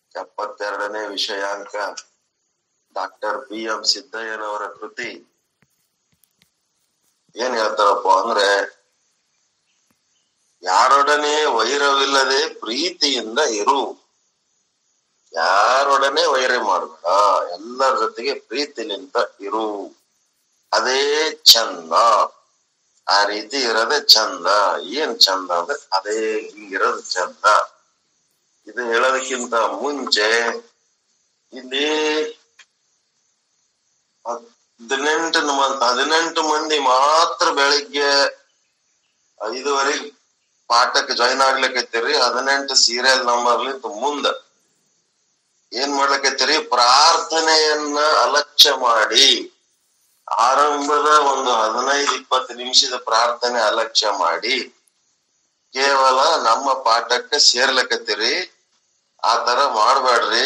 ಎಪ್ಪತ್ತೆರಡನೇ ವಿಷಯಾಂಕ doctor B M ಸಿದ್ದಯ್ಯನವರ ಕೃತಿ ಏನ್ ಹೇಳ್ತಾರಪ್ಪ ಅಂದ್ರೆ ಯಾರೊಡನೆ ವೈರವಿಲ್ಲದೆ ಪ್ರೀತಿಯಿಂದ ಇರು ಯಾರೊಡನೆ ವೈರ ಮಾಡಬೇಡ ಎಲ್ಲರ ಜೊತೆಗೆ ಪ್ರೀತಿಲಿಂದ ಇರು ಅದೇ ಚಂದ ಆ ರೀತಿ ಇರೋದೇ ಚಂದ ಏನ್ ಚಂದ ಅಂದ್ರೆ ಅದೇ ಹಿಂಗಿರೋದು ಚಂದ ಇದು ಹೇಳೋದಕ್ಕಿಂತ ಮುಂಚೆ ಇಲ್ಲಿ ಹದಿನೆಂಟು ಮಂದಿ ಹದಿನೆಂಟು ಮಂದಿ ಮಾತ್ರ ಬೆಳಿಗ್ಗೆ ಐದುವರೆಗೆ ಪಾಠಕ್ಕೆ ಜಾಯಿನ್ ಆಗ್ಲಿಕ್ಕೈತಿರಿ ಹದಿನೆಂಟು ಸೀರಿಯಲ್ ನಂಬರ್ಲಿಂತ ಮುಂದ ಏನ್ ಮಾಡ್ಲಿಕ್ಕೈತಿರಿ ಪ್ರಾರ್ಥನೆಯನ್ನ ಅಲಕ್ಷ್ಯ ಮಾಡಿ ಆರಂಭದ ಒಂದು ಹದಿನೈದು ಇಪ್ಪತ್ತು ನಿಮಿಷದ ಪ್ರಾರ್ಥನೆ ಅಲಕ್ಷ್ಯ ಮಾಡಿ ಕೇವಲ ನಮ್ಮ ಪಾಠಕ್ಕೆ ಸೇರ್ಲಕತ್ತೀರಿ ಆ ತರ ಮಾಡ್ಬೇಡ್ರಿ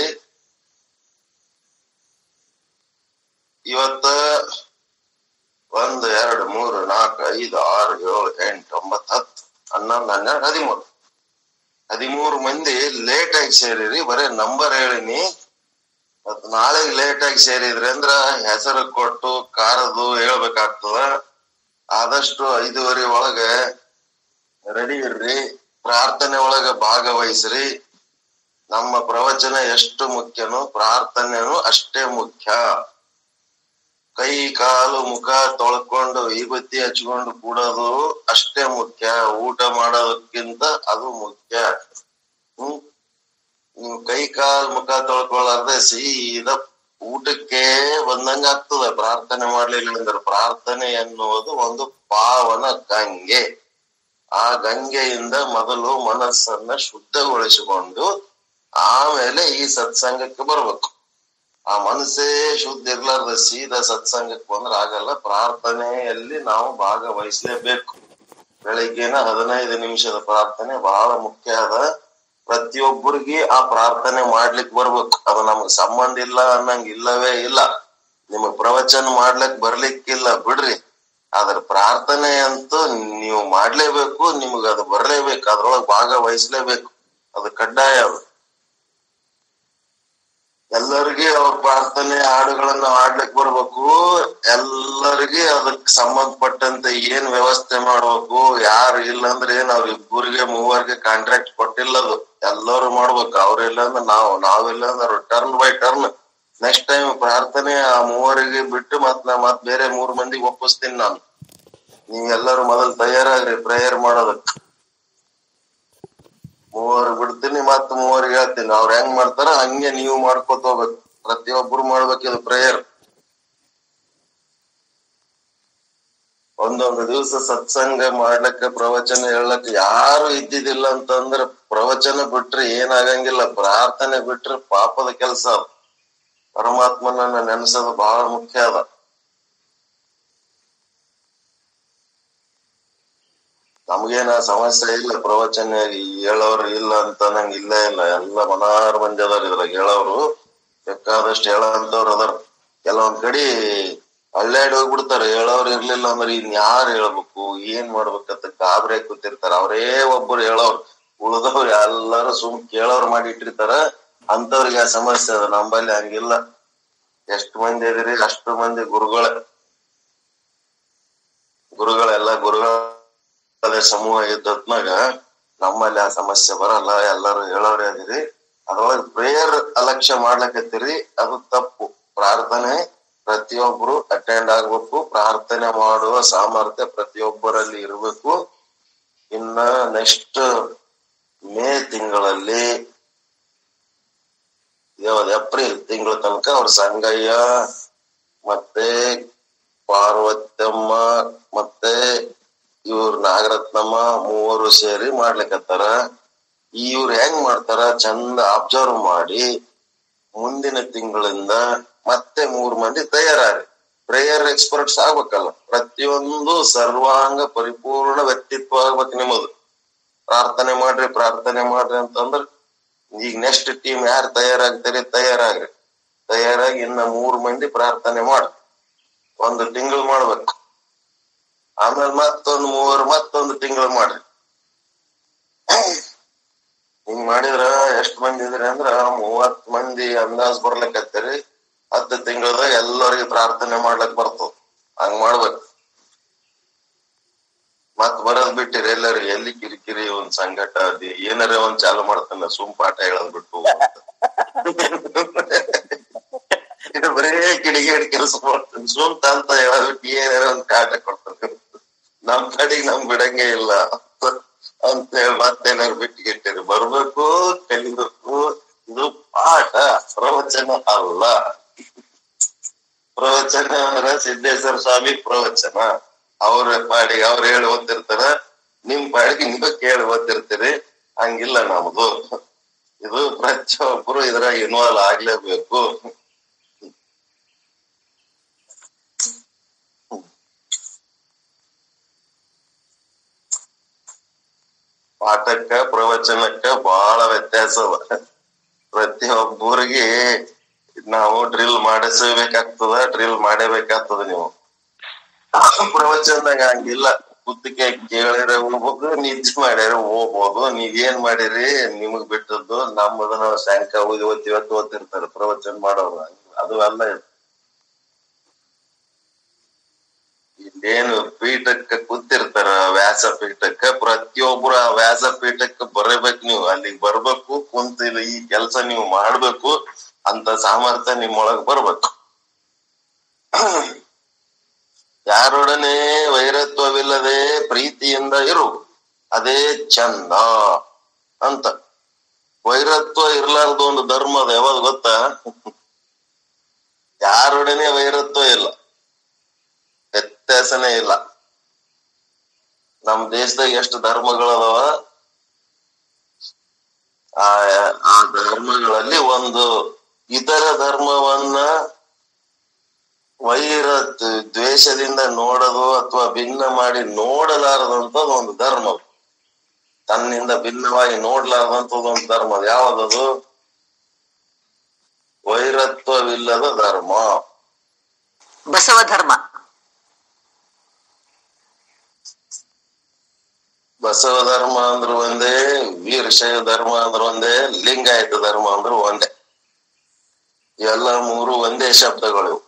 ಇವತ್ತ ಒಂದು ಎರಡು ಮೂರು ನಾಲ್ಕು ಐದು ಆರು ಏಳು ಎಂಟು ಒಂಬತ್ತು ಹತ್ತು ಹನ್ನೊಂದು ಹನ್ನೆರಡು ಹದಿಮೂರು ಹದಿಮೂರು ಮಂದಿ ಲೇಟ್ ಆಗಿ ಸೇರಿರಿ ಬರೇ ನಂಬರ್ ಹೇಳಿನಿ ಮತ್ ನಾಳೆ ಲೇಟ್ ಆಗಿ ಸೇರಿದ್ರಿ ಅಂದ್ರ ಹೆಸರು ಕೊಟ್ಟು ಕಾರದು ಹೇಳ್ಬೇಕಾಗ್ತದ ಆದಷ್ಟು ಐದುವರೆ ಒಳಗ ರೆಡಿ ಇರ್ರಿ ಪ್ರಾರ್ಥನೆ ಒಳಗ ಭಾಗವಹಿಸ್ರಿ ನಮ್ಮ ಪ್ರವಚನ ಎಷ್ಟು ಮುಖ್ಯನೋ ಪ್ರಾರ್ಥನೆನೂ ಅಷ್ಟೇ ಮುಖ್ಯ ಕೈ ಕಾಲು ಮುಖ ತೊಳ್ಕೊಂಡು ವಿಭೂತಿ ಹಚ್ಕೊಂಡು ಕೂಡೋದು ಅಷ್ಟೇ ಮುಖ್ಯ ಊಟ ಮಾಡೋದಕ್ಕಿಂತ ಅದು ಮುಖ್ಯ ಹ್ಮ್ ನೀವು ಕೈ ಕಾಲ್ ಮುಖ ತೊಳ್ಕೊಳ್ಳಾರ್ದೆ ಸೀದಾ ಊಟಕ್ಕೆ ಬಂದಂಗ ಆಗ್ತದ ಪ್ರಾರ್ಥನೆ ಮಾಡ್ಲಿಲ್ಲ ಅಂದ್ರೆ ಪ್ರಾರ್ಥನೆ ಎನ್ನುವುದು ಒಂದು ಪಾವನ ಗಂಗೆ ಆ ಗಂಗೆಯಿಂದ ಮೊದಲು ಮನಸ್ಸನ್ನ ಶುದ್ಧಗೊಳಿಸಿಕೊಂಡು ಆಮೇಲೆ ಈ ಸತ್ಸಂಗಕ್ಕೆ ಬರ್ಬೇಕು ಆ ಮನಸ್ಸೇ ಶುದ್ಧ ಇರ್ಲಾರ್ದ ಸೀದಾ ಸತ್ಸಂಗಕ್ಕೆ ಬಂದ್ರೆ ಆಗಲ್ಲ ಪ್ರಾರ್ಥನೆಯಲ್ಲಿ ನಾವು ಭಾಗವಹಿಸಲೇಬೇಕು ಬೆಳಿಗ್ಗೆನ ಹದಿನೈದು ನಿಮಿಷದ ಪ್ರಾರ್ಥನೆ ಬಹಳ ಮುಖ್ಯ ಅದ ಪ್ರತಿಯೊಬ್ಬರಿಗೆ ಆ ಪ್ರಾರ್ಥನೆ ಮಾಡ್ಲಿಕ್ ಬರ್ಬೇಕು ಅದು ನಮಗ್ ಸಂಬಂಧ ಇಲ್ಲ ಅನ್ನಂಗ್ ಇಲ್ಲವೇ ಇಲ್ಲ ನಿಮಗ್ ಪ್ರವಚನ ಮಾಡ್ಲಿಕ್ ಬರ್ಲಿಕ್ಕಿಲ್ಲ ಬಿಡ್ರಿ ಅದ್ರ ಪ್ರಾರ್ಥನೆ ಅಂತೂ ನೀವು ಮಾಡ್ಲೇಬೇಕು ನಿಮಗ್ ಅದು ಬರ್ಲೇಬೇಕು ಅದ್ರೊಳಗ್ ಭಾಗವಹಿಸ್ಲೇಬೇಕು ಅದು ಕಡ್ಡಾಯ ಅದು ಎಲ್ಲರಿಗೆ ಅವ್ರ ಪ್ರಾರ್ಥನೆ ಹಾಡುಗಳನ್ನ ಹಾಡ್ಲಿಕ್ ಬರ್ಬೇಕು ಎಲ್ಲರಿಗೆ ಅದಕ್ ಸಂಬಂಧಪಟ್ಟಂತೆ ಏನ್ ವ್ಯವಸ್ಥೆ ಮಾಡ್ಬೇಕು ಯಾರು ಇಲ್ಲ ಅಂದ್ರೆ ಏನ್ ಅವ್ರ ಇಬ್ಬರಿಗೆ ಮೂವರಿಗೆ ಕಾಂಟ್ರಾಕ್ಟ್ ಕೊಟ್ಟಿಲ್ಲದು ಎಲ್ಲರೂ ಮಾಡ್ಬೇಕು ಅವ್ರಿಲ್ಲ ಅಂದ್ರೆ ನಾವು ನಾವಿಲ್ಲ ಅಂದ್ರೆ turn by turn next time ಪ್ರಾರ್ಥನೆ ಆ ಮೂವರಿಗೆ ಬಿಟ್ಟು ಮತ್ ನಾ ಮತ್ ಬೇರೆ ಮೂರ್ ಮಂದಿಗೆ ಒಪ್ಪಿಸ್ತೀನಿ ನಾನು ನೀವೆಲ್ಲರೂ ಮೊದಲು ತಯಾರಾಗ್ರಿ ಪ್ರೇಯರ್ ಮಾಡೋದಕ್ಕೆ ಮೂವರು ಬಿಡ್ತೀನಿ ಮತ್ ಮೂವರಿಗೆ ಹೇಳ್ತೀನಿ ಅವ್ರ ಹೆಂಗ್ ಮಾಡ್ತಾರ ಹಂಗೆ ನೀವು ಮಾಡ್ಕೊತ ಹೋಗ್ಬೇಕು ಪ್ರತಿಯೊಬ್ಬರು ಮಾಡ್ಬೇಕು ಇದು ಪ್ರೇಯರ್ ಒಂದೊಂದು ದಿವಸ ಸತ್ಸಂಗ ಮಾಡ್ಲಿಕ್ಕೆ ಪ್ರವಚನ ಹೇಳಕ್ ಯಾರು ಇದ್ದಿದ್ದಿಲ್ಲ ಅಂತಂದ್ರ ಪ್ರವಚನ ಬಿಟ್ರೆ ಏನಾಗಂಗಿಲ್ಲ ಪ್ರಾರ್ಥನೆ ಬಿಟ್ರೆ ಪಾಪದ ಕೆಲಸ ಪರಮಾತ್ಮನನ್ನ ನೆನೆಸೋದು ಬಹಳ ಮುಖ್ಯ ಅದ ನಮ್ಗೇನ ಸಮಸ್ಯೆ ಇಲ್ಲ ಪ್ರವಚನ ಹೇಳೋರು ಇಲ್ಲ ಅಂತ ನಂಗೆ ಇಲ್ಲೇ ಇಲ್ಲ ಎಲ್ಲ ಮನಾರ್ ಮಂದಿ ಅದಾರ ಇದ್ರಾಗ ಹೇಳೋರು ಬೇಕಾದಷ್ಟು ಹೇಳೋಂತವ್ರು ಅದಾರ ಕೆಲವೊಂದ್ ಕಡೆ ಹಳ್ಳ್ಯಾಡಿ ಹೋಗ್ಬಿಡ್ತಾರೆ ಹೇಳೋರು ಇರ್ಲಿಲ್ಲ ಅಂದ್ರೆ ಇನ್ ಯಾರು ಹೇಳ್ಬೇಕು ಏನ್ ಮಾಡ್ಬೇಕಂತ ಗಾಬರಿ ಕೂತಿರ್ತಾರ ಅವರೇ ಒಬ್ಬರು ಹೇಳೋರು ಉಳ್ದವ್ರು ಎಲ್ಲಾರು ಸುಮ್ ಕೇಳೋರು ಮಾಡಿ ಇಟ್ಟಿರ್ತಾರ ಅಂತವ್ರಿಗೆ ಆ ಸಮಸ್ಯೆ ಅದ ನಂಬಲ್ಲಿ ಹಂಗಿಲ್ಲ ಎಷ್ಟು ಮಂದಿ ಇದೀರಿ ಅಷ್ಟು ಮಂದಿ ಗುರುಗಳ ಗುರುಗಳೆಲ್ಲ ಗುರುಗಳ ಅದೇ ಸಮೂಹ ಇದ್ದತ್ನಾಗ ನಮ್ಮಲ್ಲಿ ಆ ಸಮಸ್ಯೆ ಬರಲ್ಲ ಎಲ್ಲರೂ ಹೇಳೋರೇ ಅದಿರಿ ಅದ್ರೊಳಗೆ ಪ್ರೇಯರ್ ಅಲಕ್ಷ್ಯ ಮಾಡ್ಲಕತ್ತೀರಿ ಅದು ತಪ್ಪು ಪ್ರಾರ್ಥನೆ ಪ್ರತಿಯೊಬ್ರು ಅಟೆಂಡ್ ಆಗ್ಬೇಕು ಪ್ರಾರ್ಥನೆ ಮಾಡುವ ಸಾಮರ್ಥ್ಯ ಪ್ರತಿಯೊಬ್ಬರಲ್ಲಿ ಇರಬೇಕು ಇನ್ನ ನೆಕ್ಸ್ಟ್ ಮೇ ತಿಂಗಳಲ್ಲಿ ಯಾವ್ದು ಏಪ್ರಿಲ್ ತಿಂಗಳ ತನಕ ಅವ್ರ ಸಂಗಯ್ಯ ಮತ್ತೆ ಪಾರ್ವತಮ್ಮ ಮತ್ತೆ ಇವ್ರ ನಾಗರತ್ನಮ್ಮ ಮೂವರು ಸೇರಿ ಮಾಡ್ಲಿಕತ್ತಾರ ಇವ್ರು ಹೆಂಗ್ ಮಾಡ್ತಾರ ಚಂದ ಅಬ್ಸರ್ವ್ ಮಾಡಿ ಮುಂದಿನ ತಿಂಗಳಿಂದ ಮತ್ತೆ ಮೂರ್ ಮಂದಿ ತಯಾರಾರಿ ಪ್ರೇಯರ್ ಎಕ್ಸ್ಪರ್ಟ್ಸ್ ಆಗ್ಬೇಕಲ್ಲ ಪ್ರತಿಯೊಂದು ಸರ್ವಾಂಗ ಪರಿಪೂರ್ಣ ವ್ಯಕ್ತಿತ್ವ ಆಗ್ಬೇಕು ನಿಮ್ಮದು ಪ್ರಾರ್ಥನೆ ಮಾಡ್ರಿ ಪ್ರಾರ್ಥನೆ ಮಾಡ್ರಿ ಅಂತಂದ್ರ ಈಗ ನೆಕ್ಸ್ಟ್ ಟೀಮ್ ಯಾರು ತಯಾರಾಗ್ತಾರೆ ತಯಾರಾಗ್ರಿ ತಯಾರಾಗಿ ಇನ್ನ ಮೂರ್ ಮಂದಿ ಪ್ರಾರ್ಥನೆ ಮಾಡ್ರಿ ಒಂದು ತಿಂಗಳು ಮಾಡ್ಬೇಕು ಆಮೇಲೆ ಮತ್ತೊಂದು ಮೂವರು ಮತ್ತೊಂದು ತಿಂಗಳು ಮಾಡ್ರಿ ಹಿಂಗ್ ಮಾಡಿದ್ರ ಎಷ್ಟ್ ಮಂದಿ ಇದ್ರಿ ಅಂದ್ರ ಮೂವತ್ ಮಂದಿ ಅಂದಾಜ್ ಬರ್ಲಿಕ್ಕತ್ತೀರಿ ಹತ್ತು ತಿಂಗಳದಾಗ ಎಲ್ಲರಿಗೆ ಪ್ರಾರ್ಥನೆ ಮಾಡ್ಲಕ್ ಬರ್ತದ ಹಂಗ್ ಮಾಡ್ಬೇಕು ಮತ್ ಬರೋದ್ ಬಿಟ್ಟಿರಿ ಎಲ್ಲರಿಗೆ ಎಲ್ಲಿ ಕಿರಿಕಿರಿ ಒಂದ್ ಸಂಕಟ ಅದಿ ಏನಾರ ಒಂದ್ ಚಾಲು ಮಾಡ್ತಾನ ಸುಮ್ ಪಾಠ ಹೇಳೋದ್ ಬಿಟ್ಟು ಇದು ಬರೇ ಕಿಡಿಗೇಡಿ ಕೆಲಸ ಮಾಡ್ತಾನೆ ಸುಮ್ ತಂತ ಹೇಳೋದ್ ಬಿಟ್ಟು ಏನಾರ ಒಂದ್ ಕಾಟ ಕೊಡ್ತಾನೆ ನಮ್ ಕಡೆಗ್ ನಮ್ ಬಿಡಂಗೆ ಇಲ್ಲ ಅಂತ ಹೇಳಿ ಮತ್ತೇನಾರು ಬಿಟ್ಟಿಗಿಟ್ಟಿರಿ ಬರ್ಬೇಕು ಕಲಿಬೇಕು ಇದು ಪಾಠ ಪ್ರವಚನ ಅಲ್ಲ ಪ್ರವಚನ ಅಂದ್ರ ಸಿದ್ದೇಶ್ವರ ಸ್ವಾಮಿ ಪ್ರವಚನ ಅವ್ರ ಪಾಡಿಗೆ ಅವ್ರು ಹೇಳಿ ಓದ್ತಿರ್ತಾರ ನಿಮ್ ಪಾಡಿಗೆ ನೀವು ಕೇಳಿ ಓದ್ತಿರ್ತೀರಿ ಹಂಗಿಲ್ಲ ನಮ್ದು ಇದು ಪ್ರತಿಯೊಬ್ರು ಇದ್ರಾಗ ಇನ್ವಾಲ್ವ್ ಆಗ್ಲೇಬೇಕು ಪಾಠಕ್ಕ ಪ್ರವಚನಕ್ಕ ಬಹಳ ವ್ಯತ್ಯಾಸ ಅದ ಪ್ರತಿಯೊಬ್ಬರಿಗೆ ನಾವು ಡ್ರಿಲ್ ಮಾಡಿಸಬೇಕಾಗ್ತದ ಡ್ರಿಲ್ ಮಾಡೇಬೇಕಾಗ್ತದ ನೀವು ಪ್ರವಚನದಾಗ ಹಂಗಿಲ್ಲ ಕುತ್ತಿಗೆ ಕೇಳಿರ ಹೋಗ್ಬೋದು ನಿಜ ಮಾಡ್ಯಾರ ಹೋಗ್ಬೋದು ನೀವ್ ಏನ್ ಮಾಡಿರಿ ನಿಮಗ್ ಬಿಟ್ಟದ್ದು ನಮ್ಮದು ನಾವು ಶಂಕ ಓದಿ ಓದ್ತೀವಿ ಅಂತ ಓದ್ತಿರ್ತಾರೆ ಪ್ರವಚನ ಮಾಡೋರು ಅದು ಅಲ್ಲ ಇದು. ಇಲ್ಲೇನು ಪೀಠಕ್ಕ ಕೂತಿರ್ತಾರ ವ್ಯಾಸ ಪೀಠಕ್ಕ ಪ್ರತಿಯೊಬ್ರು ಆ ವ್ಯಾಸ ಪೀಠಕ್ಕ ಬರಬೇಕು ನೀವು ಅಲ್ಲಿಗೆ ಬರ್ಬೇಕು ಕುಂತ ಇಲ್ಲಿ ಈ ಕೆಲಸ ನೀವು ಮಾಡ್ಬೇಕು ಅಂತ ಸಾಮರ್ಥ್ಯ ನಿಮ್ಮೊಳಗ್ ಬರ್ಬೇಕು ಯಾರೊಡನೆ ವೈರತ್ವವಿಲ್ಲದೆ ಪ್ರೀತಿಯಿಂದ ಇರು ಅದೇ ಚಂದ ಅಂತ ವೈರತ್ವ ಇರ್ಲಾರ್ದ ಒಂದು ಧರ್ಮ ಅದ ಯಾವಾಗ ಗೊತ್ತಾ ಯಾರೊಡನೆ ವೈರತ್ವ ಇಲ್ಲ ವ್ಯತ್ಯಾಸನೇ ಇಲ್ಲ ನಮ್ ದೇಶದಾಗ ಎಷ್ಟು ಧರ್ಮಗಳದಾವ ಆ ಆ ಧರ್ಮಗಳಲ್ಲಿ ಒಂದು ಇತರ ಧರ್ಮವನ್ನ ವೈರ ದ್ವೇಷದಿಂದ ನೋಡೋದು ಅಥವಾ ಭಿನ್ನ ಮಾಡಿ ನೋಡಲಾರದಂತದ್ ಒಂದು ಧರ್ಮ ತನ್ನಿಂದ ಭಿನ್ನವಾಗಿ ನೋಡ್ಲಾರ್ದಂತದ್ ಒಂದು ಧರ್ಮ ಅದು ಯಾವ್ದದು ವೈರತ್ವವಿಲ್ಲದ ಧರ್ಮ ಬಸವ ಧರ್ಮ ಬಸವ ಧರ್ಮ ಅಂದ್ರ ಒಂದೇ ವೀರಶೈವ ಧರ್ಮ ಅಂದ್ರ ಒಂದೇ ಲಿಂಗಾಯತ ಧರ್ಮ ಅಂದ್ರ ಒಂದೇ ಎಲ್ಲ ಮೂರು ಒಂದೇ ಶಬ್ದಗಳು ಇವು.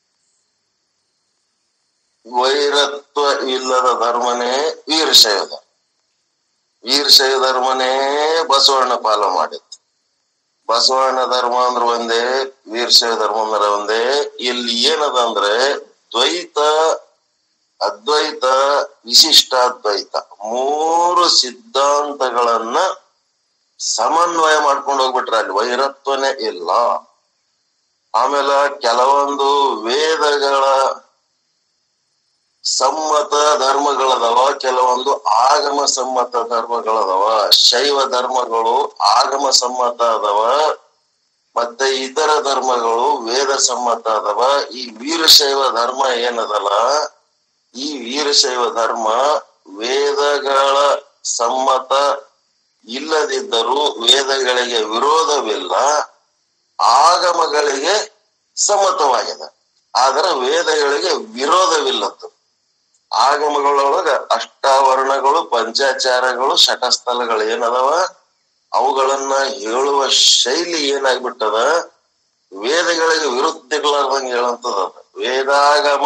ವೈರತ್ವ ಇಲ್ಲದ ಧರ್ಮನೇ ವೀರಶೈವ ಧರ್ಮ ವೀರಶೈವ ಧರ್ಮನೇ ಬಸವಣ್ಣ ಪಾಲ ಮಾಡಿತ್ತು ಬಸವಣ್ಣ ಧರ್ಮ ಅಂದ್ರ ಒಂದೇ ವೀರಶೈವ ಧರ್ಮ ಅಂದ್ರ ಒಂದೇ ಇಲ್ಲಿ ಏನದ ಅಂದ್ರೆ ದ್ವೈತ ಅದ್ವೈತ ವಿಶಿಷ್ಟಾದ್ವೈತ ಮೂರು ಸಿದ್ಧಾಂತಗಳನ್ನ ಸಮನ್ವಯ ಮಾಡ್ಕೊಂಡು ಹೋಗ್ಬಿಟ್ರ ಅಲ್ಲಿ ವೈರತ್ವನೇ ಇಲ್ಲ ಆಮೇಲೆ ಕೆಲವೊಂದು ವೇದಗಳ ಸಮ್ಮತ ಧರ್ಮಗಳದವ ಕೆಲವೊಂದು ಆಗಮ ಸಮ್ಮತ ಧರ್ಮಗಳದವ ಶೈವ ಧರ್ಮಗಳು ಆಗಮ ಸಮ್ಮತ ಅದಾವ ಮತ್ತೆ ಇತರ ಧರ್ಮಗಳು ವೇದ ಸಮ್ಮತ ಅದಾವ ಈ ವೀರಶೈವ ಧರ್ಮ ಏನದಲ್ಲ ಈ ವೀರಶೈವ ಧರ್ಮ ವೇದಗಳ ಸಮ್ಮತ ಇಲ್ಲದಿದ್ದರೂ ವೇದಗಳಿಗೆ ವಿರೋಧವಿಲ್ಲ ಆಗಮಗಳಿಗೆ ಸಮ್ಮತವಾಗಿದೆ ಆದ್ರೆ ವೇದಗಳಿಗೆ ವಿರೋಧವಿಲ್ಲದ್ದು ಆಗಮಗಳೊಳಗ ಅಷ್ಟಾವರಣಗಳು ಪಂಚಾಚಾರಗಳು ಶಟಸ್ಥಲಗಳು ಏನದವ ಅವುಗಳನ್ನ ಹೇಳುವ ಶೈಲಿ ಏನಾಗ್ಬಿಟ್ಟದ ವೇದಗಳಿಗೆ ವಿರುದ್ಧಗಳಾರ್ದಂಗೆ ಹೇಳಂತದ ವೇದಾಗಮ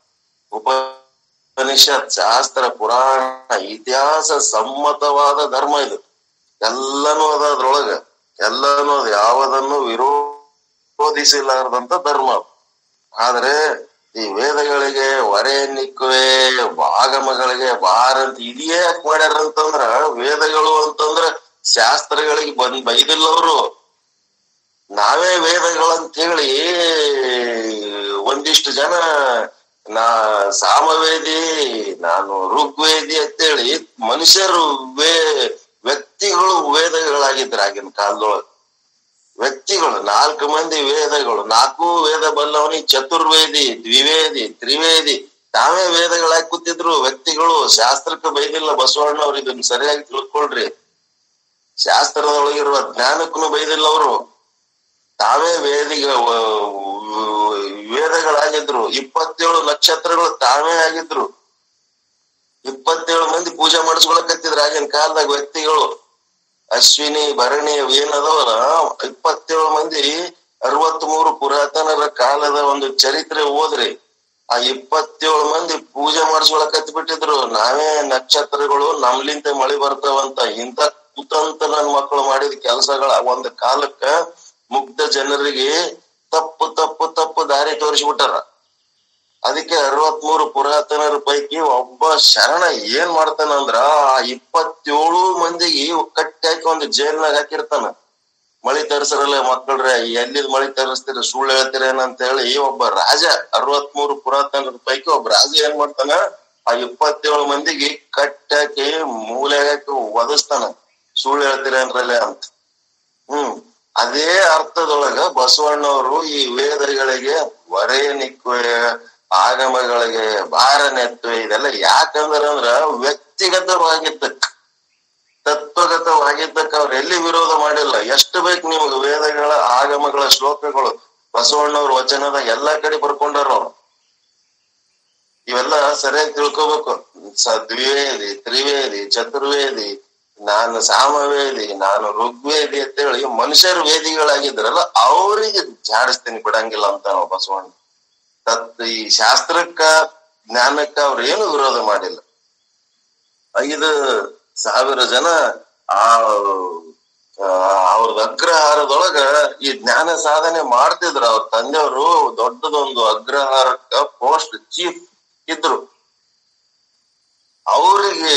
ಉಪನಿಷತ್ ಶಾಸ್ತ್ರ ಪುರಾಣ ಇತಿಹಾಸ ಸಮ್ಮತವಾದ ಧರ್ಮ ಇದು ಎಲ್ಲಾನು ಅದ ಅದ್ರೊಳಗ ಎಲ್ಲಾನು ಅದ ಯಾವುದನ್ನು ವಿರೋಧಿಸಲಾರದಂತ ಧರ್ಮ ಅದು. ಆದ್ರೆ ಈ ವೇದಗಳಿಗೆ ಹೊರೆ ನಿಕ್ಕುವೆ ಆಗಮಗಳಿಗೆ ಬಾರ ಅಂತ ಇದೇ ಯಾಕೆ ಮಾಡ್ಯಾರ ಅಂತಂದ್ರ ವೇದಗಳು ಅಂತಂದ್ರ ಶಾಸ್ತ್ರಗಳಿಗೆ ಬಂದ್ ಬೈದಿಲ್ಲ ಅವರು ನಾವೇ ವೇದಗಳಂತ ಹೇಳಿ ಒಂದಿಷ್ಟು ಜನ ನಾ ಸಾಮವೇದಿ ನಾನು ಋಗ್ವೇದಿ ಅಂತೇಳಿ ಮನುಷ್ಯರು ವೇ ವ್ಯಕ್ತಿಗಳು ವೇದಗಳಾಗಿದ್ರು ಆಗಿನ ಕಾಲದೊಳಗೆ ವ್ಯಕ್ತಿಗಳು ನಾಲ್ಕು ಮಂದಿ ವೇದಗಳು ನಾಲ್ಕು ವೇದ ಬಲ್ಲವನಿ ಚತುರ್ವೇದಿ ದ್ವಿವೇದಿ ತ್ರಿವೇದಿ ತಾವೇ ವೇದಗಳಾಗಿ ಕೂತಿದ್ರು ವ್ಯಕ್ತಿಗಳು ಶಾಸ್ತ್ರಕ್ಕೆ ಬೈದಿಲ್ಲ ಬಸವಣ್ಣವ್ರು ಇದನ್ನ ಸರಿಯಾಗಿ ತಿಳ್ಕೊಳ್ರಿ ಶಾಸ್ತ್ರದೊಳಗಿರುವ ಜ್ಞಾನಕ್ಕೂ ಬೈದಿಲ್ಲ ಅವರು ತಾವೇ ವೇದಿಗ ವೇದಗಳಾಗಿದ್ರು ಇಪ್ಪತ್ತೇಳು ನಕ್ಷತ್ರಗಳು ತಾವೇ ಆಗಿದ್ರು ಇಪ್ಪತ್ತೇಳು ಮಂದಿ ಪೂಜೆ ಮಾಡಿಸ್ಕೊಳಕತ್ತಿದ್ರು ಆಗಿನ ಕಾಲದಾಗ ವ್ಯಕ್ತಿಗಳು ಅಶ್ವಿನಿ ಭರಣಿ ಏನದವಲ್ಲ ಇಪ್ಪತ್ತೇಳು ಮಂದಿ ಅರವತ್ ಮೂರು ಪುರಾತನರ ಕಾಲದ ಒಂದು ಚರಿತ್ರೆ ಓದ್ರಿ ಆ ಇಪ್ಪತ್ತೇಳು ಮಂದಿ ಪೂಜೆ ಮಾಡಿಸ್ಕೊಳಕ್ ಹತ್ ಬಿಟ್ಟಿದ್ರು ನಾವೇ ನಕ್ಷತ್ರಗಳು ನಮ್ಲಿಂದ ಮಳಿ ಬರ್ತಾವಂತ ಇಂತ ಕುತಂತ ನನ್ ಮಕ್ಕಳು ಮಾಡಿದ ಕೆಲಸಗಳ ಒಂದ್ ಕಾಲಕ್ಕ ಮುಗ್ಧ ಜನರಿಗೆ ತಪ್ಪು ತಪ್ಪು ತಪ್ಪು ದಾರಿ ತೋರಿಸ್ಬಿಟ್ಟಾರ ಅದಕ್ಕೆ ಅರವತ್ಮೂರು ಪುರಾತನರ ಪೈಕಿ ಒಬ್ಬ ಶರಣ ಏನ್ ಮಾಡ್ತಾನಂದ್ರ ಆ ಇಪ್ಪತ್ತೇಳು ಮಂದಿಗೆ ಕಟ್ಟಿ ಹಾಕಿ ಒಂದು ಜೈಲ್ನಾಗ ಹಾಕಿರ್ತಾನ ಮಳಿ ತರಿಸ್ರಲ್ಲ ಮಕ್ಕಳ್ರೆ ಎಲ್ಲಿದ್ ಮಳಿ ತರಿಸ್ತೀರಿ ಸುಳ್ಳು ಹೇಳ್ತೀರೇನಂತ ಹೇಳಿ ಒಬ್ಬ ರಾಜ ಅರವತ್ಮೂರು ಪುರಾತನರ ಪೈಕಿ ಒಬ್ಬ ರಾಜ ಏನ್ ಮಾಡ್ತಾನ ಆ ಇಪ್ಪತ್ತೇಳು ಮಂದಿಗೆ ಕಟ್ಟಾಕಿ ಮೂಲೆ ಹಾಕಿ ಒದಸ್ತಾನ ಸುಳ್ಳು ಹೇಳ್ತೀರೇನ್ರಲ್ಲ ಅಂತ ಹ್ಮ್ ಅದೇ ಅರ್ಥದೊಳಗ ಬಸವಣ್ಣವರು ಈ ವೇದಗಳಿಗೆ ಹೊರೆ ನಿಕ್ಕುವೆ ಆಗಮಗಳಿಗೆ ಭಾರ ನೆತ್ತುವೆ ಇದೆಲ್ಲ ಯಾಕಂದ್ರ ಅಂದ್ರ ವ್ಯಕ್ತಿಗತವಾಗಿದ್ದಕ್ ತತ್ವಗತವಾಗಿದ್ದಕ್ಕೆ ಅವ್ರು ಎಲ್ಲಿ ವಿರೋಧ ಮಾಡಿಲ್ಲ ಎಷ್ಟು ಬೇಕು ನಿಮ್ಗೆ ವೇದಗಳ ಆಗಮಗಳ ಶ್ಲೋಕಗಳು ಬಸವಣ್ಣವ್ರ ವಚನದ ಎಲ್ಲಾ ಕಡೆ ಬರ್ಕೊಂಡಾರ ಅವ್ರು ಇವೆಲ್ಲ ಸರಿಯಾಗಿ ತಿಳ್ಕೊಬೇಕು ಸ ದ್ವಿವೇದಿ ತ್ರಿವೇದಿ ಚತುರ್ವೇದಿ ನಾನು ಸಾಮವೇದಿ ನಾನು ಋಗ್ವೇದಿ ಅಂತೇಳಿ ಮನುಷ್ಯರು ವೇದಿಗಳಾಗಿದ್ರಲ್ಲ ಅವ್ರಿಗೆ ಜಾಡಿಸ್ತೀನಿ ಬಿಡಂಗಿಲ್ಲ ಅಂತ ನಾವು ಬಸವಣ್ಣ ತತ್ ಈ ಶಾಸ್ತ್ರಕ್ಕ ಜ್ಞಾನಕ್ಕ ಅವ್ರು ಏನು ವಿರೋಧ ಮಾಡಿಲ್ಲ ಐದು ಸಾವಿರ ಜನ ಆ ಅವ್ರದ್ ಅಗ್ರಹಾರದೊಳಗ ಈ ಜ್ಞಾನ ಸಾಧನೆ ಮಾಡ್ತಿದ್ರು ಅವ್ರ ತಂದೆಯವರು ದೊಡ್ಡದೊಂದು ಅಗ್ರಹಾರಕ್ಕ ಪೋಸ್ಟ್ ಚೀಫ್ ಇದ್ರು ಅವರಿಗೆ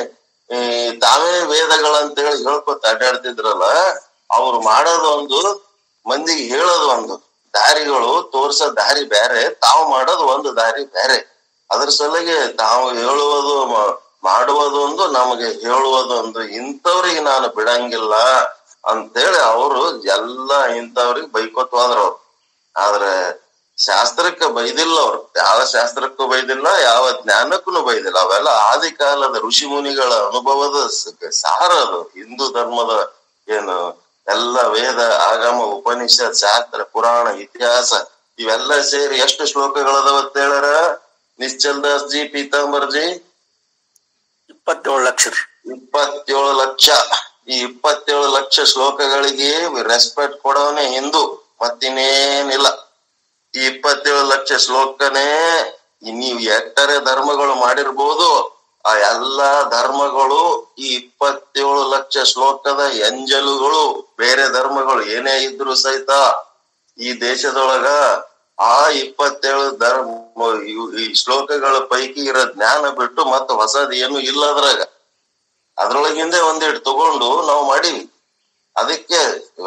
ಈ ತಾವೇ ವೇದಗಳಂತೇಳಿ ಹೇಳ್ಕೊತ ಅಡ್ಡಾಡ್ತಿದ್ರಲ್ಲ ಅವ್ರು ಮಾಡೋದೊಂದು ಮಂದಿಗೆ ಹೇಳೋದು ಒಂದು ದಾರಿಗಳು ತೋರ್ಸೋ ದಾರಿ ಬೇರೆ ತಾವು ಮಾಡೋದು ಒಂದು ದಾರಿ ಬೇರೆ ಅದ್ರ ಸಲುವಾಗಿ ತಾವು ಹೇಳುವುದು ಮ- ಮಾಡುವುದು ಒಂದು ನಮಗೆ ಹೇಳುವುದೊಂದು ಇಂಥವ್ರಿಗೆ ನಾನು ಬಿಡಂಗಿಲ್ಲ ಅಂತೇಳಿ ಅವರು ಎಲ್ಲ ಇಂಥವ್ರಿಗೆ ಬೈಕೋತ್ ಹೋದ್ರ ಅವ್ರು ಆದ್ರೆ ಶಾಸ್ತ್ರಕ್ಕೆ ಬೈದಿಲ್ಲ ಅವ್ರು ಯಾವ ಶಾಸ್ತ್ರಕ್ಕೂ ಬೈದಿಲ್ಲ ಯಾವ ಜ್ಞಾನಕ್ಕೂ ಬೈದಿಲ್ಲ ಅವೆಲ್ಲ ಆದಿ ಕಾಲದ ಋಷಿ ಮುನಿಗಳ ಅನುಭವದ ಸ- ಸಾರ ಅದು ಹಿಂದೂ ಧರ್ಮದ ಏನು ಎಲ್ಲ ವೇದ ಆಗಮ ಉಪನಿಷತ್ ಶಾಸ್ತ್ರ ಪುರಾಣ ಇತಿಹಾಸ ಇವೆಲ್ಲ ಸೇರಿ ಎಷ್ಟು ಶ್ಲೋಕಗಳದಾವ ಅಂತ ಹೇಳ್ಯಾರ ನಿಶ್ಚಲ್ ದಾಸ್ ಜಿ ಪೀತಾಂಬರ್ ಜಿ ಇಪ್ಪತ್ತೇಳು ಲಕ್ಷ ರೀ ಇಪ್ಪತ್ತೇಳು ಲಕ್ಷ ಈ ಇಪ್ಪತ್ತೇಳು ಲಕ್ಷ ಶ್ಲೋಕಗಳಿಗೆ ರೆಸ್ಪೆಕ್ಟ್ ಕೊಡೋನೆ ಹಿಂದೂ ಮತ್ತಿನ್ನೇನಿಲ್ಲ ಈ ಇಪ್ಪತ್ತೇಳು ಲಕ್ಷ ಶ್ಲೋಕನೇ ಈ ನೀವು ಎಟ್ಟರೆ ಧರ್ಮಗಳು ಮಾಡಿರ್ಬೋದು ಆ ಎಲ್ಲಾ ಧರ್ಮಗಳು ಈ ಇಪ್ಪತ್ತೇಳು ಲಕ್ಷ ಶ್ಲೋಕದ ಎಂಜಲುಗಳು ಬೇರೆ ಧರ್ಮಗಳು ಏನೇ ಇದ್ರು ಸಹಿತ ಈ ದೇಶದೊಳಗ ಆ ಇಪ್ಪತ್ತೇಳು ಧರ್ಮ ಇವ್- ಈ ಶ್ಲೋಕಗಳ ಪೈಕಿ ಇರೋ ಜ್ಞಾನ ಬಿಟ್ಟು ಮತ್ತೆ ಹೊಸದ್ ಏನು ಇಲ್ಲ ಅದ್ರಾಗ ಅದ್ರೊಳಗಿಂದ ಒಂದಿಟ್ಟು ತಗೊಂಡು ನಾವು ಮಾಡೀವಿ ಅದಕ್ಕೆ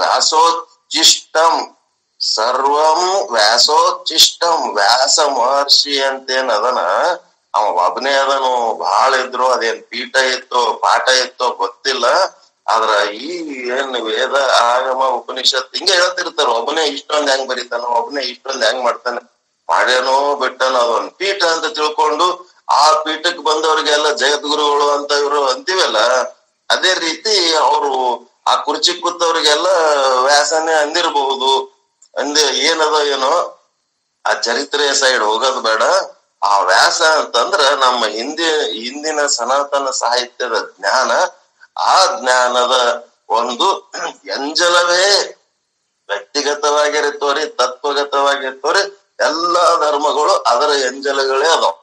ವ್ಯಾಸೋಚಿಷ್ಟಂ ಸರ್ವಂ ವ್ಯಾಸೋಚಿಷ್ಟಂ ವ್ಯಾಸ ಮಹರ್ಷಿ ಅಂತೇನ್ ಅದನ ಅವ ಒಬ್ಬನೇ ಅದನು ಬಹಳ ಇದ್ರು ಅದೇನ್ ಪೀಠ ಇತ್ತೋ ಪಾಠ ಇತ್ತೋ ಗೊತ್ತಿಲ್ಲ ಆದ್ರ ಈ ಏನ್ ವೇದ ಆಗಮ ಉಪನಿಷತ್ ಹಿಂಗೆ ಹೇಳ್ತಿರ್ತಾರ ಒಬ್ಬನೇ ಇಷ್ಟೊಂದ್ ಹೆಂಗ್ ಬರೀತಾನ ಒಬ್ಬನೇ ಇಷ್ಟೊಂದ್ ಹೆಂಗ್ ಮಾಡ್ತಾನೆ ಮಾಡ್ಯಾನೋ ಬಿಟ್ಟನೋ ಅದೊಂದ್ ಪೀಠ ಅಂತ ತಿಳ್ಕೊಂಡು ಆ ಪೀಠಕ್ಕೆ ಬಂದವ್ರಿಗೆಲ್ಲ ಜಗದ್ಗುರುಗಳು ಅಂತ ಇವರು ಅಂತೀವಲ್ಲ ಅದೇ ರೀತಿ ಅವರು ಆ ಕುರ್ಚಿ ಕೂತವ್ರಿಗೆಲ್ಲ ವ್ಯಾಸನೆ ಅಂದಿರಬಹುದು ಅಂದೆ ಏನದ ಏನೋ ಆ ಚರಿತ್ರೆಯ ಸೈಡ್ ಹೋಗೋದು ಬೇಡ ಆ ವ್ಯಾಸ ಅಂತಂದ್ರ ನಮ್ಮ ಹಿಂದಿ ಹಿಂದಿನ ಸನಾತನ ಸಾಹಿತ್ಯದ ಜ್ಞಾನ ಆ ಜ್ಞಾನದ ಒಂದು ಎಂಜಲವೇ ವ್ಯಕ್ತಿಗತವಾಗಿರುತ್ತವ್ರಿ ತತ್ವಗತವಾಗಿರ್ತವ್ರಿ ಎಲ್ಲಾ ಧರ್ಮಗಳು ಅದರ ಎಂಜಲಗಳೇ ಅದಾವ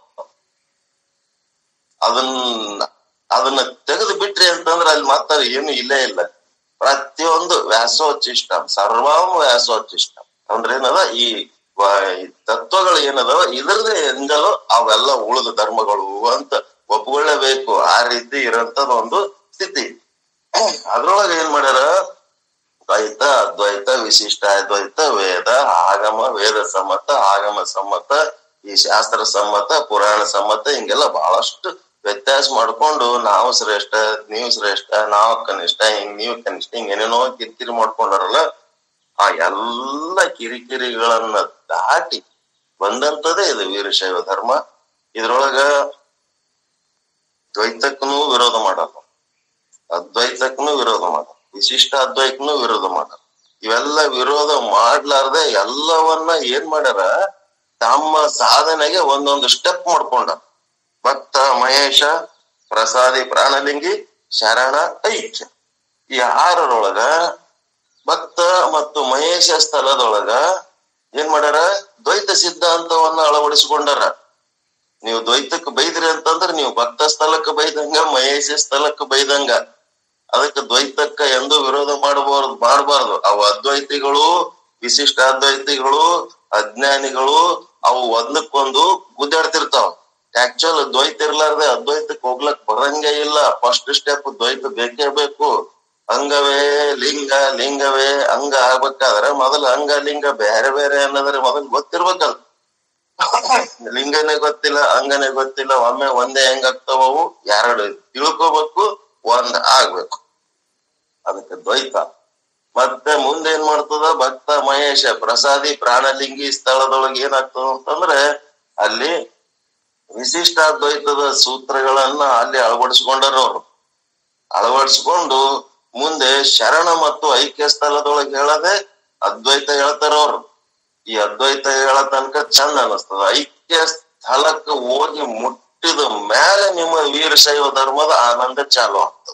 ಅದನ್ನ ಅದನ್ನ ತೆಗೆದು ಬಿಟ್ರಿ ಅಂತಂದ್ರ ಅಲ್ಲಿ ಮಾತ್ರ ಏನು ಇಲ್ಲೇ ಇಲ್ಲ ಪ್ರತಿಯೊಂದು ವ್ಯಾಸೋಚಿಷ್ಟ ಸರ್ವಂ ವ್ಯಾಸೋಚಿಷ್ಟ ಅಂದ್ರೆ ಏನದ ಈ ವ- ಈ ತತ್ವಗಳು ಏನದಾವ ಇದ್ರದೇ ಎಂಜಲು ಅವೆಲ್ಲ ಉಳಿದ ಧರ್ಮಗಳು ಅಂತ ಒಪ್ಕೊಳ್ಳೇಬೇಕು ಆ ರೀತಿ ಇರೋಂತದ ಒಂದು ಸ್ಥಿತಿ ಅದ್ರೊಳಗ ಏನ್ ಮಾಡ್ಯಾರ ದ್ವೈತ ಅದ್ವೈತ ವಿಶಿಷ್ಟ ಅದ್ವೈತ ವೇದ ಆಗಮ ವೇದ ಸಮ್ಮತ ಆಗಮ ಸಮ್ಮತ ಈ ಶಾಸ್ತ್ರ ಸಮ್ಮತ ಪುರಾಣ ಸಮ್ಮತ ಹಿಂಗೆಲ್ಲ ಬಹಳಷ್ಟು ವ್ಯತ್ಯಾಸ ಮಾಡ್ಕೊಂಡು ನಾವು ಶ್ರೇಷ್ಠ ನೀವು ಶ್ರೇಷ್ಠ ನಾವು ಕನಿಷ್ಠ ಹಿಂಗ್ ನೀವು ಕನಿಷ್ಠ ಹಿಂಗ್ ಏನೇನೋ ಕಿರಿಕಿರಿ ಮಾಡ್ಕೊಂಡಾರಲ್ಲ ಆ ಎಲ್ಲ ಕಿರಿಕಿರಿಗಳನ್ನ ದಾಟಿ ಬಂದಂತದೇ ಇದು ವೀರಶೈವ ಧರ್ಮ ಇದ್ರೊಳಗ ದ್ವೈತಕ್ಕೂ ವಿರೋಧ ಮಾಡಲ್ಲ ಅದ್ವೈತಕ್ಕೂ ವಿರೋಧ ಮಾಡಲ್ಲ ವಿಶಿಷ್ಟ ಅದ್ವೈತಕ್ಕೂ ವಿರೋಧ ಮಾಡಲ್ಲ ಇವೆಲ್ಲ ವಿರೋಧ ಮಾಡ್ಲಾರ್ದೆ ಎಲ್ಲವನ್ನ ಏನ್ ಮಾಡ್ಯಾರ ತಮ್ಮ ಸಾಧನೆಗೆ ಒಂದೊಂದು ಸ್ಟೆಪ್ ಮಾಡ್ಕೊಂಡ ಭಕ್ತ ಮಹೇಶ ಪ್ರಸಾದಿ ಪ್ರಾಣಲಿಂಗಿ ಶರಣ ಐಕ್ಯ ಈ ಆರರೊಳಗ ಭಕ್ತ ಮತ್ತು ಮಹೇಶ ಸ್ಥಳದೊಳಗ ಏನ್ ಮಾಡ್ಯಾರ ದ್ವೈತ ಸಿದ್ಧಾಂತವನ್ನ ಅಳವಡಿಸಿಕೊಂಡಾರ ನೀವು ದ್ವೈತಕ್ಕೆ ಬೈದ್ರಿ ಅಂತಂದ್ರ ನೀವು ಭಕ್ತ ಸ್ಥಳಕ್ಕೆ ಬೈದಂಗ ಮಹೇಶ ಸ್ಥಳಕ್ಕೆ ಬೈದಂಗ ಅದಕ್ಕೆ ದ್ವೈತಕ್ಕ ಎಂದು ವಿರೋಧ ಮಾಡಬಾರ್ದು ಮಾಡಬಾರ್ದು ಅವು ಅದ್ವೈತಿಗಳು ವಿಶಿಷ್ಟ ಅದ್ವೈತಿಗಳು ಅಜ್ಞಾನಿಗಳು ಅವು ಒಂದಕ್ಕೊಂದು ಗುದ್ದಾಡ್ತಿರ್ತಾವ ಆಕ್ಚುಲ್ ದ್ವೈತ ಇರ್ಲಾರ್ದೆ ಅದ್ವೈತಕ್ಕೆ ಹೋಗ್ಲಕ್ ಬರಂಗೇ ಇಲ್ಲ ಫಸ್ಟ್ ಸ್ಟೆಪ್ ದ್ವೈತ ಬೇಕೇ ಬೇಕು ಅಂಗವೇ ಲಿಂಗ ಲಿಂಗವೇ ಅಂಗ ಆಗ್ಬೇಕಾದ್ರೆ ಮೊದಲು ಅಂಗ ಲಿಂಗ ಬೇರೆ ಬೇರೆ ಅನ್ನೋದ್ರೆ ಮೊದಲು ಗೊತ್ತಿರ್ಬೇಕಲ್ಲ ಲಿಂಗನೇ ಗೊತ್ತಿಲ್ಲ ಅಂಗನೇ ಗೊತ್ತಿಲ್ಲ ಒಮ್ಮೆ ಒಂದೇ ಹೆಂಗಾಗ್ತಾವ ಅವು ಎರಡು ತಿಳ್ಕೋಬೇಕು ಒಂದ್ ಆಗ್ಬೇಕು ಅದಕ್ಕೆ ದ್ವೈತ ಮತ್ತೆ ಮುಂದೆ ಏನ್ ಮಾಡ್ತದ ಭಕ್ತ ಮಹೇಶ ಪ್ರಸಾದಿ ಪ್ರಾಣಲಿಂಗಿ ಸ್ಥಳದೊಳಗೆ ಏನಾಗ್ತದ ಅಂತಂದ್ರೆ ಅಲ್ಲಿ ವಿಶಿಷ್ಟಾದ್ವೈತದ ಸೂತ್ರಗಳನ್ನ ಅಲ್ಲಿ ಅಳವಡಿಸ್ಕೊಂಡಾರ ಅವರು ಅಳವಡಿಸ್ಕೊಂಡು ಮುಂದೆ ಶರಣ ಮತ್ತು ಐಕ್ಯ ಸ್ಥಳದೊಳಗೆ ಹೇಳದೆ ಅದ್ವೈತ ಹೇಳ್ತಾರ ಅವ್ರು ಈ ಅದ್ವೈತ ಹೇಳೋ ತನಕ ಚಂದ ಅನಸ್ತದ ಐಕ್ಯ ಸ್ಥಳಕ್ಕೆ ಹೋಗಿ ಮುಟ್ಟಿದ ಮೇಲೆ ನಿಮ್ಮ ವೀರಶೈವ ಧರ್ಮದ ಆನಂದ ಚಾಲು ಆಗ್ತದ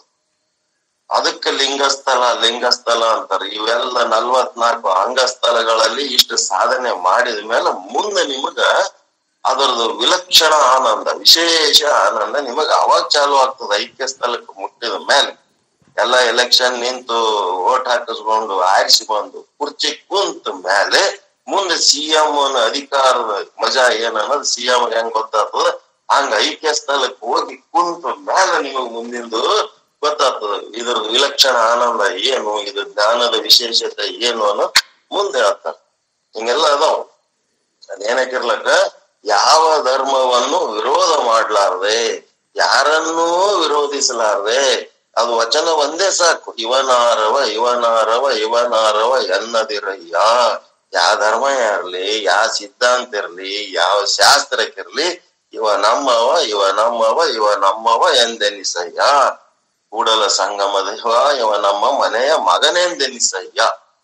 ಅದಕ್ಕೆ ಲಿಂಗಸ್ಥಳ ಲಿಂಗಸ್ಥಳ ಅಂತಾರೆ ಇವೆಲ್ಲ ನಲ್ವತ್ನಾಲ್ಕು ಅಂಗಸ್ಥಳಗಳಲ್ಲಿ ಇಷ್ಟು ಸಾಧನೆ ಮಾಡಿದ ಮೇಲೆ ಮುಂದೆ ನಿಮಗ ಅದರದ್ದು ವಿಲಕ್ಷಣ ಆನಂದ ವಿಶೇಷ ಆನಂದ ನಿಮಗ ಅವಾಗ ಚಾಲು ಆಗ್ತದ ಐಕ್ಯ ಸ್ಥಳಕ್ಕೆ ಮುಟ್ಟಿದ ಮೇಲೆ ಎಲ್ಲ ಎಲೆಕ್ಷನ್ ನಿಂತು ಓಟ್ ಹಾಕಿಸ್ಕೊಂಡು ಆರಿಸಿ ಬಂದು ಕುರ್ಚಿ ಕುಂತ ಮೇಲೆ ಮುಂದೆ ಸಿಎಂ ಅಧಿಕಾರದ ಮಜಾ ಏನನ್ನೋದು ಸಿಎಂ ಹೆಂಗ್ ಗೊತ್ತಾಗ್ತದ ಹಂಗ ಐಕ್ಯ ಸ್ಥಳಕ್ಕೆ ಹೋಗಿ ಕುಂತ ಮೇಲೆ ನಿಮಗ್ ಮುಂದಿಂದು ಗೊತ್ತಾಗ್ತದ ಇದ್ರ ವಿಲಕ್ಷಣ ಆನಂದ ಏನು ಇದು ಜ್ಞಾನದ ವಿಶೇಷತೆ ಏನು ಅನ್ನೋ ಮುಂದೆ ಹೇಳ್ತಾರೆ ಹಿಂಗೆಲ್ಲ ಅದಾವ ಅದೇನಕ್ಕಿರ್ಲಕ್ಕ ಯಾವ ಧರ್ಮವನ್ನು ವಿರೋಧ ಮಾಡ್ಲಾರ್ದೆ ಯಾರನ್ನೂ ವಿರೋಧಿಸಲಾರ್ದೆ ಅದು ವಚನ ಒಂದೇ ಸಾಕು ಇವನಾರವ ಇವನಾರವ ಇವನಾರವ ಎನ್ನದಿರಯ್ಯ ಯಾವ ಧರ್ಮ ಇರ್ಲಿ ಯಾವ ಸಿದ್ಧಾಂತ ಇರ್ಲಿ ಯಾವ ಶಾಸ್ತ್ರಕ್ಕಿರ್ಲಿ ಇವ ನಮ್ಮವ ಇವ ನಮ್ಮವ ಇವ ನಮ್ಮವ ಎಂದೆನಿಸಯ್ಯ ಕೂಡಲ ಸಂಗಮ ದೇವ ಇವ ನಮ್ಮ ಮನೆಯ ಮಗನೆಂದೆನಿಸಯ್ಯ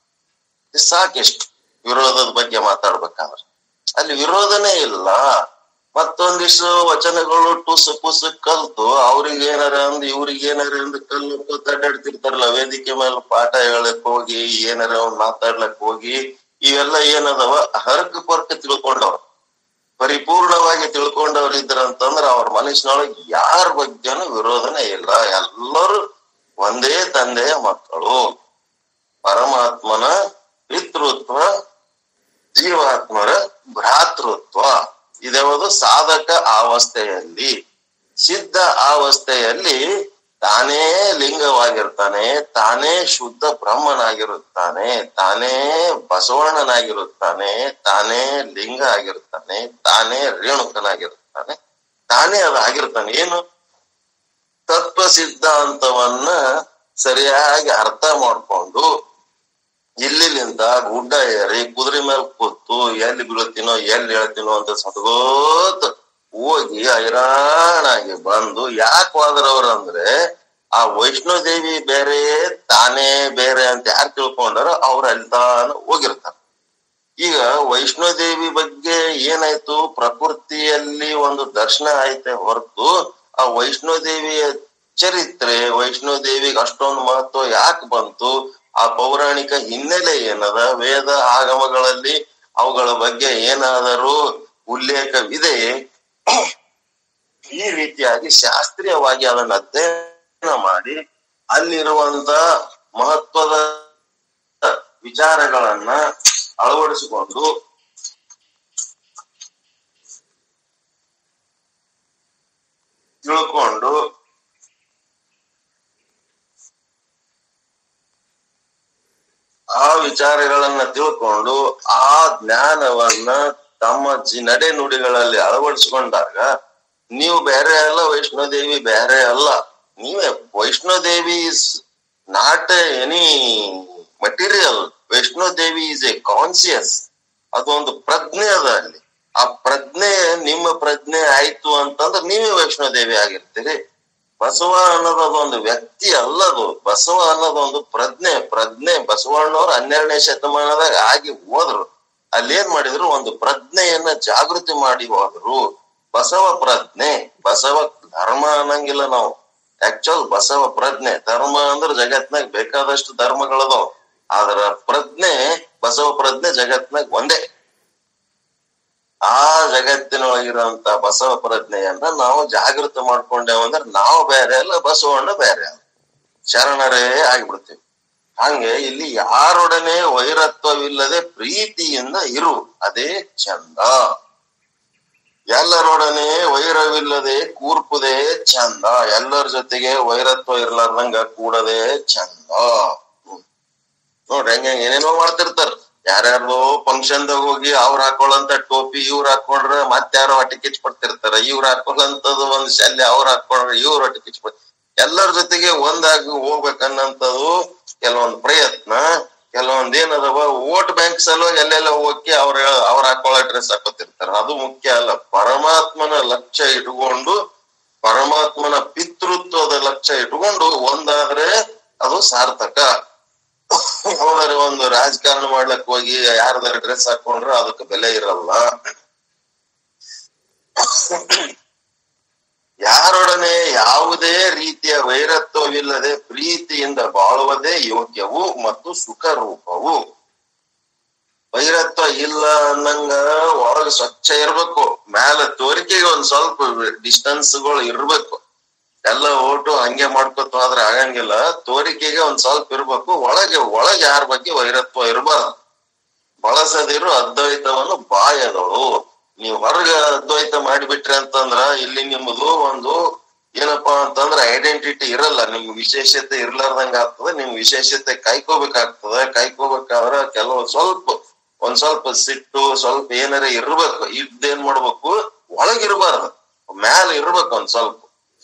ಇದ್ ಸಾಕಿಷ್ಟು ವಿರೋಧದ ಬಗ್ಗೆ ಮಾತಾಡ್ಬೇಕಾದ್ರೆ ಅಲ್ಲಿ ವಿರೋಧನೇ ಇಲ್ಲ ಮತ್ತೊಂದಿಷ್ಟು ವಚನಗಳು ಟುಸ್ ಪುಸ್ ಕಲ್ತು ಅವ್ರಿಗೆ ಏನಾರ ಅಂದ್ ಇವ್ರಿಗೆ ಏನಾರ ಅಂದ್ ಕಲ್ಲು ಅಡ್ಡಾಡ್ತಿರ್ತಾರಲ್ಲ ವೇದಿಕೆ ಮೇಲೆ ಪಾಠ ಹೇಳಕ್ ಹೋಗಿ ಏನಾರ ಒಂದ್ ಮಾತಾಡ್ಲಕ್ ಹೋಗಿ ಇವೆಲ್ಲ ಏನದವ ಹರಕ ಪರ್ಕ ತಿಳ್ಕೊಂಡವ ಪರಿಪೂರ್ಣವಾಗಿ ತಿಳ್ಕೊಂಡವ್ರು ಇದ್ರಂತಂದ್ರ ಅವ್ರ ಮನಸ್ಸಿನೊಳಗೆ ಯಾರ ಬಗ್ಗೆನೂ ವಿರೋಧನೇ ಇಲ್ಲ ಎಲ್ಲರೂ ಒಂದೇ ತಂದೆಯ ಮಕ್ಕಳು ಪರಮಾತ್ಮನ ಪಿತೃತ್ವ ಜೀವಾತ್ಮರ ಭ್ರಾತೃತ್ವ ಇದ್ಯಾವುದು ಸಾಧಕ ಅವಸ್ಥೆಯಲ್ಲಿ ಸಿದ್ಧ ಅವಸ್ಥೆಯಲ್ಲಿ ತಾನೇ ಲಿಂಗವಾಗಿರ್ತಾನೆ ತಾನೇ ಶುದ್ಧ ಬ್ರಹ್ಮನಾಗಿರುತ್ತಾನೆ ತಾನೇ ಬಸವಣ್ಣನಾಗಿರುತ್ತಾನೆ ತಾನೇ ಲಿಂಗ ಆಗಿರುತ್ತಾನೆ ತಾನೇ ರೇಣುಕನಾಗಿರುತ್ತಾನೆ ತಾನೇ ಅದಾಗಿರ್ತಾನೆ ಏನು ತತ್ವ ಸಿದ್ಧಾಂತವನ್ನ ಸರಿಯಾಗಿ ಅರ್ಥ ಮಾಡ್ಕೊಂಡು ಇಲ್ಲಿಲಿಂದ ಗುಡ್ಡ ಏರಿ ಕುದುರೆ ಮೇಲೆ ಕೂತು ಎಲ್ಲಿ ಬೀಳ್ತೀನೋ ಎಲ್ಲಿ ಹೇಳ್ತೀನೋ ಅಂತ ಸದ್ಗೋತ್ ಹೋಗಿ ಹೈರಾಣಾಗಿ ಬಂದು ಯಾಕೆ ಹೋದ್ರವ್ರ ಅಂದ್ರೆ ಆ ವೈಷ್ಣೋದೇವಿ ಬೇರೆ ತಾನೇ ಬೇರೆ ಅಂತ ಯಾರು ತಿಳ್ಕೊಂಡಾರೋ ಅವ್ರು ಅಲ್ಲಿ ತಾನ ಹೋಗಿರ್ತಾರ ಈಗ ವೈಷ್ಣೋದೇವಿ ಬಗ್ಗೆ ಏನಾಯ್ತು ಪ್ರಕೃತಿಯಲ್ಲಿ ಒಂದು ದರ್ಶನ ಆಯ್ತೆ ಹೊರತು ಆ ವೈಷ್ಣೋದೇವಿಯ ಚರಿತ್ರೆ ವೈಷ್ಣೋದೇವಿಗೆ ಅಷ್ಟೊಂದು ಮಹತ್ವ ಯಾಕೆ ಬಂತು ಆ ಪೌರಾಣಿಕ ಹಿನ್ನೆಲೆ ಏನದ ವೇದ ಆಗಮಗಳಲ್ಲಿ ಅವುಗಳ ಬಗ್ಗೆ ಏನಾದರೂ ಉಲ್ಲೇಖವಿದೆ ಈ ರೀತಿಯಾಗಿ ಶಾಸ್ತ್ರೀಯವಾಗಿ ಅದನ್ನ ಅಧ್ಯಯನ ಮಾಡಿ ಅಲ್ಲಿರುವಂತ ಮಹತ್ವದ ವಿಚಾರಗಳನ್ನ ಅಳವಡಿಸಿಕೊಂಡು ತಿಳ್ಕೊಂಡು ಆ ವಿಚಾರಗಳನ್ನ ತಿಳ್ಕೊಂಡು ಆ ಜ್ಞಾನವನ್ನ ತಮ್ಮ ಜಿ ನಡೆ ನುಡಿಗಳಲ್ಲಿ ಅಳವಡಿಸಿಕೊಂಡಾಗ ನೀವು ಬೇರೆ ಅಲ್ಲ ವೈಷ್ಣೋದೇವಿ ಬೇರೆ ಅಲ್ಲ ನೀವೇ Vaishnodevi is not any material Vaishnodevi is a conscious ಅದೊಂದು ಪ್ರಜ್ಞೆ ಅದ ಅಲ್ಲಿ ಆ ಪ್ರಜ್ಞೆ ನಿಮ್ಮ ಪ್ರಜ್ಞೆ ಆಯ್ತು ಅಂತಂದ್ರೆ ನೀವೇ ವೈಷ್ಣೋದೇವಿ ಆಗಿರ್ತೀರಿ ಬಸವ ಅನ್ನೋದು ಅದೊಂದು ವ್ಯಕ್ತಿ ಅಲ್ಲದು ಬಸವ ಅನ್ನೋದೊಂದು ಪ್ರಜ್ಞೆ ಪ್ರಜ್ಞೆ ಬಸವಣ್ಣವ್ರು ಹನ್ನೆರಡನೇ ಶತಮಾನದಾಗ ಆಗಿ ಹೋದ್ರು ಅಲ್ಲಿ ಏನ್ ಮಾಡಿದ್ರು ಒಂದು ಪ್ರಜ್ಞೆಯನ್ನ ಜಾಗೃತಿ ಮಾಡಿ ಹೋದ್ರು ಬಸವ ಪ್ರಜ್ಞೆ ಬಸವ ಧರ್ಮ ಅನ್ನಂಗಿಲ್ಲ ನಾವು ಆಕ್ಚುಲ್ ಬಸವ ಪ್ರಜ್ಞೆ ಧರ್ಮ ಅಂದ್ರ ಜಗತ್ನಾಗ ಬೇಕಾದಷ್ಟು ಧರ್ಮಗಳದಾವ ಆದ್ರ ಪ್ರಜ್ಞೆ ಬಸವ ಪ್ರಜ್ಞೆ ಜಗತ್ನಾಗ ಒಂದೇ ಆ ಜಗತ್ತಿನೊಳಗಿರುವಂತ ಬಸವ ಪ್ರಜ್ಞೆಯನ್ನ ನಾವು ಜಾಗೃತ ಮಾಡ್ಕೊಂಡೇವ ಅಂದ್ರೆ ನಾವು ಬೇರೆ ಅಲ್ಲ ಬಸವಣ್ಣ ಬೇರೆ ಅಲ್ಲ ಶರಣರೇ ಆಗ್ಬಿಡ್ತೀವಿ ಹಂಗೆ ಇಲ್ಲಿ ಯಾರೊಡನೆ ವೈರತ್ವವಿಲ್ಲದೆ ಪ್ರೀತಿಯಿಂದ ಇರು ಅದೇ ಚಂದ ಎಲ್ಲರೊಡನೆ ವೈರವಿಲ್ಲದೆ ಕೂರ್ಪುದೇ ಚಂದ ಎಲ್ಲರ ಜೊತೆಗೆ ವೈರತ್ವ ಇರ್ಲಾರ್ದಂಗ ಕೂಡದೇ ಚಂದ ಹ್ಮ್. ನೋಡ್ರಿ ಹೆಂಗ ಏನೇನೋ ಮಾಡ್ತಿರ್ತಾರ ಯಾರ್ಯಾರ್ದೋ ಫಂಕ್ಷನ್ದಾಗ ಹೋಗಿ ಅವ್ರ ಹಾಕೊಳ್ಳಂತ ಟೋಪಿ ಇವ್ರ ಹಾಕೊಂಡ್ರ ಮತ್ತಾರೋ ಹೊಟ್ಟೆ ಕಿಚ್ ಪಡ್ತಿರ್ತಾರ ಇವ್ರ ಹಾಕೊಳ್ಳಂತದ್ದು ಒಂದ್ ಶಲ್ಯ ಅವ್ರ ಹಾಕೊಂಡ್ರ ಇವ್ರ ಹೊಟ್ಟೆ ಕಿಚ್ ಪಡ್ ಎಲ್ಲರ ಜೊತೆಗೆ ಒಂದಾಗಿ ಹೋಗ್ಬೇಕನ್ನಂತದು ಕೆಲವೊಂದ್ ಪ್ರಯತ್ನ ಕೆಲವೊಂದ್ ಏನದವ ವೋಟ್ ಬ್ಯಾಂಕ್ ಸಲುವಾಗಿ ಎಲ್ಲೆಲ್ಲ ಹೋಗಿ ಅವ್ರ ಅವ್ರ ಹಾಕೊಳ್ಳೋ ಡ್ರೆಸ್ ಹಾಕೋತಿರ್ತಾರ ಅದು ಮುಖ್ಯ ಅಲ್ಲ ಪರಮಾತ್ಮನ ಲಕ್ಷ್ಯ ಇಟ್ಕೊಂಡು ಪರಮಾತ್ಮನ ಪಿತೃತ್ವದ ಲಕ್ಷ್ಯ ಇಟ್ಕೊಂಡು ಒಂದಾದ್ರೆ ಅದು ಸಾರ್ಥಕ ಯಾವ್ದಾರ ಒಂದು ರಾಜಕಾರಣ ಮಾಡ್ಲಕ್ ಹೋಗಿ ಯಾರ್ದಾರ ಡ್ರೆಸ್ ಹಾಕೊಂಡ್ರೆ ಅದಕ್ಕೆ ಬೆಲೆ ಇರಲ್ಲ ಯಾರೊಡನೆ ಯಾವುದೇ ರೀತಿಯ ವೈರತ್ವವಿಲ್ಲದೆ ಪ್ರೀತಿಯಿಂದ ಬಾಳುವುದೇ ಯೋಗ್ಯವು ಮತ್ತು ಸುಖ ರೂಪವು ವೈರತ್ವ ಇಲ್ಲ ಅನ್ನಂಗ ಒಳಗ ಸ್ವಚ್ಛ ಇರ್ಬೇಕು ಮ್ಯಾಲ ತೋರಿಕೆಗೆ ಒಂದ್ ಸ್ವಲ್ಪ ಡಿಸ್ಟೆನ್ಸ್ ಗಳು ಇರ್ಬೇಕು ಎಲ್ಲ ಓಟು ಹಂಗೆ ಮಾಡ್ಕೊತ ಹೋದ್ರೆ ಆಗಂಗಿಲ್ಲ ತೋರಿಕೆಗೆ ಒಂದ್ ಸ್ವಲ್ಪ ಇರ್ಬೇಕು ಒಳಗೆ ಒಳಗೆ ಯಾರ ಬಗ್ಗೆ ವೈರತ್ವ ಇರಬಾರ್ದು ಬಳಸದಿರು ಅದ್ವೈತವನ್ನು ಬಾಯದಳು ನೀವು ಹೊರಗ ಅದ್ವೈತ ಮಾಡಿಬಿಟ್ರಿ ಅಂತಂದ್ರ ಇಲ್ಲಿ ನಿಮ್ಮದು ಒಂದು ಏನಪ್ಪಾ ಅಂತಂದ್ರ ಐಡೆಂಟಿಟಿ ಇರಲ್ಲ ನಿಮ್ ವಿಶೇಷತೆ ಇರ್ಲಾರ್ದಂಗ ಆಗ್ತದೆ ನಿಮ್ ವಿಶೇಷತೆ ಕಾಯ್ಕೋಬೇಕಾಗ್ತದೆ ಕಾಯ್ಕೋಬೇಕಾದ್ರ ಕೆಲವು ಸ್ವಲ್ಪ ಒಂದ್ ಸ್ವಲ್ಪ ಸಿಟ್ಟು ಸ್ವಲ್ಪ ಏನಾರ ಇರ್ಬೇಕು ಇದ್ದೇನ್ ಮಾಡ್ಬೇಕು ಒಳಗಿರ್ಬಾರ್ದು ಮ್ಯಾಲ ಇರ್ಬೇಕು ಒಂದ್ ಸ್ವಲ್ಪ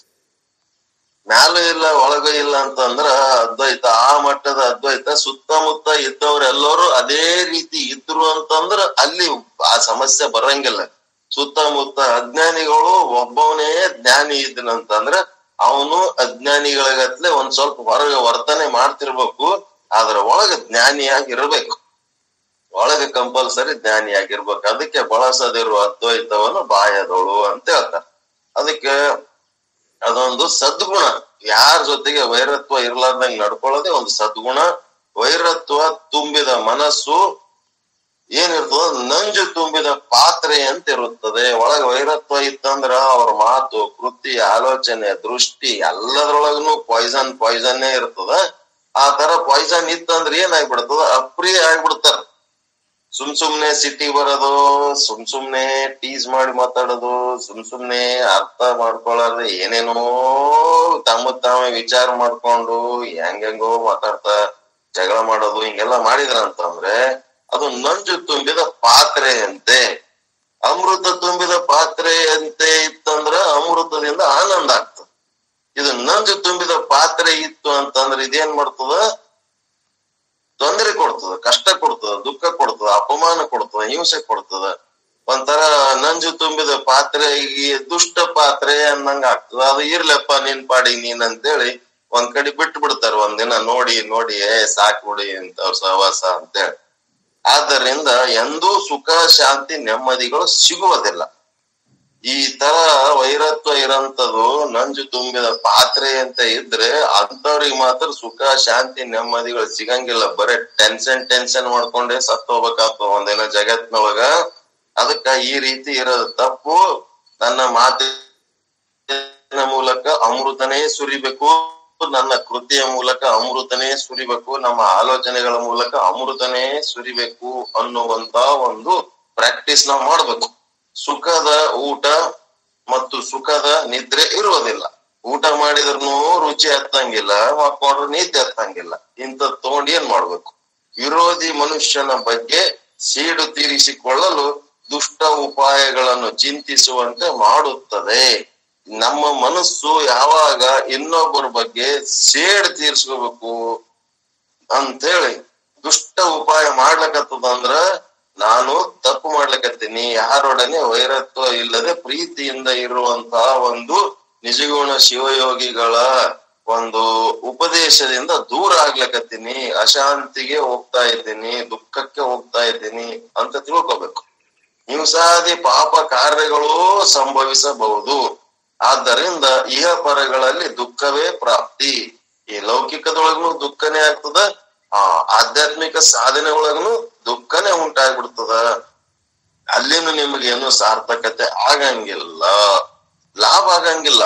ಮ್ಯಾಲ ಇಲ್ಲ ಒಳಗ ಇಲ್ಲ ಅಂತಂದ್ರ ಅದ್ವೈತ ಆ ಮಟ್ಟದ ಅದ್ವೈತ ಸುತ್ತಮುತ್ತ ಇದ್ದವ್ರೆಲ್ಲರೂ ಅದೇ ರೀತಿ ಇದ್ರು ಅಂತಂದ್ರ ಅಲ್ಲಿ ಆ ಸಮಸ್ಯೆ ಬರಂಗಿಲ್ಲ ಸುತ್ತಮುತ್ತ ಅಜ್ಞಾನಿಗಳು ಒಬ್ಬವನೇ ಜ್ಞಾನಿ ಇದ್ದನಂತಂದ್ರ ಅವನು ಅಜ್ಞಾನಿಗಳಿಗತ್ಲೆ ಒಂದ್ ಸ್ವಲ್ಪ ಹೊರಗೆ ವರ್ತನೆ ಮಾಡ್ತಿರ್ಬೇಕು ಆದ್ರ ಒಳಗ ಜ್ಞಾನಿಯಾಗಿ ಇರ್ಬೇಕು ಒಳಗೆ ಕಂಪಲ್ಸರಿ ಜ್ಞಾನಿಯಾಗಿರ್ಬೇಕು ಅದಕ್ಕೆ ಬಳಸದಿರುವ ಅದ್ವೈತವನ್ನು ಬಾಯದೋಳು ಅಂತ ಹೇಳ್ತಾರೆ ಅದಕ್ಕೆ ಅದೊಂದು ಸದ್ಗುಣ ಯಾರ ಜೊತೆಗೆ ವೈರತ್ವ ಇರ್ಲಾರ್ದಂಗ್ ನಡ್ಕೊಳ್ಳೋದೇ ಒಂದು ಸದ್ಗುಣ ವೈರತ್ವ ತುಂಬಿದ ಮನಸ್ಸು ಏನಿರ್ತದ ನಂಜು ತುಂಬಿದ ಪಾತ್ರೆ ಅಂತ ಇರುತ್ತದೆ ಒಳಗ ವೈರತ್ವ ಇತ್ತಂದ್ರ ಅವ್ರ ಮಾತು ಕೃತಿ ಆಲೋಚನೆ ದೃಷ್ಟಿ ಎಲ್ಲದ್ರೊಳಗನು ಪಾಯ್ಸನ್ ಪಾಯ್ಸನ್ನೇ ಇರ್ತದ ಆ ತರ ಪಾಯ್ಸನ್ ಇತ್ತಂದ್ರ ಏನಾಗ್ಬಿಡ್ತದ ಅಪ್ರಿಯ ಆಗ್ಬಿಡ್ತಾರ ಸುಮ್ ಸುಮ್ನೆ ಸಿಟಿ ಬರೋದು ಸುಮ್ ಸುಮ್ನೆ ಟೀಸ್ ಮಾಡಿ ಮಾತಾಡೋದು ಸುಮ್ ಸುಮ್ನೆ ಅರ್ಥ ಮಾಡ್ಕೊಳ್ಳಾರ್ದೆ ಏನೇನೋ ತಮ್ಮ ತಾವೇ ವಿಚಾರ ಮಾಡ್ಕೊಂಡು ಹೆಂಗೆಂಗೋ ಮಾತಾಡ್ತಾ ಜಗಳ ಮಾಡೋದು ಹಿಂಗೆಲ್ಲ ಮಾಡಿದ್ರ ಅಂತಂದ್ರೆ ಅದು ನಂಜು ತುಂಬಿದ ಪಾತ್ರೆ ಅಂತೆ ಅಮೃತ ತುಂಬಿದ ಪಾತ್ರೆ ಅಂತೆ ಇತ್ತಂದ್ರ ಅಮೃತದಿಂದ ಆನಂದ ಆಗ್ತದ ಇದು ನಂಜು ತುಂಬಿದ ಪಾತ್ರೆ ಇತ್ತು ಅಂತಂದ್ರೆ ಇದೇನ್ ಮಾಡ್ತದ ತೊಂದರೆ ಕೊಡ್ತದ ಕಷ್ಟ ಕೊಡ್ತದ ದುಃಖ ಕೊಡ್ತದ ಅಪಮಾನ ಕೊಡ್ತದ ಹಿಂಸೆ ಕೊಡ್ತದ ಒಂಥರ ನಂಜು ತುಂಬಿದ ಪಾತ್ರೆ ಈ ದುಷ್ಟ ಪಾತ್ರೆ ಅನ್ನಂಗ ಆಗ್ತದ ಅದು ಇರ್ಲಪ್ಪ ನಿನ್ ಪಾಡಿ ನೀನ್ ಅಂತೇಳಿ ಒಂದ್ ಕಡೆ ಬಿಟ್ಟು ಬಿಡ್ತಾರ ಒಂದಿನ ನೋಡಿ ನೋಡಿ ಏ ಸಾಕ್ ಬಿಡಿ ಅಂತವ್ರ ಸಹವಾಸ ಅಂತೇಳಿ ಆದ್ದರಿಂದ ಎಂದೂ ಸುಖ ಶಾಂತಿ ನೆಮ್ಮದಿಗಳು ಸಿಗುವುದಿಲ್ಲ ಈ ತರ ವೈರತ್ವ ಇರಂತದು ನಂಜು ತುಂಬಿದ ಪಾತ್ರೆ ಅಂತ ಇದ್ರೆ ಅಂತವ್ರಿಗೆ ಮಾತ್ರ ಸುಖ ಶಾಂತಿ ನೆಮ್ಮದಿಗಳು ಸಿಗಂಗಿಲ್ಲ ಬರೇ ಟೆನ್ಷನ್ ಟೆನ್ಷನ್ ಮಾಡ್ಕೊಂಡೇ ಸತ್ತು ಹೋಗ್ಬೇಕಾಗ್ತದ ಒಂದಿನ ಜಗತ್ನೊಳಗ ಅದಕ್ಕ ಈ ರೀತಿ ಇರೋದು ತಪ್ಪು ನನ್ನ ಮಾತಿನ ಮೂಲಕ ಅಮೃತನೇ ಸುರಿಬೇಕು ನನ್ನ ಕೃತಿಯ ಮೂಲಕ ಅಮೃತನೇ ಸುರಿಬೇಕು ನಮ್ಮ ಆಲೋಚನೆಗಳ ಮೂಲಕ ಅಮೃತನೇ ಸುರಿಬೇಕು ಅನ್ನುವಂತ ಒಂದು ಪ್ರಾಕ್ಟೀಸ್ ನಾವು ಮಾಡ್ಬೇಕು ಸುಖದ ಊಟ ಮತ್ತು ಸುಖದ ನಿದ್ರೆ ಇರುವುದಿಲ್ಲ ಊಟ ಮಾಡಿದ್ರೂ ರುಚಿ ಹತ್ತಂಗಿಲ್ಲ ಮಕ್ಕೊಂಡ್ರು ನಿದ್ದೆ ಹತ್ತಂಗಿಲ್ಲ ಇಂಥ ತಗೊಂಡ್ ಏನ್ ಮಾಡ್ಬೇಕು ವಿರೋಧಿ ಮನುಷ್ಯನ ಬಗ್ಗೆ ಸೀಡು ತೀರಿಸಿಕೊಳ್ಳಲು ದುಷ್ಟ ಉಪಾಯಗಳನ್ನು ಚಿಂತಿಸುವಂತೆ ಮಾಡುತ್ತದೆ ನಮ್ಮ ಮನಸ್ಸು ಯಾವಾಗ ಇನ್ನೊಬ್ಬರ ಬಗ್ಗೆ ಸೇಡ್ ತೀರ್ಸ್ಕೋಬೇಕು ಅಂತೇಳಿ ದುಷ್ಟ ಉಪಾಯ ಮಾಡ್ಲಕತ್ತದಂದ್ರ ನಾನು ತಪ್ಪು ಮಾಡ್ಲಕತ್ತೀನಿ ಯಾರೊಡನೆ ವೈರತ್ವ ಇಲ್ಲದೆ ಪ್ರೀತಿಯಿಂದ ಇರುವಂತಹ ಒಂದು ನಿಜಗುಣ ಶಿವಯೋಗಿಗಳ ಒಂದು ಉಪದೇಶದಿಂದ ದೂರ ಆಗ್ಲಕತ್ತೀನಿ ಅಶಾಂತಿಗೆ ಹೋಗ್ತಾ ಇದ್ದೀನಿ ದುಃಖಕ್ಕೆ ಹೋಗ್ತಾ ಇದ್ದೀನಿ ಅಂತ ತಿಳ್ಕೊಬೇಕು ಹಿಂಸಾದಿ ಪಾಪ ಕಾರ್ಯಗಳು ಸಂಭವಿಸಬಹುದು ಆದ್ದರಿಂದ ಇಹ ಪರಗಳಲ್ಲಿ ದುಃಖವೇ ಪ್ರಾಪ್ತಿ ಈ ಲೌಕಿಕದೊಳಗನು ದುಃಖನೇ ಆಗ್ತದ ಆ ಆಧ್ಯಾತ್ಮಿಕ ಸಾಧನೆ ಒಳಗನು ದುಃಖನೇ ಉಂಟಾಗ್ಬಿಡ್ತದ ಅಲ್ಲಿನೂ ನಿಮಗೇನು ಸಾರ್ಥಕತೆ ಆಗಂಗಿಲ್ಲ ಲಾಭ ಆಗಂಗಿಲ್ಲ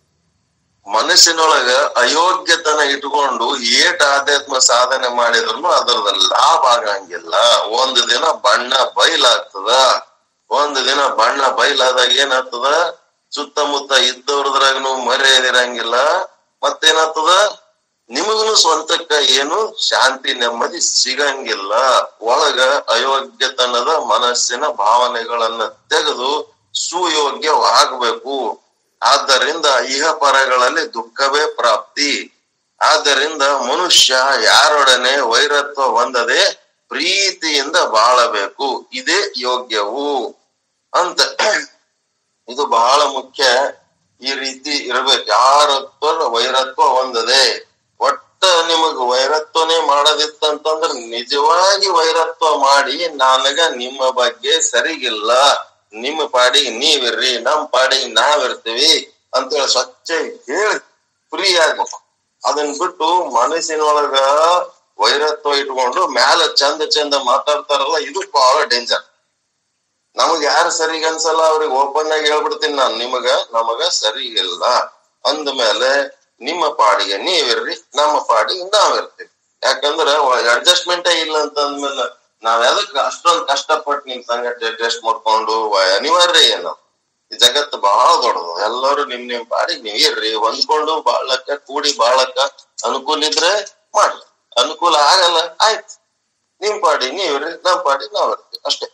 ಮನಸ್ಸಿನೊಳಗ ಅಯೋಗ್ಯತನ ಇಟ್ಕೊಂಡು ಏಟ್ ಆಧ್ಯಾತ್ಮ ಸಾಧನೆ ಮಾಡಿದ್ರು ಅದರದ ಲಾಭ ಆಗಂಗಿಲ್ಲ ಒಂದು ದಿನ ಬಣ್ಣ ಬಯಲಾಗ್ತದ ಒಂದು ದಿನ ಬಣ್ಣ ಬಯಲಾದಾಗ ಏನಾಗ್ತದ ಸುತ್ತಮುತ್ತ ಇದ್ದವ್ರದ್ರಾಗನು ಮರ್ಯಾದಿರಂಗಿಲ್ಲ ಮತ್ತೇನಾಗ್ತದ ನಿಮಗನು ಸ್ವಂತಕ್ಕ ಏನು ಶಾಂತಿ ನೆಮ್ಮದಿ ಸಿಗಂಗಿಲ್ಲ ಒಳಗ ಅಯೋಗ್ಯತನದ ಮನಸ್ಸಿನ ಭಾವನೆಗಳನ್ನ ತೆಗೆದು ಸುಯೋಗ್ಯವಾಗಬೇಕು ಆದ್ದರಿಂದ ಇಹ ಪರಗಳಲ್ಲಿ ದುಃಖವೇ ಪ್ರಾಪ್ತಿ ಆದ್ದರಿಂದ ಮನುಷ್ಯ ಯಾರೊಡನೆ ವೈರತ್ವ ಹೊಂದದೆ ಪ್ರೀತಿಯಿಂದ ಬಾಳಬೇಕು ಇದೇ ಯೋಗ್ಯವು ಅಂತ ಇದು ಬಹಳ ಮುಖ್ಯ ಈ ರೀತಿ ಇರ್ಬೇಕು ಯಾರತ್ವ ವೈರತ್ವ ಹೊಂದದೆ ಒಟ್ಟ ನಿಮಗ್ ವೈರತ್ವನೇ ಮಾಡೋದಿತ್ತಂತಂದ್ರ ನಿಜವಾಗಿ ವೈರತ್ವ ಮಾಡಿ ನನಗ ನಿಮ್ಮ ಬಗ್ಗೆ ಸರಿಗಿಲ್ಲ ನಿಮ್ಮ ಪಾಡಿಗೆ ನೀವಿರ್ರಿ ನಮ್ ಪಾಡಿಗೆ ನಾವಿರ್ತೀವಿ ಅಂತೇಳಿ ಸ್ವಚ್ಛ ಹೇಳಿ ಫ್ರೀ ಆಗ್ಬೇಕು ಅದನ್ ಬಿಟ್ಟು ಮನಸ್ಸಿನೊಳಗ ವೈರತ್ವ ಇಟ್ಕೊಂಡು ಮ್ಯಾಲ ಚಂದ ಚಂದ ಮಾತಾಡ್ತಾರಲ್ಲ ಇದು ಬಹಳ ಡೇಂಜರ್ ನಮಗ್ ಯಾರು ಸರಿಗ ಅನ್ಸಲ್ಲ ಅವ್ರಿಗೆ ಓಪನ್ ಆಗಿ ಹೇಳ್ಬಿಡ್ತೀನಿ ನಾನ್ ನಿಮಗ ನಮಗ ಸರಿಗಿಲ್ಲ ಅಂದ್ಮೇಲೆ ನಿಮ್ಮ ಪಾಡಿಗೆ ನೀವಿರ್ರಿ ನಮ್ಮ ಪಾಡಿಗೆ ನಾವಿರ್ತೀವಿ ಯಾಕಂದ್ರ ಅಡ್ಜಸ್ಟ್ಮೆಂಟೇ ಇಲ್ಲ ಅಂತ ಅಂದ್ಮೇಲೆ ನಾವ್ ಎದಕ್ ಅಷ್ಟೊಂದ್ ಕಷ್ಟಪಟ್ಟು ನಿಮ್ ಸಂಗಟ ಅಡ್ಜಸ್ಟ್ ಮಾಡ್ಕೊಂಡು ವ- ಅನಿವಾರ್ಯ ಏನು ಈ ಜಗತ್ತು ಬಹಳ ದೊಡ್ಡದು ಎಲ್ಲರೂ ನಿಮ್ ನಿಮ್ ಪಾಡಿಗೆ ನೀವ್ ಇರ್ರಿ ಹೊಂದ್ಕೊಂಡು ಬಾಳಕ್ಕ ಕೂಡಿ ಬಾಳಕ್ಕ ಅನುಕೂಲ ಇದ್ರೆ ಮಾಡ್ರಿ ಅನುಕೂಲ ಆಗಲ್ಲ ಆಯ್ತು ನಿಮ್ ಪಾಡಿ ನೀವಿರ್ರಿ ನಮ್ ಪಾಡಿ ನಾವಿರ್ತೀವಿ ಅಷ್ಟೇ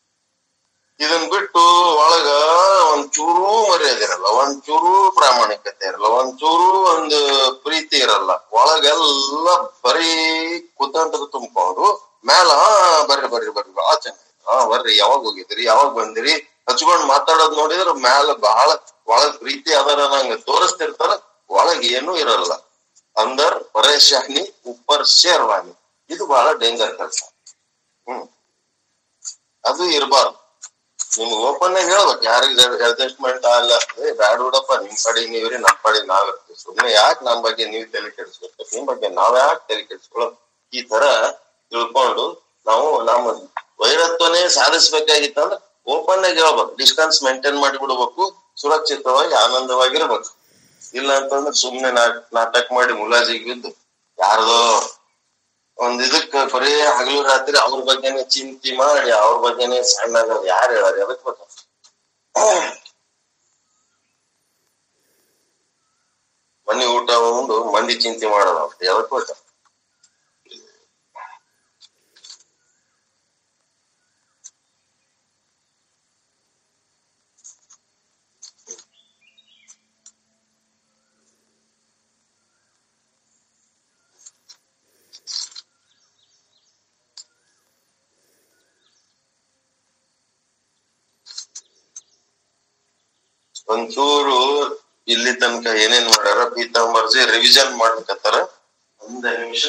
ಇದನ್ ಬಿಟ್ಟು ಒಳಗ ಒಂದ್ ಚೂರು ಮರ್ಯಾದೆ ಇರಲ್ಲ ಒಂದ್ ಚೂರು ಪ್ರಾಮಾಣಿಕತೆ ಇರಲ್ಲ ಒಂದ್ ಚೂರು ಒಂದು ಪ್ರೀತಿ ಇರಲ್ಲ ಒಳಗೆಲ್ಲ ಬರೀ ಕುತಂತ್ರ ತುಂಬಿಕೊಂಡು ಮ್ಯಾಲ ಹಾ ಬರ್ರಿ ಬರ್ರಿ ಬರ್ರಿ ಬಹಳ ಚೆನ್ನಾಗಿ ಹಾ ಬರ್ರಿ ಯಾವಾಗ ಹೋಗಿದ್ರಿ ಯಾವಾಗ ಬಂದಿರಿ ಹಚ್ಕೊಂಡ್ ಮಾತಾಡೋದ್ ನೋಡಿದ್ರ ಮ್ಯಾಲ ಬಹಳ ಒಳಗ್ ಪ್ರೀತಿ ಅದರ ನಂಗ ತೋರಿಸ್ತಿರ್ತಾರ ಒಳಗ್ ಏನೂ ಇರಲ್ಲ ಅಂದರ್ ಪರೇಶಾನಿ ಉಪ್ಪರ್ ಶೇರ್ವಾನಿ ಇದು ಬಹಳ ಡೇಂಜರ್ ಕೆಲಸ ಹ್ಮ್ ಅದು ಇರಬಾರ್ದು ನಿಮ್ಗೆ ಓಪನ್ ಆಗಿ ಹೇಳ್ಬೇಕು ಯಾರಿಗೆ ಅಡ್ಜಸ್ಟ್ಮೆಂಟ್ ಆಗಲ್ಲ ಏ ಬ್ಯಾಡ ಬಿಡಪ್ಪ ನಿಮ್ ಕಡೆ ನೀವ್ರಿ ನಮ್ ಕಡೆ ನಾವಿರ್ತೀವಿ ಸುಮ್ನೆ ಯಾಕೆ ನಮ್ ಬಗ್ಗೆ ನೀವ್ ತಲೆ ಕೆಡಿಸ್ಬೇಕು ನಿಮ್ ಬಗ್ಗೆ ನಾವ್ ಯಾಕೆ ತಲೆ ಕೆಡಿಸ್ಕೊಳ್ಳೋದು ಈ ತರ ತಿಳ್ಕೊಂಡು ನಾವು ನಮ್ಮ ವೈರತ್ವನೇ ಸಾಧಿಸ್ಬೇಕಾಗಿತ್ತಂದ್ರೆ ಓಪನ್ ಆಗಿ ಹೇಳ್ಬೇಕು ಡಿಸ್ಟನ್ಸ್ ಮೇಂಟೈನ್ ಮಾಡಿ ಬಿಡ್ಬೇಕು ಸುರಕ್ಷಿತವಾಗಿ ಆನಂದವಾಗಿರ್ಬೇಕು ಇಲ್ಲ ಅಂತಂದ್ರೆ ಸುಮ್ನೆ ನಾ- ನಾಟಕ ಮಾಡಿ ಮುಲಾಜಿಗೆ ಬಿದ್ದು ಯಾರ್ದೋ ಒಂದ್ ಇದಕ್ಕ ಬರೀ ಹಗಲು ರಾತ್ರಿ ಅವ್ರ ಬಗ್ಗೆನೆ ಚಿಂತೆ ಮಾಡಿ ಅವ್ರ ಬಗ್ಗೆನೆ ಸಣ್ಣ ಯಾರು ಹೇಳಾರ ಅದಕ್ ಗೊತ್ತ ಮನಿ ಊಟ ಉಂಡು ಮಂದಿ ಚಿಂತೆ ಮಾಡೋದ ಎದಕ್ ಗೊತ್ತ ಒಂಚೂರು ಇಲ್ಲಿ ತನಕ ಏನೇನ್ ಮಾಡ್ಯಾರ ಪೀತಾಂಬರ್ಜಿ ರಿವಿಷನ್ ಮಾಡ್ಬೇಕತ್ತಾರ ಒಂದ್ ನಿಮಿಷ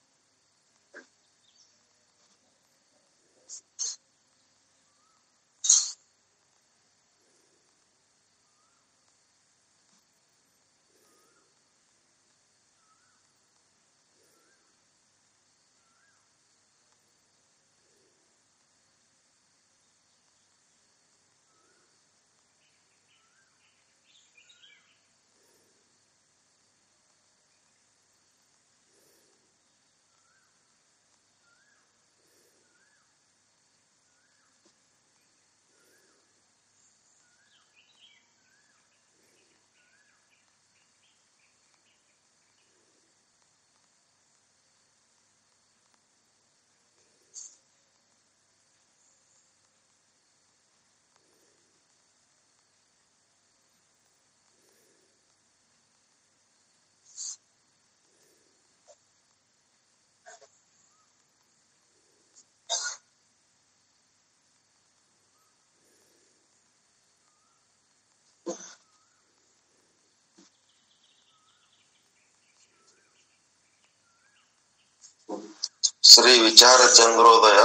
ಶ್ರೀ ವಿಚಾರ ಚಂದ್ರೋದಯ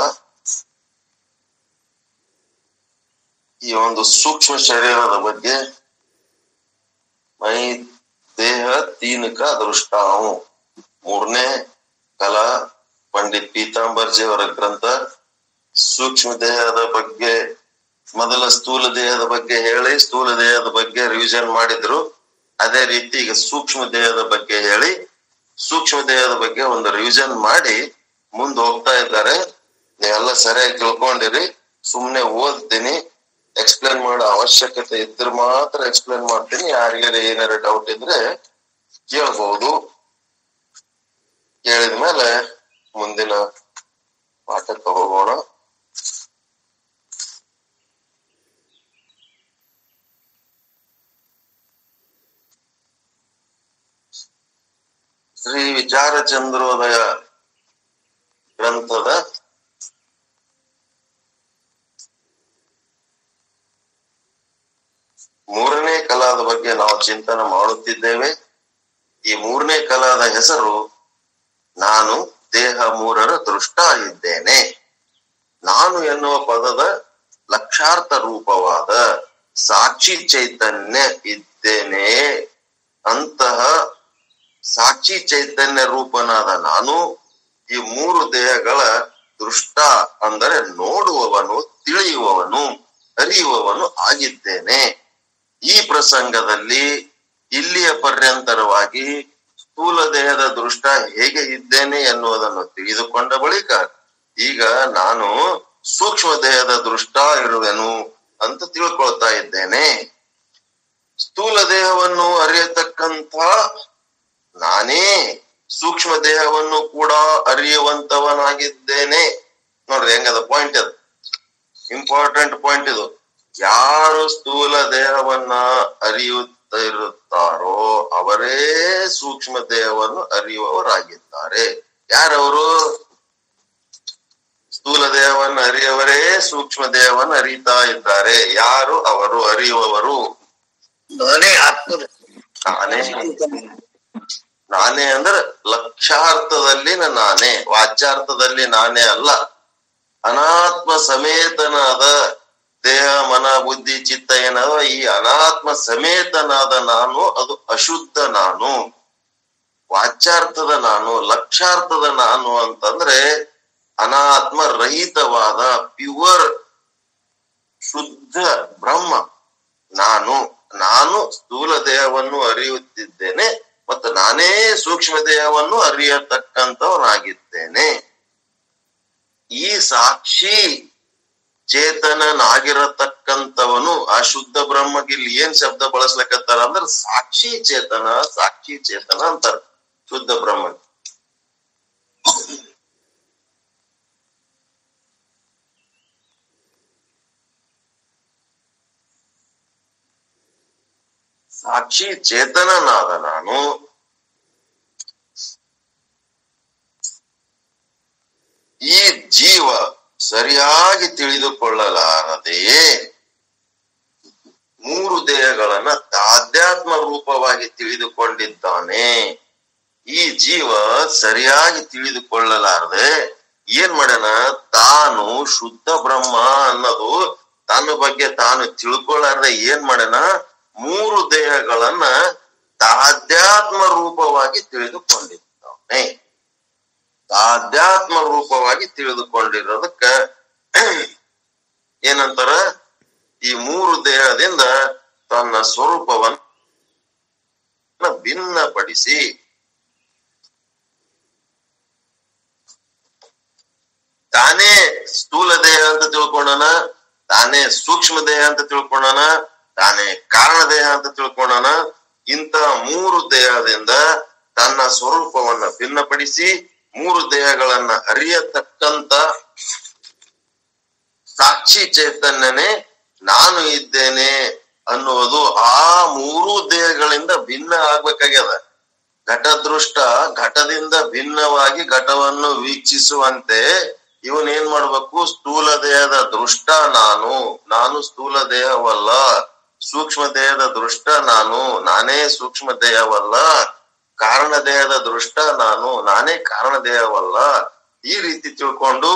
ಈ ಒಂದು ಸೂಕ್ಷ್ಮ ಶರೀರದ ಬಗ್ಗೆ ಮೈ ದೇಹ ತೀನ್ ಕಾ ದೃಷ್ಟ ಹೂಂ ಮೂರನೇ ಕಲಾ ಪಂಡಿತ್ ಪೀತಾಂಬರ್ಜಿ ಅವರ ಗ್ರಂಥ ಸೂಕ್ಷ್ಮ ದೇಹದ ಬಗ್ಗೆ ಮೊದಲ ಸ್ಥೂಲ ದೇಹದ ಬಗ್ಗೆ ಹೇಳಿ ಸ್ಥೂಲ ದೇಹದ ಬಗ್ಗೆ ರಿವಿಷನ್ ಮಾಡಿದ್ರು ಅದೇ ರೀತಿ ಈಗ ಸೂಕ್ಷ್ಮ ದೇಹದ ಬಗ್ಗೆ ಹೇಳಿ ಸೂಕ್ಷ್ಮ ದೇಹದ ಬಗ್ಗೆ ಒಂದು ರಿವಿಷನ್ ಮಾಡಿ ಮುಂದೆ ಹೋಗ್ತಾ ಇದ್ದಾರೆ ನೀವೆಲ್ಲ ಸರಿಯಾಗಿ ತಿಳ್ಕೊಂಡಿರಿ ಸುಮ್ನೆ ಓದ್ತೀನಿ ಎಕ್ಸ್ಪ್ಲೇನ್ ಮಾಡೋ ಅವಶ್ಯಕತೆ ಇದ್ರೆ ಮಾತ್ರ ಎಕ್ಸ್ಪ್ಲೇನ್ ಮಾಡ್ತೀನಿ ಯಾರಿಗಾರ ಏನಾರ ಡೌಟ್ ಇದ್ರೆ ಕೇಳ್ಬಹುದು ಕೇಳಿದ್ಮೇಲೆ ಮುಂದಿನ ಪಾಠಕ್ಕೆ ಹೋಗೋಣ ಶ್ರೀ ವಿಚಾರ ಚಂದ್ರೋದಯ ಗ್ರಂಥದ ಮೂರನೇ ಕಲಾದ ಬಗ್ಗೆ ನಾವು ಚಿಂತನೆ ಮಾಡುತ್ತಿದ್ದೇವೆ ಈ ಮೂರನೇ ಕಲಾದ ಹೆಸರು ನಾನು ದೇಹ ಮೂರರ ದೃಷ್ಟ ಇದ್ದೇನೆ ನಾನು ಎನ್ನುವ ಪದದ ಲಕ್ಷಾರ್ಥ ರೂಪವಾದ ಸಾಕ್ಷಿ ಚೈತನ್ಯ ಇದ್ದೇನೆ ಅಂತಹ ಸಾಕ್ಷಿ ಚೈತನ್ಯ ರೂಪನಾದ ನಾನು ಈ ಮೂರು ದೇಹಗಳ ದೃಷ್ಟ ಅಂದರೆ ನೋಡುವವನು ತಿಳಿಯುವವನು ಅರಿಯುವವನು ಆಗಿದ್ದೇನೆ ಈ ಪ್ರಸಂಗದಲ್ಲಿ ಇಲ್ಲಿಯ ಪರ್ಯಂತರವಾಗಿ ಸ್ಥೂಲ ದೇಹದ ದೃಷ್ಟ ಹೇಗೆ ಇದ್ದೇನೆ ಎನ್ನುವುದನ್ನು ತಿಳಿದುಕೊಂಡ ಬಳಿಕ ಈಗ ನಾನು ಸೂಕ್ಷ್ಮ ದೇಹದ ದೃಷ್ಟ ಇರುವೆನು ಅಂತ ತಿಳ್ಕೊಳ್ತಾ ಇದ್ದೇನೆ ಸ್ಥೂಲ ದೇಹವನ್ನು ಅರಿಯತಕ್ಕಂಥ ನಾನೇ ಸೂಕ್ಷ್ಮ ದೇಹವನ್ನು ಕೂಡ ಅರಿಯುವಂತವನಾಗಿದ್ದೇನೆ ನೋಡ್ರಿ ಹೆಂಗದ ಪಾಯಿಂಟ್ ಅದು ಇಂಪಾರ್ಟೆಂಟ್ ಪಾಯಿಂಟ್ ಇದು ಯಾರು ಸ್ಥೂಲ ದೇಹವನ್ನ ಅರಿಯುತ್ತಿರುತ್ತಾರೋ ಅವರೇ ಸೂಕ್ಷ್ಮ ದೇಹವನ್ನು ಅರಿಯುವವರಾಗಿದ್ದಾರೆ ಯಾರವರು ಸ್ಥೂಲ ದೇಹವನ್ನು ಅರಿಯವರೇ ಸೂಕ್ಷ್ಮ ದೇಹವನ್ನು ಅರಿತಾ ಇದ್ದಾರೆ ಯಾರು ಅವರು ಅರಿಯುವವರು ನಾನೇ ಆತ್ಮದ ನಾನೇ ನಾನೇ ಅಂದ್ರೆ ಲಕ್ಷಾರ್ಥದಲ್ಲಿ ನಾನೇ ವಾಚ್ಯಾರ್ಥದಲ್ಲಿ ನಾನೇ ಅಲ್ಲ ಅನಾತ್ಮ ಸಮೇತನಾದ ದೇಹ ಮನ ಬುದ್ಧಿ ಚಿತ್ತ ಏನದ ಈ ಅನಾತ್ಮ ಸಮೇತನಾದ ನಾನು ಅದು ಅಶುದ್ಧ ನಾನು ವಾಚ್ಯಾರ್ಥದ ನಾನು ಲಕ್ಷಾರ್ಥದ ನಾನು ಅಂತಂದ್ರೆ ಅನಾತ್ಮ ರಹಿತವಾದ ಪ್ಯೂರ್ ಶುದ್ಧ ಬ್ರಹ್ಮ ನಾನು ನಾನು ಸ್ಥೂಲ ದೇಹವನ್ನು ಅರಿಯುತ್ತಿದ್ದೇನೆ ಮತ್ತು ನಾನೇ ಸೂಕ್ಷ್ಮ ದೇಹವನ್ನು ಅರಿಯತಕ್ಕಂಥವನಾಗಿದ್ದೇನೆ ಈ ಸಾಕ್ಷಿ ಚೇತನನಾಗಿರತಕ್ಕಂಥವನು ಆ ಶುದ್ಧ ಬ್ರಹ್ಮಗೆ ಇಲ್ಲಿ ಏನ್ ಶಬ್ದ ಬಳಸ್ಲಕತ್ತಾರ ಅಂದ್ರೆ ಸಾಕ್ಷಿ ಚೇತನ ಸಾಕ್ಷಿ ಚೇತನ ಅಂತಾರ ಶುದ್ಧ ಬ್ರಹ್ಮ ಸಾಕ್ಷಿ ಚೇತನನಾದ ನಾನು ಈ ಜೀವ ಸರಿಯಾಗಿ ತಿಳಿದುಕೊಳ್ಳಲಾರದೆಯೇ ಮೂರು ದೇಹಗಳನ್ನ ತಾಧ್ಯಾತ್ಮ ರೂಪವಾಗಿ ತಿಳಿದುಕೊಂಡಿದ್ದಾನೆ ಈ ಜೀವ ಸರಿಯಾಗಿ ತಿಳಿದುಕೊಳ್ಳಲಾರದೆ ಏನ್ ಮಾಡ್ಯಾನ ತಾನು ಶುದ್ಧ ಬ್ರಹ್ಮ ಅನ್ನೋದು ತನ್ನ ಬಗ್ಗೆ ತಾನು ತಿಳ್ಕೊಳ್ಳಾರ್ದೆ ಏನ್ ಮಾಡ್ಯಾನ ಮೂರು ದೇಹಗಳನ್ನ ತಾಧ್ಯಾತ್ಮ ರೂಪವಾಗಿ ತಿಳಿದುಕೊಂಡಿದ್ದಾನೆ ತಾಧ್ಯಾತ್ಮ ರೂಪವಾಗಿ ತಿಳಿದುಕೊಂಡಿರೋದಕ್ಕ ಏನಂತಾರ ಈ ಮೂರು ದೇಹದಿಂದ ತನ್ನ ಸ್ವರೂಪವನ್ನ ಭಿನ್ನಪಡಿಸಿ ತಾನೇ ಸ್ಥೂಲ ದೇಹ ಅಂತ ತಿಳ್ಕೊಂಡನ ತಾನೇ ಸೂಕ್ಷ್ಮ ದೇಹ ಅಂತ ತಿಳ್ಕೊಂಡನ ತಾನೇ ಕಾರಣ ದೇಹ ಅಂತ ತಿಳ್ಕೊಂಡನ ಇಂತ ಮೂರು ದೇಹದಿಂದ ತನ್ನ ಸ್ವರೂಪವನ್ನ ಭಿನ್ನಪಡಿಸಿ ಮೂರು ದೇಹಗಳನ್ನ ಅರಿಯತಕ್ಕಂತ ಸಾಕ್ಷಿ ಚೈತನ್ಯನೇ ನಾನು ಇದ್ದೇನೆ ಅನ್ನುವುದು ಆ ಮೂರು ದೇಹಗಳಿಂದ ಭಿನ್ನ ಆಗ್ಬೇಕಾಗ್ಯದ ಘಟದೃಷ್ಟ ಘಟದಿಂದ ಭಿನ್ನವಾಗಿ ಘಟವನ್ನು ವೀಕ್ಷಿಸುವಂತೆ ಇವನ್ ಏನ್ ಮಾಡ್ಬೇಕು ಸ್ಥೂಲ ದೇಹದ ದೃಷ್ಟ ನಾನು ನಾನು ಸ್ಥೂಲ ದೇಹವಲ್ಲ ಸೂಕ್ಷ್ಮ ದೇಹದ ದೃಷ್ಟ ನಾನು ನಾನೇ ಸೂಕ್ಷ್ಮ ದೇಹವಲ್ಲ ಕಾರಣ ದೇಹದ ದೃಷ್ಟ ನಾನು ನಾನೇ ಕಾರಣ ದೇಹವಲ್ಲ ಈ ರೀತಿ ತಿಳ್ಕೊಂಡು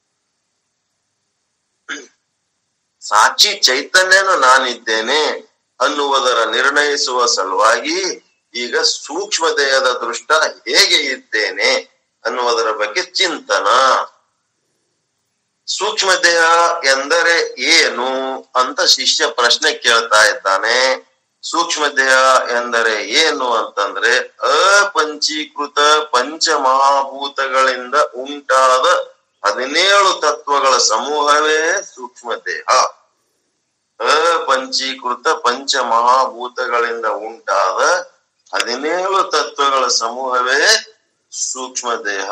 ಸಾಕ್ಷಿ ಚೈತನ್ಯನು ನಾನಿದ್ದೇನೆ ಅನ್ನುವುದರ ನಿರ್ಣಯಿಸುವ ಸಲುವಾಗಿ ಈಗ ಸೂಕ್ಷ್ಮ ದೇಹದ ದೃಷ್ಟ ಹೇಗೆ ಇದ್ದೇನೆ ಅನ್ನುವುದರ ಬಗ್ಗೆ ಚಿಂತನ ಸೂಕ್ಷ್ಮ ದೇಹ ಎಂದರೆ ಏನು ಅಂತ ಶಿಷ್ಯ ಪ್ರಶ್ನೆ ಕೇಳ್ತಾ ಇದ್ದಾನೆ ಸೂಕ್ಷ್ಮ ದೇಹ ಎಂದರೆ ಏನು ಅಂತಂದ್ರೆ ಅಪಂಚೀಕೃತ ಪಂಚಮಹಾಭೂತಗಳಿಂದ ಉಂಟಾದ ಹದಿನೇಳು ತತ್ವಗಳ ಸಮೂಹವೇ ಸೂಕ್ಷ್ಮ ದೇಹ ಅಪಂಚೀಕೃತ ಪಂಚಮಹಾಭೂತಗಳಿಂದ ಉಂಟಾದ ಹದಿನೇಳು ತತ್ವಗಳ ಸಮೂಹವೇ ಸೂಕ್ಷ್ಮ ದೇಹ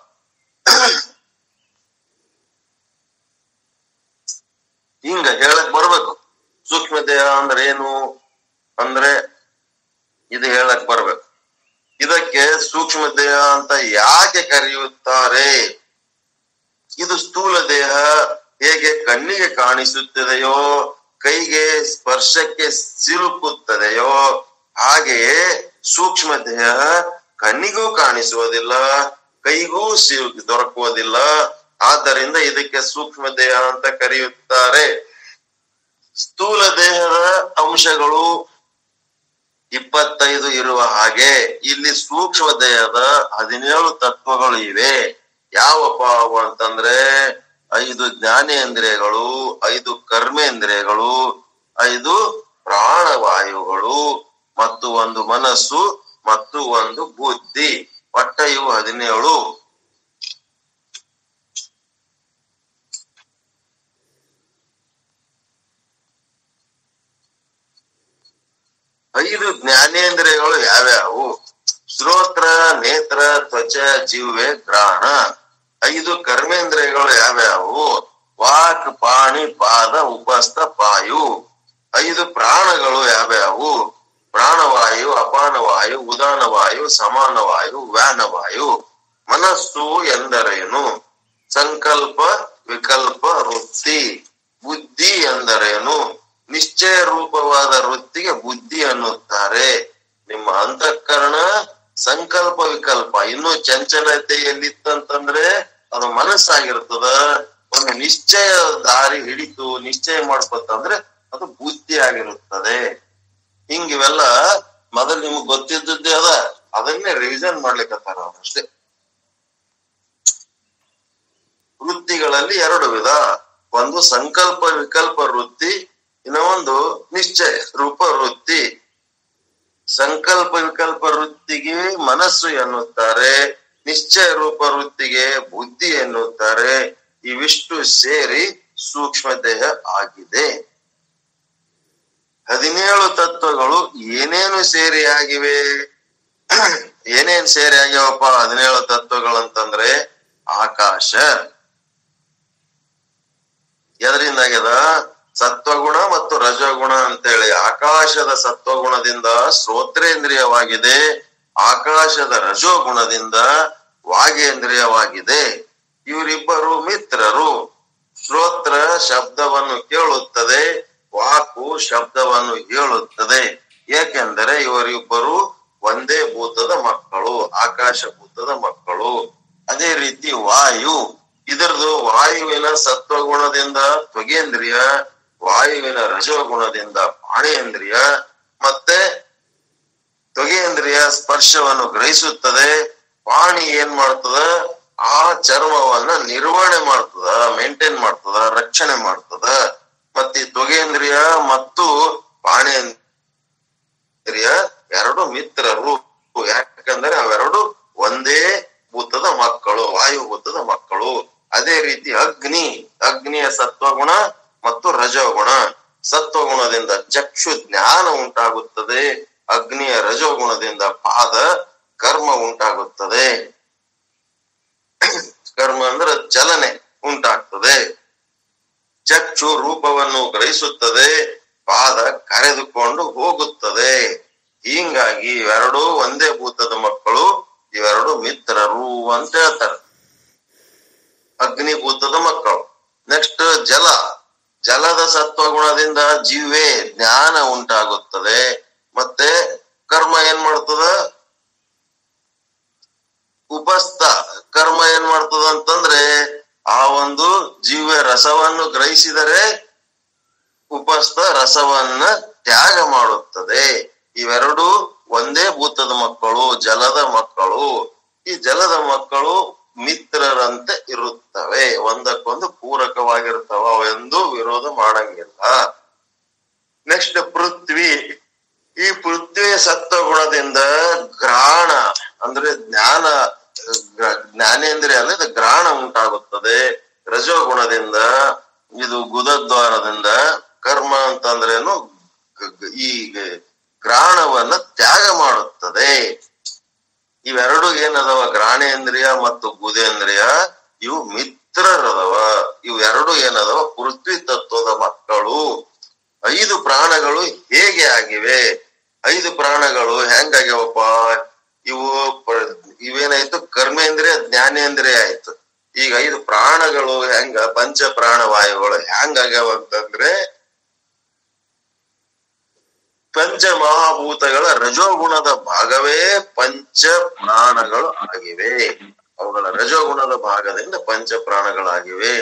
ಹಿಂಗ ಹೇಳಕ್ ಬರ್ಬೇಕು ಸೂಕ್ಷ್ಮ ದೇಹ ಅಂದ್ರೆ ಏನು ಅಂದ್ರೆ ಇದು ಹೇಳಕ್ ಬರ್ಬೇಕು ಇದಕ್ಕೆ ಸೂಕ್ಷ್ಮ ದೇಹ ಅಂತ ಯಾಕೆ ಕರೆಯುತ್ತಾರೆ ಇದು ಸ್ಥೂಲ ದೇಹ ಹೇಗೆ ಕಣ್ಣಿಗೆ ಕಾಣಿಸುತ್ತದೆಯೋ ಕೈಗೆ ಸ್ಪರ್ಶಕ್ಕೆ ಸಿಲುಕುತ್ತದೆಯೋ ಹಾಗೆಯೇ ಸೂಕ್ಷ್ಮ ದೇಹ ಕಣ್ಣಿಗೂ ಕಾಣಿಸುವುದಿಲ್ಲ ಕೈಗೂ ಸಿಲುಕಿ ದೊರಕುವುದಿಲ್ಲ ಆದ್ದರಿಂದ ಇದಕ್ಕೆ ಸೂಕ್ಷ್ಮ ದೇಹ ಅಂತ ಕರೆಯುತ್ತಾರೆ ಸ್ಥೂಲ ದೇಹದ ಅಂಶಗಳು ಇಪ್ಪತ್ತೈದು ಇರುವ ಹಾಗೆ ಇಲ್ಲಿ ಸೂಕ್ಷ್ಮ ದೇಹದ ಹದಿನೇಳು ತತ್ವಗಳು ಇವೆ ಯಾವಪ್ಪ ಅವು ಅಂತಂದ್ರೆ ಐದು ಜ್ಞಾನೇಂದ್ರಿಯಗಳು ಐದು ಕರ್ಮೇಂದ್ರಿಯಗಳು ಐದು ಪ್ರಾಣವಾಯುಗಳು ಮತ್ತು ಒಂದು ಮನಸ್ಸು ಮತ್ತು ಒಂದು ಬುದ್ಧಿ ಒಟ್ಟ ಇವು ಹದಿನೇಳು ಐದು ಜ್ಞಾನೇಂದ್ರಿಯಗಳು ಯಾವ್ಯಾವು ಶ್ರೋತ್ರ ನೇತ್ರ ತ್ವಚ ಜೀವೆ ಗ್ರಹಣ ಐದು ಕರ್ಮೇಂದ್ರಿಯಗಳು ಯಾವ್ಯಾವು ವಾಕ್ ಪಾಣಿ ಪಾದ ಉಪಸ್ಥ ಪಾಯು ಐದು ಪ್ರಾಣಗಳು ಯಾವ್ಯಾವು ಪ್ರಾಣವಾಯು ಅಪಾನವಾಯು ಉದಾನವಾಯು ಸಮಾನವಾಯು ವ್ಯಾನವಾಯು ಮನಸ್ಸು ಎಂದರೇನು ಸಂಕಲ್ಪ ವಿಕಲ್ಪ ವೃತ್ತಿ ಬುದ್ಧಿ ಎಂದರೇನು ನಿಶ್ಚಯ ರೂಪವಾದ ವೃತ್ತಿಗೆ ಬುದ್ಧಿ ಅನ್ನುತ್ತಾರೆ ನಿಮ್ಮ ಅಂತಃಕರಣ ಸಂಕಲ್ಪ ವಿಕಲ್ಪ ಇನ್ನು ಚಂಚಲತೆಯಲ್ಲಿತ್ತಂತಂದ್ರೆ ಅದು ಮನಸ್ಸಾಗಿರ್ತದ ಒಂದು ನಿಶ್ಚಯ ದಾರಿ ಹಿಡಿತು ನಿಶ್ಚಯ ಮಾಡ್ಕೊತಂದ್ರೆ ಅದು ಬುದ್ಧಿ ಆಗಿರುತ್ತದೆ ಹಿಂಗ್ ಇವೆಲ್ಲ ಮೊದಲು ನಿಮ್ಗೆ ಗೊತ್ತಿದ್ದದ್ದೇ ಅದ ಅದನ್ನೇ ರಿವಿಷನ್ ಮಾಡ್ಲಿಕ್ಕತ್ತಾರ ಅವ್ರು ಅಷ್ಟೇ ವೃತ್ತಿಗಳಲ್ಲಿ ಎರಡು ವಿಧ ಒಂದು ಸಂಕಲ್ಪ ವಿಕಲ್ಪ ವೃತ್ತಿ ಇನ್ನೊಂದು ನಿಶ್ಚಯ ರೂಪ ವೃತ್ತಿ ಸಂಕಲ್ಪ ವಿಕಲ್ಪ ವೃತ್ತಿಗೆ ಮನಸ್ಸು ಎನ್ನುತ್ತಾರೆ ನಿಶ್ಚಯ ರೂಪ ವೃತ್ತಿಗೆ ಬುದ್ಧಿ ಎನ್ನುತ್ತಾರೆ ಇವಿಷ್ಟು ಸೇರಿ ಸೂಕ್ಷ್ಮ ದೇಹ ಆಗಿದೆ ಹದಿನೇಳು ತತ್ವಗಳು ಏನೇನು ಸೇರಿ ಆಗಿವೆ ಏನೇನ್ ಸೇರಿ ಆಗ್ಯಾವಪ್ಪ ಹದಿನೇಳು ತತ್ವಗಳಂತಂದ್ರೆ ಆಕಾಶ ಎದರಿಂದ ಆಗ್ಯದ ಸತ್ವಗುಣ ಮತ್ತು ರಜಗುಣ ಅಂತೇಳಿ ಆಕಾಶದ ಸತ್ವಗುಣದಿಂದ ಶ್ರೋತ್ರೇಂದ್ರಿಯವಾಗಿದೆ ಆಕಾಶದ ರಜೋಗುಣದಿಂದ ವಾಗೇಂದ್ರಿಯವಾಗಿದೆ ಇವರಿಬ್ಬರು ಮಿತ್ರರು ಶ್ರೋತ್ರ ಶಬ್ದವನ್ನು ಕೇಳುತ್ತದೆ ವಾಕು ಶಬ್ದವನ್ನು ಹೇಳುತ್ತದೆ ಏಕೆಂದರೆ ಇವರಿಬ್ಬರು ಒಂದೇ ಭೂತದ ಮಕ್ಕಳು ಆಕಾಶ ಭೂತದ ಮಕ್ಕಳು ಅದೇ ರೀತಿ ವಾಯು ಇದರದು ವಾಯುವಿನ ಸತ್ವಗುಣದಿಂದ ತ್ವಗೇಂದ್ರಿಯ ವಾಯುವಿನ ರಜೋಗುಣದಿಂದ ಪಾಣೇಂದ್ರಿಯ ಮತ್ತೆ ತ್ವಗೇಂದ್ರಿಯ ಸ್ಪರ್ಶವನ್ನು ಗ್ರಹಿಸುತ್ತದೆ ಪಾಣಿ ಏನ್ ಮಾಡ್ತದ ಆ ಚರ್ಮವನ್ನ ನಿರ್ವಹಣೆ ಮಾಡ್ತದ ಮೇಂಟೈನ್ ಮಾಡ್ತದ ರಕ್ಷಣೆ ಮಾಡ್ತದ ಮತ್ತೆ ತ್ವಗೇಂದ್ರಿಯ ಮತ್ತು ಪಾಣೇಂದ್ರಿಯ ಎರಡು ಮಿತ್ರರು ಯಾಕಂದ್ರೆ ಅವೆರಡು ಒಂದೇ ಭೂತದ ಮಕ್ಕಳು ವಾಯು ಭೂತದ ಮಕ್ಕಳು ಅದೇ ರೀತಿ ಅಗ್ನಿ ಅಗ್ನಿಯ ಸತ್ವಗುಣ ಮತ್ತು ರಜೋಗುಣ ಸತ್ವಗುಣದಿಂದ ಚಕ್ಷು ಜ್ಞಾನ ಉಂಟಾಗುತ್ತದೆ ಅಗ್ನಿಯ ರಜೋಗುಣದಿಂದ ಪಾದ ಕರ್ಮ ಉಂಟಾಗುತ್ತದೆ ಕರ್ಮ ಅಂದ್ರೆ ಚಲನೆ ಉಂಟಾಗ್ತದೆ ಚಕ್ಷು ರೂಪವನ್ನು ಗ್ರಹಿಸುತ್ತದೆ ಪಾದ ಕರೆದುಕೊಂಡು ಹೋಗುತ್ತದೆ ಹಿಂಗಾಗಿ ಇವೆರಡು ಒಂದೇ ಭೂತದ ಮಕ್ಕಳು ಇವೆರಡು ಮಿತ್ರರು ಅಂತ ಹೇಳ್ತಾರೆ ಅಗ್ನಿಭೂತದ ಮಕ್ಕಳು ನೆಕ್ಸ್ಟ್ ಜಲ ಜಲದ ಸತ್ವಗುಣದಿಂದ ಜೀವೇ ಜ್ಞಾನ ಉಂಟಾಗುತ್ತದೆ ಮತ್ತೆ ಕರ್ಮ ಏನ್ ಮಾಡ್ತದ ಉಪಸ್ಥ ಕರ್ಮ ಏನ್ ಮಾಡ್ತದ ಅಂತಂದ್ರೆ ಆ ಒಂದು ಜೀವ ರಸವನ್ನು ಗ್ರಹಿಸಿದರೆ ಉಪಸ್ಥ ರಸವನ್ನ ತ್ಯಾಗ ಮಾಡುತ್ತದೆ ಇವೆರಡು ಒಂದೇ ಭೂತದ ಮಕ್ಕಳು ಜಲದ ಮಕ್ಕಳು ಈ ಜಲದ ಮಕ್ಕಳು ಮಿತ್ರರಂತೆ ಇರುತ್ತವೆ ಒಂದಕ್ಕೊಂದು ಪೂರಕವಾಗಿರ್ತವ ಅವೆಂದೂ ವಿರೋಧ ಮಾಡಂಗಿಲ್ಲ ನೆಕ್ಸ್ಟ್ ಪೃಥ್ವಿ ಈ ಪೃಥ್ವಿಯ ಸತ್ವಗುಣದಿಂದ ಗ್ರಹಣ ಅಂದ್ರೆ ಜ್ಞಾನ ಗ್ರ- ಜ್ಞಾನೇಂದ್ರಿಯ ಅಲ್ಲ ಇದು ಗ್ರಹಣ ಉಂಟಾಗುತ್ತದೆ ರಜೋಗುಣದಿಂದ ಇದು ಗುದದ್ವಾರದಿಂದ ಕರ್ಮ ಅಂತಂದ್ರೇನು ಗ- ಗ- ಈ ಗ- ಗ್ರಹಣವನ್ನ ತ್ಯಾಗ ಮಾಡುತ್ತದೆ ಇವೆರಡು ಏನದವ ಗ್ರಾಣೇಂದ್ರಿಯ ಮತ್ತು ಗುದೇಂದ್ರಿಯ ಇವು ಮಿತ್ರರದವ ಇವು ಎರಡು ಏನದವ ಪೃಥ್ವಿ ತತ್ವದ ಮಕ್ಕಳು ಐದು ಪ್ರಾಣಗಳು ಹೇಗೆ ಆಗಿವೆ ಐದು ಪ್ರಾಣಗಳು ಹೆಂಗಾಗ್ಯಾವಪ್ಪ ಇವು ಪ- ಇವೇನಾಯ್ತು ಕರ್ಮೇಂದ್ರಿಯ ಜ್ಞಾನೇಂದ್ರಿಯ ಆಯ್ತು ಈಗ ಐದು ಪ್ರಾಣಗಳು ಹೆಂಗ ಪಂಚ ಪ್ರಾಣವಾಯುಗಳು ಹೆಂಗಾಗ್ಯಾವ ಅಂತಂದ್ರೆ ಪಂಚ ಮಹಾಭೂತಗಳ ರಜೋಗುಣದ ಭಾಗವೇ ಪಂಚ ಪ್ರಾಣಗಳು ಆಗಿವೆ ಅವುಗಳ ರಜೋಗುಣದ ಭಾಗದಿಂದ ಪಂಚ ಪ್ರಾಣಗಳಾಗಿವೆ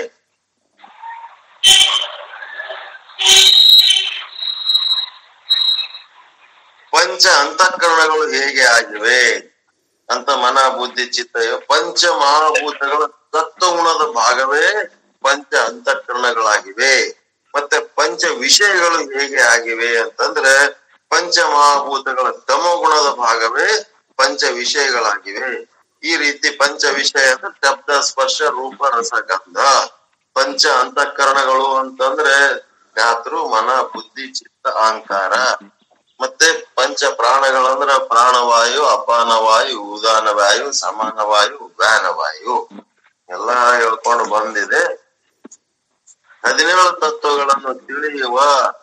ಪಂಚ ಅಂತಃಕರಣಗಳು ಹೇಗೆ ಆಗಿವೆ ಅಂತ ಮನ ಬುದ್ಧಿ ಚಿತ್ತ ಇವ- ಪಂಚ ಮಹಾಭೂತಗಳ ತತ್ವಗುಣದ ಭಾಗವೇ ಪಂಚ ಅಂತಃಕರಣಗಳಾಗಿವೆ ಮತ್ತೆ ಪಂಚ ವಿಷಯಗಳು ಹೇಗೆ ಆಗಿವೆ ಅಂತಂದ್ರೆ ಪಂಚ ಮಹಾಭೂತಗಳ ತಮೋಗುಣದ ಭಾಗವೇ ಪಂಚ ವಿಷಯಗಳಾಗಿವೆ ಈ ರೀತಿ ಪಂಚ ವಿಷಯ ಅಂದ್ರೆ ಶಬ್ದ ಸ್ಪರ್ಶ ರೂಪ ರಸಗಂಧ ಪಂಚ ಅಂತಃಕರಣಗಳು ಅಂತಂದ್ರೆ ಜ್ಞಾತೃ ಮನ ಬುದ್ಧಿ ಚಿತ್ತ ಅಹಂಕಾರ ಮತ್ತೆ ಪಂಚ ಪ್ರಾಣಗಳಂದ್ರ ಪ್ರಾಣವಾಯು ಅಪಾನವಾಯು ಉದಾನ ವಾಯು ಸಮಾನ ವಾಯು ವ್ಯಾನ ವಾಯು ಎಲ್ಲಾ ಹೇಳ್ಕೊಂಡು ಬಂದಿದೆ ಹದಿನೇಳು ತತ್ವಗಳನ್ನು ತಿಳಿಯುವ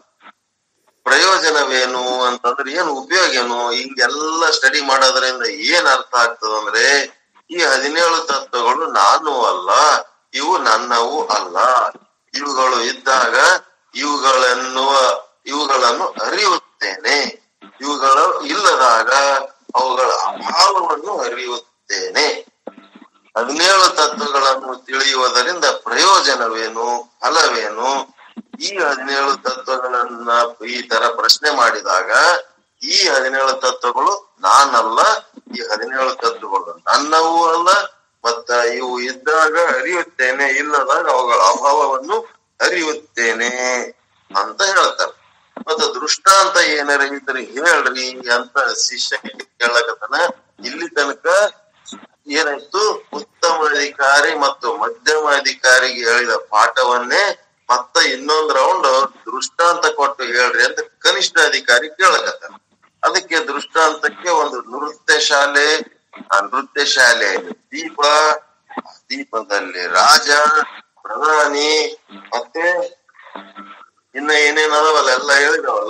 ಪ್ರಯೋಜನವೇನು ಅಂತಂದ್ರೆ ಏನು ಉಪಯೋಗ ಏನು ಹಿಂಗೆಲ್ಲ ಸ್ಟಡಿ ಮಾಡೋದ್ರಿಂದ ಏನ್ ಅರ್ಥ ಆಗ್ತದಂದ್ರೆ ಈ ಹದಿನೇಳು ತತ್ವಗಳು ನಾನು ಅಲ್ಲ ಇವು ನನ್ನವು ಅಲ್ಲ ಇವುಗಳು ಇದ್ದಾಗ ಇವುಗಳನ್ನುವ ಇವುಗಳನ್ನು ಅರಿಯುತ್ತೇನೆ ಇವುಗಳು ಇಲ್ಲದಾಗ ಅವುಗಳ ಅಭಾವವನ್ನು ಅರಿಯುತ್ತೇನೆ ಹದಿನೇಳು ತತ್ವಗಳನ್ನು ತಿಳಿಯುವುದರಿಂದ ಪ್ರಯೋಜನವೇನು ಫಲವೇನು ಈ ಹದಿನೇಳು ತತ್ವಗಳನ್ನ ಈ ತರ ಪ್ರಶ್ನೆ ಮಾಡಿದಾಗ ಈ ಹದಿನೇಳು ತತ್ವಗಳು ನಾನಲ್ಲ ಈ ಹದಿನೇಳು ತತ್ವಗಳು ನನ್ನವೂ ಅಲ್ಲ ಮತ್ತ ಇವು ಇದ್ದಾಗ ಅರಿಯುತ್ತೇನೆ ಇಲ್ಲದಾಗ ಅವುಗಳ ಅಭಾವವನ್ನು ಅರಿಯುತ್ತೇನೆ ಅಂತ ಹೇಳ್ತಾರೆ ಮತ್ತ ದೃಷ್ಟಾಂತ ಏನಾರ ಇದ್ರೆ ಹೇಳ್ರಿ ಅಂತ ಶಿಷ್ಯ ಕೇಳಕತನ ಇಲ್ಲಿ ತನಕ ಏನಾಯ್ತು ಉತ್ತಮ ಅಧಿಕಾರಿ ಮತ್ತು ಮಧ್ಯಮ ಅಧಿಕಾರಿಗೆ ಹೇಳಿದ ಪಾಠವನ್ನೇ ಮತ್ತ ಇನ್ನೊಂದ್ ರೌಂಡ್ ದೃಷ್ಟಾಂತ ಕೊಟ್ಟು ಹೇಳ್ರಿ ಅಂತ ಕನಿಷ್ಠ ಅಧಿಕಾರಿ ಕೇಳಕತ್ತಾನ ಅದಕ್ಕೆ ದೃಷ್ಟಾಂತಕ್ಕೆ ಒಂದು ನೃತ್ಯ ಶಾಲೆ ಆ ನೃತ್ಯ ಶಾಲೆಯಲ್ಲಿ ದೀಪ ಆ ದೀಪದಲ್ಲಿ ರಾಜ ಪ್ರಧಾನಿ ಮತ್ತೆ ಇನ್ನ ಏನೇನ್ ಅದಾವಲ್ಲ ಎಲ್ಲ ಹೇಳಿದವಲ್ಲ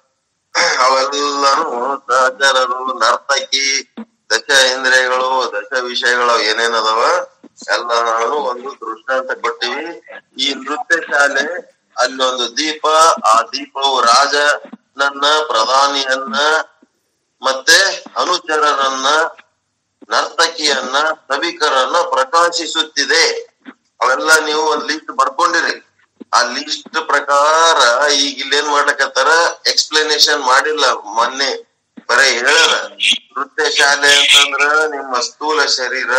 ಅವೆಲ್ಲಾನು ಸಹಚರರು ನರ್ತಕಿ ದಶ ಇಂದ್ರಿಯಗಳು ದಶ ವಿಷಯಗಳು ಏನೇನ್ ಅದಾವ ಎಲ್ಲಾನು ಒಂದು ದೃಷ್ಟಾಂತ ಕೊಟ್ಟಿವಿ ಈ ನೃತ್ಯ ಶಾಲೆ ಅಲ್ಲೊಂದು ದೀಪ ಆ ದೀಪವು ರಾಜನನ್ನ ಪ್ರಧಾನಿಯನ್ನ ಮತ್ತೆ ಅನುಚರರನ್ನ ನರ್ತಕಿಯನ್ನ ಸಭಿಕರನ್ನ ಪ್ರಕಾಶಿಸುತ್ತಿದೆ ಅವೆಲ್ಲ ನೀವು ಒಂದ್ ಲಿಸ್ಟ್ ಬರ್ಕೊಂಡಿರಿ ಆ ಲಿಸ್ಟ್ ಪ್ರಕಾರ ಈಗ ಇಲ್ಲೇನ್ ಮಾಡ್ಲಕತ್ತಾರ ಎಕ್ಸ್ಪ್ಲನೇಷನ್ ಮಾಡಿಲ್ಲ ಮೊನ್ನೆ ಬರೇ ಹೇಳ್ಯಾರ ನೃತ್ಯ ಶಾಲೆ ಅಂತಂದ್ರ ನಿಮ್ಮ ಸ್ಥೂಲ ಶರೀರ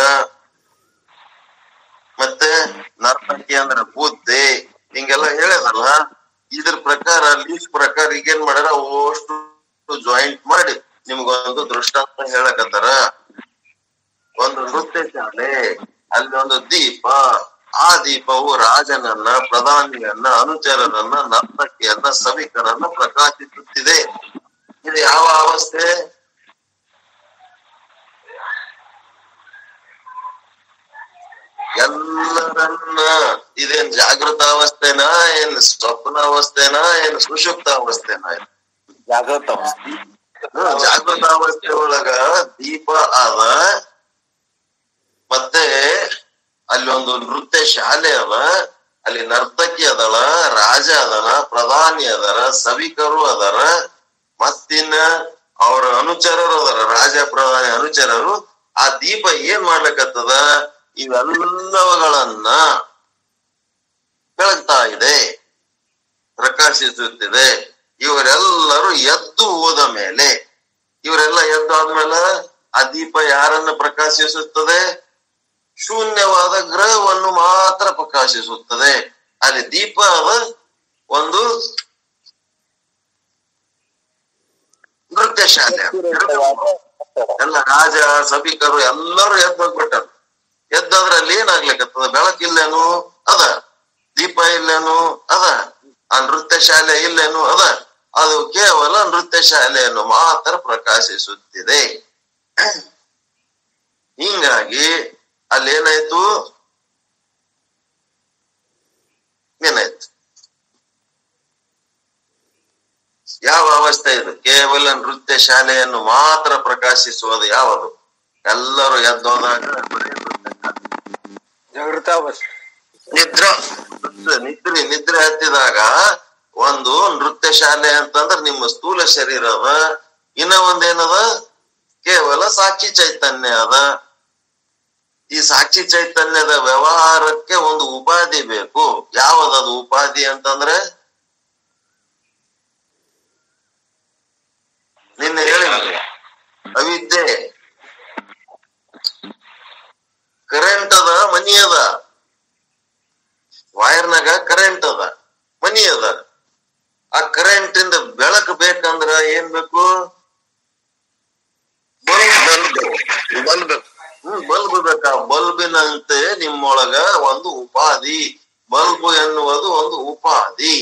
ಮತ್ತೆ ನರ್ತಕಿ ಅಂದ್ರ ಬುದ್ಧಿ ಹಿಂಗೆಲ್ಲ ಹೇಳ್ಯದಲ್ಲ ಇದ್ರ ಪ್ರಕಾರ ಲಿಸ್ಟ್ ಪ್ರಕಾರ ಈಗೇನ್ ಮಾಡ್ಯಾರ ಅಷ್ಟು ಜಾಯಿಂಟ್ ಮಾಡಿ ನಿಮ್ಗೊಂದು ದೃಷ್ಟಾಂತ ಹೇಳಕತ್ತಾರ ಒಂದು ನೃತ್ಯ ಶಾಲೆ ಅಲ್ಲಿ ಒಂದು ದೀಪ ಆ ದೀಪವು ರಾಜನನ್ನ ಪ್ರಧಾನಿಯನ್ನ ಅನುಚರರನ್ನ ನರ್ತಕಿಯನ್ನ ಸಭಿಕರನ್ನ ಪ್ರಕಾಶಿಸುತ್ತಿದೆ ಇದು ಯಾವ ಅವಸ್ಥೆ ಎಲ್ಲರನ್ನ ಇದೇನ್ ಜಾಗೃತ ಅವಸ್ಥೆನಾ ಏನ್ ಸ್ವಪ್ನ ಅವಸ್ಥೆನಾ ಏನ್ ಸುಷುಪ್ತ ಅವಸ್ಥೆನಾ ಇದು? ಜಾಗೃತ ಅವಸ್ಥೆ ಹ್ಮ್, ಜಾಗೃತ ಅವಸ್ಥೆ ಒಳಗ ದೀಪ ಅದ ಮತ್ತೆ ಅಲ್ಲಿ ಒಂದು ನೃತ್ಯ ಶಾಲೆ ಅದ ಅಲ್ಲಿ ನರ್ತಕಿ ಅದಳ ರಾಜ ಅದನ ಪ್ರಧಾನಿ ಅದರ ಸಭಿಕರು ಅದರ ಮತ್ತಿನ್ನ ಅವರ ಅನುಚರರು ಅದರ ರಾಜ ಪ್ರಧಾನಿ ಅನುಚರರು ಆ ದೀಪ ಏನ್ ಮಾಡ್ಲಿಕತ್ತದ ಇವೆಲ್ಲವುಗಳನ್ನ ಬೆಳಗ್ತಾ ಇದೆ ಪ್ರಕಾಶಿಸುತ್ತಿದೆ ಇವರೆಲ್ಲರೂ ಎದ್ದು ಹೋದ ಮೇಲೆ ಇವರೆಲ್ಲ ಎದ್ದು ಆದ್ಮೇಲೆ ಆ ದೀಪ ಯಾರನ್ನು ಪ್ರಕಾಶಿಸುತ್ತದೆ ಶೂನ್ಯವಾದ ಗ್ರಹವನ್ನು ಮಾತ್ರ ಪ್ರಕಾಶಿಸುತ್ತದೆ ಅಲ್ಲಿ ದೀಪ ಅದ ಒಂದು ನೃತ್ಯ ಶಾಲೆ ಎಲ್ಲ ರಾಜ ಸಭಿಕರು ಎಲ್ಲರೂ ಎದ್ದು ಹೋಗ್ಬಿಟ್ಟಾರ ಎದ್ದಾದ್ರೆ ಅಲ್ಲಿ ಏನಾಗ್ಲಿಕ್ಕತ್ತದ ಬೆಳಕಿಲ್ಲೇನು ಅದ ದೀಪ ಇಲ್ಲೇನು ಅದ ಆ ನೃತ್ಯ ಶಾಲೆ ಇಲ್ಲೇನು ಅದ ಅದು ಕೇವಲ ನೃತ್ಯ ಶಾಲೆಯನ್ನು ಮಾತ್ರ ಪ್ರಕಾಶಿಸುತ್ತಿದೆ ಹಿಂಗಾಗಿ ಅಲ್ಲಿ ಏನಾಯ್ತು ಏನಾಯ್ತು ಯಾವ ಅವಸ್ಥೆ ಇದು ಕೇವಲ ನೃತ್ಯ ಶಾಲೆಯನ್ನು ಮಾತ್ರ ಪ್ರಕಾಶಿಸುವುದು ಯಾವುದು ಎಲ್ಲರೂ ಎದ್ದೋದಾಗ ಬರೀ ನೃತ್ಯ ಶಾಲೆ. ಜಾಗೃತಾವಸ್ಥೆ ನಿದ್ರಾ ನಿದ್ರೆ ನಿದ್ರೆ ನಿದ್ರೆ ಹತ್ತಿದಾಗ ಒಂದು ನೃತ್ಯ ಶಾಲೆ ಅಂತಂದ್ರೆ ನಿಮ್ಮ ಸ್ಥೂಲ ಶರೀರ ಅದ ಇನ್ನ ಒಂದೇನದ ಕೇವಲ ಸಾಕ್ಷಿ ಚೈತನ್ಯ ಅದ ಈ ಸಾಕ್ಷಿ ಚೈತನ್ಯದ ವ್ಯವಹಾರಕ್ಕೆ ಒಂದು ಉಪಾಧಿ ಬೇಕು ಯಾವದದು ಉಪಾಧಿ ಅಂತಂದ್ರೆ ನಿನ್ನೆ ಹೇಳಿ ಅವಿದ್ಯೆ ಕರೆಂಟ್ ಅದ ಮನಿ ಅದ ವೈರ್ನಾಗ ಕರೆಂಟ್ ಅದ ಮನಿ ಅದ ಆ ಕರೆಂಟ್ ಇಂದ ಬೆಳಕು ಬೇಕಂದ್ರ ಏನ್ ಬೇಕು ಬಲ್ಬ್ ಬಲ್ಬ್ ಹ್ಮ್ ಬಲ್ಬ್ ಬೇಕಾ ಬಲ್ಬಿನಂತೆ ನಿಮ್ಮೊಳಗ ಒಂದು ಉಪಾಧಿ ಬಲ್ಬ್ ಎನ್ನುವುದು ಒಂದು ಉಪಾಧಿ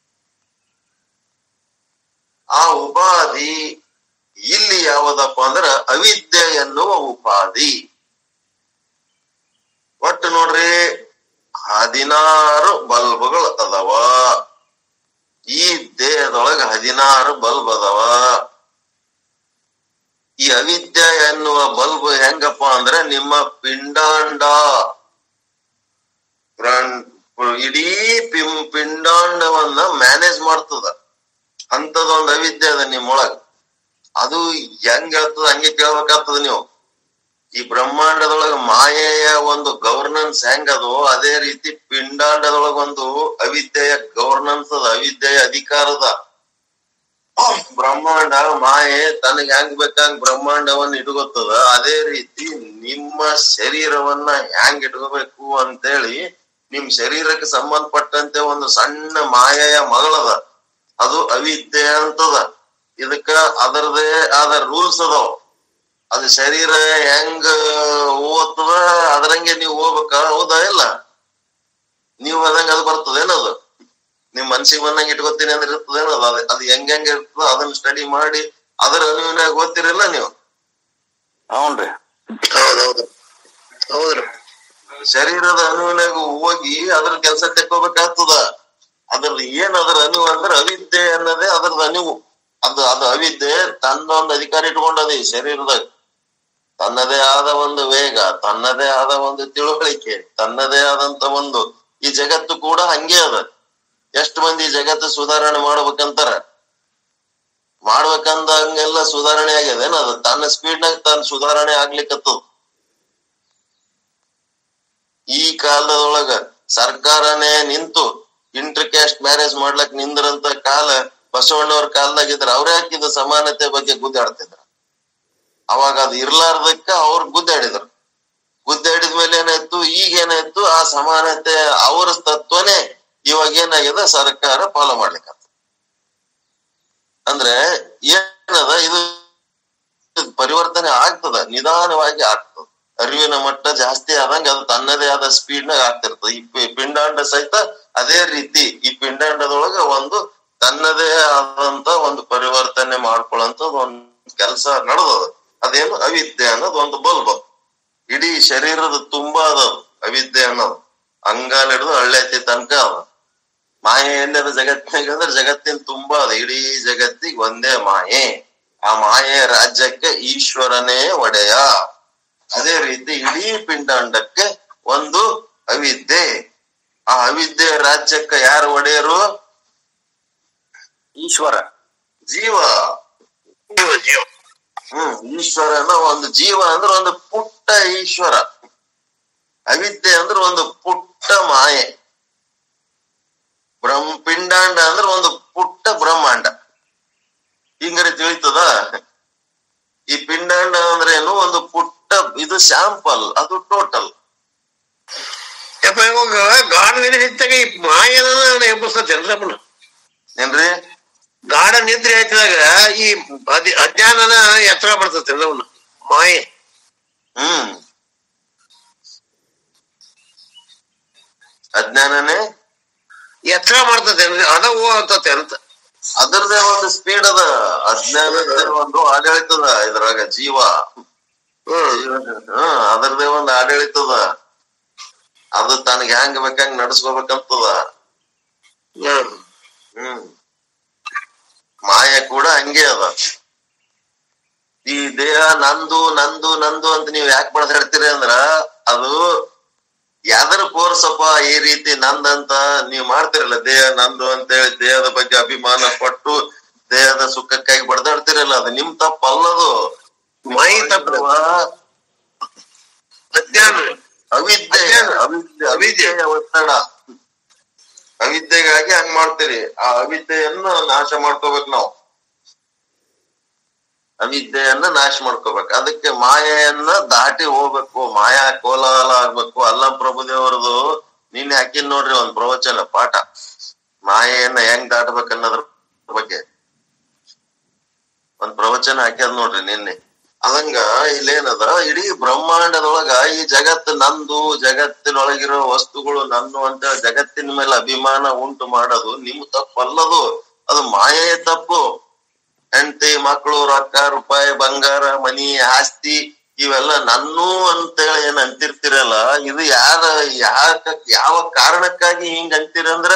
ಆ ಉಪಾಧಿ ಇಲ್ಲಿ ಯಾವುದಪ್ಪ ಅಂದ್ರ ಅವಿದ್ಯೆ ಎನ್ನುವ ಉಪಾಧಿ ಒಟ್ಟು ನೋಡ್ರಿ ಹದಿನಾರು ಬಲ್ಬ್ಗಳು ಅದಾವ ಈ ದೇಹದೊಳಗ ಹದಿನಾರು ಬಲ್ಬ್ ಅದಾವ ಈ ಅವಿದ್ಯೆ ಎನ್ನುವ ಬಲ್ಬ್ ಹೆಂಗಪ್ಪ ಅಂದ್ರೆ ನಿಮ್ಮ ಪಿಂಡಾಂಡ ಪ್ರಾಣ್- ಇಡೀ ಪಿಂ ಪಿಂಡಾಂಡವನ್ನ ಮ್ಯಾನೇಜ್ ಮಾಡ್ತದ ಅಂತದೊಂದು ಅವಿದ್ಯೆ ಅದ ನಿಮ್ಮೊಳಗ ಅದು ಹೆಂಗ್ ಹೇಳ್ತದ ಹಂಗೆ ಕೇಳ್ಬೇಕಾಗ್ತದ ನೀವು ಈ ಬ್ರಹ್ಮಾಂಡದೊಳಗ ಮಾಯೆಯ ಒಂದು ಗವರ್ನೆನ್ಸ್ ಹೆಂಗದು ಅದೇ ರೀತಿ ಪಿಂಡಾಂಡದೊಳಗ ಒಂದು ಅವಿದ್ಯೆಯ ಗವರ್ನೆನ್ಸ್ ಅದ ಅವಿದ್ಯೆಯ ಅಧಿಕಾರದ ಬ್ರಹ್ಮಾಂಡ ಮಾಯೆ ತನಗೆ ಹೆಂಗ್ ಬೇಕಂಗ್ ಬ್ರಹ್ಮಾಂಡವನ್ನ ಇಟ್ಕೋತದ ಅದೇ ರೀತಿ ನಿಮ್ಮ ಶರೀರವನ್ನ ಹೆಂಗ್ ಇಟ್ಕೋಬೇಕು ಅಂತೇಳಿ ನಿಮ್ ಶರೀರಕ್ಕೆ ಸಂಬಂಧಪಟ್ಟಂತೆ ಒಂದು ಸಣ್ಣ ಮಾಯೆಯ ಮಗಳದ ಅದು ಅವಿದ್ಯೆ ಅಂತದ ಇದಕ್ಕ ಅದರದೇ ಆದ ರೂಲ್ಸ್ ಅದಾವ ಅದು ಶರೀರ ಹೆಂಗ ಓದ್ತದ ಅದ್ರಂಗೆ ನೀವು ಹೋಗ್ಬೇಕ ಹೌದಾ ಇಲ್ಲ ನೀವು ಅದಂಗ ಅದು ಬರ್ತದೇನದು ನಿಮ್ ಮನ್ಸಿಗೆ ಬಂದಂಗ ಇಟ್ಕೋತೀನಿ ಅಂದ್ರೆ ಇರ್ತದೇನದು ಅದು ಅದು ಹೆಂಗ್ ಹೆಂಗ್ ಇರ್ತದ ಅದನ್ನ ಸ್ಟಡಿ ಮಾಡಿ ಅದರ ಅನುವಿನಾಗ ಓದ್ತಿರಲ್ಲ ನೀವು ಹ್ಞೂನ್ರಿ ಹೌದೌದು ಹೌದ್ರಿ ಶರೀರದ ಅನುವಿನಾಗ ಹೋಗಿ ಅದ್ರ ಕೆಲಸ ತೆಕ್ಕೋಬೇಕಾಗ್ತದ ಅದ್ರದ್ದು ಏನ್ ಅದ್ರ ಅನುವು ಅಂದ್ರೆ ಅವಿದ್ಯೆ ಅನ್ನೋದೇ ಅದ್ರದ್ದು ಅನುವು ಅದು ಅದು ಅವಿದ್ಯೆ ತನ್ನೊಂದು ಅಧಿಕಾರ ಇಟ್ಕೊಂಡದ ಈ ಶರೀರದಾಗ ತನ್ನದೇ ಆದ ಒಂದು ವೇಗ ತನ್ನದೇ ಆದ ಒಂದು ತಿಳುವಳಿಕೆ ತನ್ನದೇ ಆದಂತ ಒಂದು ಈ ಜಗತ್ತು ಕೂಡ ಹಂಗೆ ಅದ ಎಷ್ಟು ಮಂದಿ ಈ ಜಗತ್ತು ಸುಧಾರಣೆ ಮಾಡ್ಬೇಕಂತಾರ ಮಾಡ್ಬೇಕಂದ ಹಂಗೆಲ್ಲ ಸುಧಾರಣೆ ಆಗ್ಯದ ಏನದು ತನ್ನ ಸ್ಪೀಡ್ನಾಗ ತಾನು ಸುಧಾರಣೆ ಆಗ್ಲಿಕ್ಕತ್ತದ ಈ ಕಾಲದೊಳಗ ಸರ್ಕಾರನೇ ನಿಂತು ಇಂಟರ್ ಕ್ಯಾಸ್ಟ್ ಮ್ಯಾರೇಜ್ ಮಾಡ್ಲಕ್ ನಿಂದ್ರಂತ ಕಾಲ ಬಸವಣ್ಣವ್ರ ಕಾಲದಾಗಿದ್ರ ಅವ್ರೇ ಹಾಕಿದ ಸಮಾನತೆ ಬಗ್ಗೆ ಗುದ್ದಾಡ್ತಿದ್ರ ಅವಾಗ ಅದು ಇರ್ಲಾರ್ದಕ್ಕ ಅವ್ರ ಗುದ್ದಾಡಿದ್ರು ಗುದ್ದಾಡಿದ ಮೇಲೆ ಏನಾಯ್ತು ಈಗ ಏನಾಯ್ತು ಆ ಸಮಾನತೆ ಅವರ ತತ್ವನೇ ಇವಾಗ ಏನಾಗಿದೆ ಸರ್ಕಾರ ಫಾಲೋ ಮಾಡ್ಲಿಕ್ಕೆ ಅಂದ್ರೆ ಏನದ ಇದು ಪರಿವರ್ತನೆ ಆಗ್ತದ ನಿಧಾನವಾಗಿ ಆಗ್ತದ ಅರಿವಿನ ಮಟ್ಟ ಜಾಸ್ತಿ ಆದಂಗ ಅದು ತನ್ನದೇ ಆದ ಸ್ಪೀಡ್ ನಾಗ ಆಗ್ತಿರ್ತದೆ ಈ ಪಿ- ಪಿಂಡಾಂಡ ಸಹಿತ ಅದೇ ರೀತಿ ಈ ಪಿಂಡಾಂಡದೊಳಗ ಒಂದು ತನ್ನದೇ ಆದಂತ ಒಂದು ಪರಿವರ್ತನೆ ಮಾಡ್ಕೊಳ್ಳಂತ ಒಂದು ಕೆಲಸ ನಡೆದದ ಅದೇನು ಅವಿದ್ಯೆ ಅನ್ನೋದು ಒಂದು ಬಲ್ಬ್ ಇಡೀ ಶರೀರದ ತುಂಬಾ ಅದದು ಅವಿದ್ಯೆ ಅನ್ನೋದು ಅಂಗಾಲ ಹಿಡಿದು ಹಳ್ಳೆತಿ ತನಕ ಅದ ಮಾಯೆ ಎಲ್ಲದ ಜಗತ್ತಿನಾಗ ಅಂದ್ರೆ ಜಗತ್ತಿನ ತುಂಬಾ ಅದ ಇಡೀ ಜಗತ್ತಿಗೆ ಒಂದೇ ಮಾಯೆ ಆ ಮಾಯೆಯ ರಾಜ್ಯಕ್ಕೆ ಈಶ್ವರನೇ ಒಡೆಯ ಅದೇ ರೀತಿ ಇಡೀ ಪಿಂಡಾಂಡಕ್ಕೆ ಒಂದು ಅವಿದ್ಯೆ ಆ ಅವಿದ್ಯೆ ರಾಜ್ಯಕ್ಕೆ ಯಾರು ಒಡೆಯರು ಈಶ್ವರ ಜೀವ ಜೀವ ಜೀವ ಹ್ಮ್ ಈಶ್ವರನ ಒಂದು ಜೀವ ಅಂದ್ರೆ ಒಂದು ಪುಟ್ಟ ಈಶ್ವರ ಅವಿದ್ಯೆ ಅಂದ್ರೆ ಒಂದು ಪುಟ್ಟ ಮಾಯೆ ಬ್ರಹ್ಮ ಪಿಂಡಾಂಡ ಅಂದ್ರೆ ಒಂದು ಪುಟ್ಟ ಬ್ರಹ್ಮಾಂಡ ಹಿಂಗಾರೆ ತಿಳಿತದ ಈ ಪಿಂಡಾಂಡ ಅಂದ್ರೆ ಏನು ಒಂದು ಪುಟ್ಟ ಇದು ಶಾಂಪಲ್ ಅದು ಟೋಟಲ್ ಯಪ್ಪ ಇವಾಗ ಗಾಢ ನಿದ್ರೆ ಹೆಚ್ಚಾಗ ಈ ಮಾಯನ ಎಬ್ಬಸ್ತೇನ್ರಪ್ಪನ ಏನ್ರಿ ಗಾಢ ನಿದ್ರೆ ಹೆಚ್ಚಿದಾಗ ಈ ಅದಿ- ಅಜ್ಞಾನನ ಎತ್ತರ ಬರ್ತದೆ ಅವನು ಮಾಯೆ ಹ್ಮ್ ಅಜ್ಞಾನನೇ ಎತ್ತರ ಮಾಡ್ತದೇನ್ರಿ ಅದ ಓ ಅಂತತೆ ಅಂತ ಅದರದೇ ಒಂದು ಸ್ಪೀಡ್ ಅದ ಅಜ್ಞಾನದ ಒಂದು ಆಡಳಿತದ ಇದ್ರಾಗ ಜೀವ ಹ್ಮ್ ಹ್ಮ್ ಅದರದೇ ಒಂದು ಆಡಳಿತದ ಅದು ತನಗೆ ಹೆಂಗ್ ಬೇಕಂಗ್ ನಡ್ಸ್ಕೋಬೇಕಂತದ ಹ್ಮ್ ಹ್ಮ್ ಮಾಯ ಕೂಡ ಹಂಗೆ ಅದ ಈ ದೇಹ ನಂದು ನಂದು ನಂದು ಅಂತ ನೀವ್ ಯಾಕೆ ಮಾತಾಡ್ತೀರಿ ಅಂದ್ರ ಅದು ಯಾವ್ದಾರ ಕೋರ್ಸಪ್ಪ ಈ ರೀತಿ ನಂದಂತ ನೀವ್ ಮಾಡ್ತಿರಲ್ಲ ದೇಹ ನಂದು ಅಂತ ಹೇಳಿ ದೇಹದ ಬಗ್ಗೆ ಅಭಿಮಾನ ಪಟ್ಟು ದೇಹದ ಸುಖಕ್ಕಾಗಿ ಬಡ್ದಾಡ್ತಿರಲ್ಲ ಅದು ನಿಮ್ ತಪ್ಪಲ್ಲದು ಮಾಯಿ ತಪ್ಪು. ಅಜ್ಞಾನ ಅವಿದ್ಯೆ ಅಜ್ಞಾನ. ಅವಿದ್ಯೆ ಅವಿದ್ಯೆಯ ಒತ್ತಡ ಅವಿದ್ಯೆಗಾಗಿ ಹಂಗ್ ಮಾಡ್ತೀರಿ ಆ ಅವಿದ್ಯೆಯನ್ನ ನಾಶ ಮಾಡ್ಕೋಬೇಕು ನಾವು ಅವಿದ್ಯೆಯನ್ನ ನಾಶ ಮಾಡ್ಕೋಬೇಕು ಅದಕ್ಕೆ ಮಾಯೆಯನ್ನ ದಾಟಿ ಹೋಗ್ಬೇಕು ಮಾಯಾ ಕೋಲಾಹಲ ಆಗ್ಬೇಕು ಅಲ್ಲ ಪ್ರಭುದೇವರದು ನಿನ್ನೆ ಹಾಕಿನ್ ನೋಡ್ರಿ ಒಂದ್ ಪ್ರವಚನ ಪಾಠ ಮಾಯೆಯನ್ನ ಹೆಂಗ್ ದಾಟಬೇಕು ಅನ್ನೋದ್ರ ಬಗ್ಗೆ ಒಂದ್ ಪ್ರವಚನ ಹಾಕ್ಯದ್ ನೋಡ್ರಿ ನಿನ್ನೆ ಅದಂಗ ಇಲ್ಲೇನದ ಇಡೀ ಬ್ರಹ್ಮಾಂಡದೊಳಗ ಈ ಜಗತ್ತು ನಂದು ಜಗತ್ತಿನೊಳಗಿರೋ ವಸ್ತುಗಳು ನನ್ನು ಅಂತ ಜಗತ್ತಿನ ಮೇಲೆ ಅಭಿಮಾನ ಉಂಟು ಮಾಡೋದು ನಿಮ್ ತಪ್ಪಲ್ಲದು ಅದು ಮಾಯೆಯ ತಪ್ಪು ಹೆಂಡತಿ ಮಕ್ಕಳು ರೊಕ್ಕ ರೂಪಾಯಿ ಬಂಗಾರ ಮನಿ ಆಸ್ತಿ ಇವೆಲ್ಲ ನನ್ನೂ ಅಂತೇಳಿ ಏನ್ ಅಂತಿರ್ತಿರಲ್ಲ ಇದು ಯಾರ ಯಾಕ ಯಾವ ಕಾರಣಕ್ಕಾಗಿ ಹಿಂಗ್ ಅಂತೀರಂದ್ರ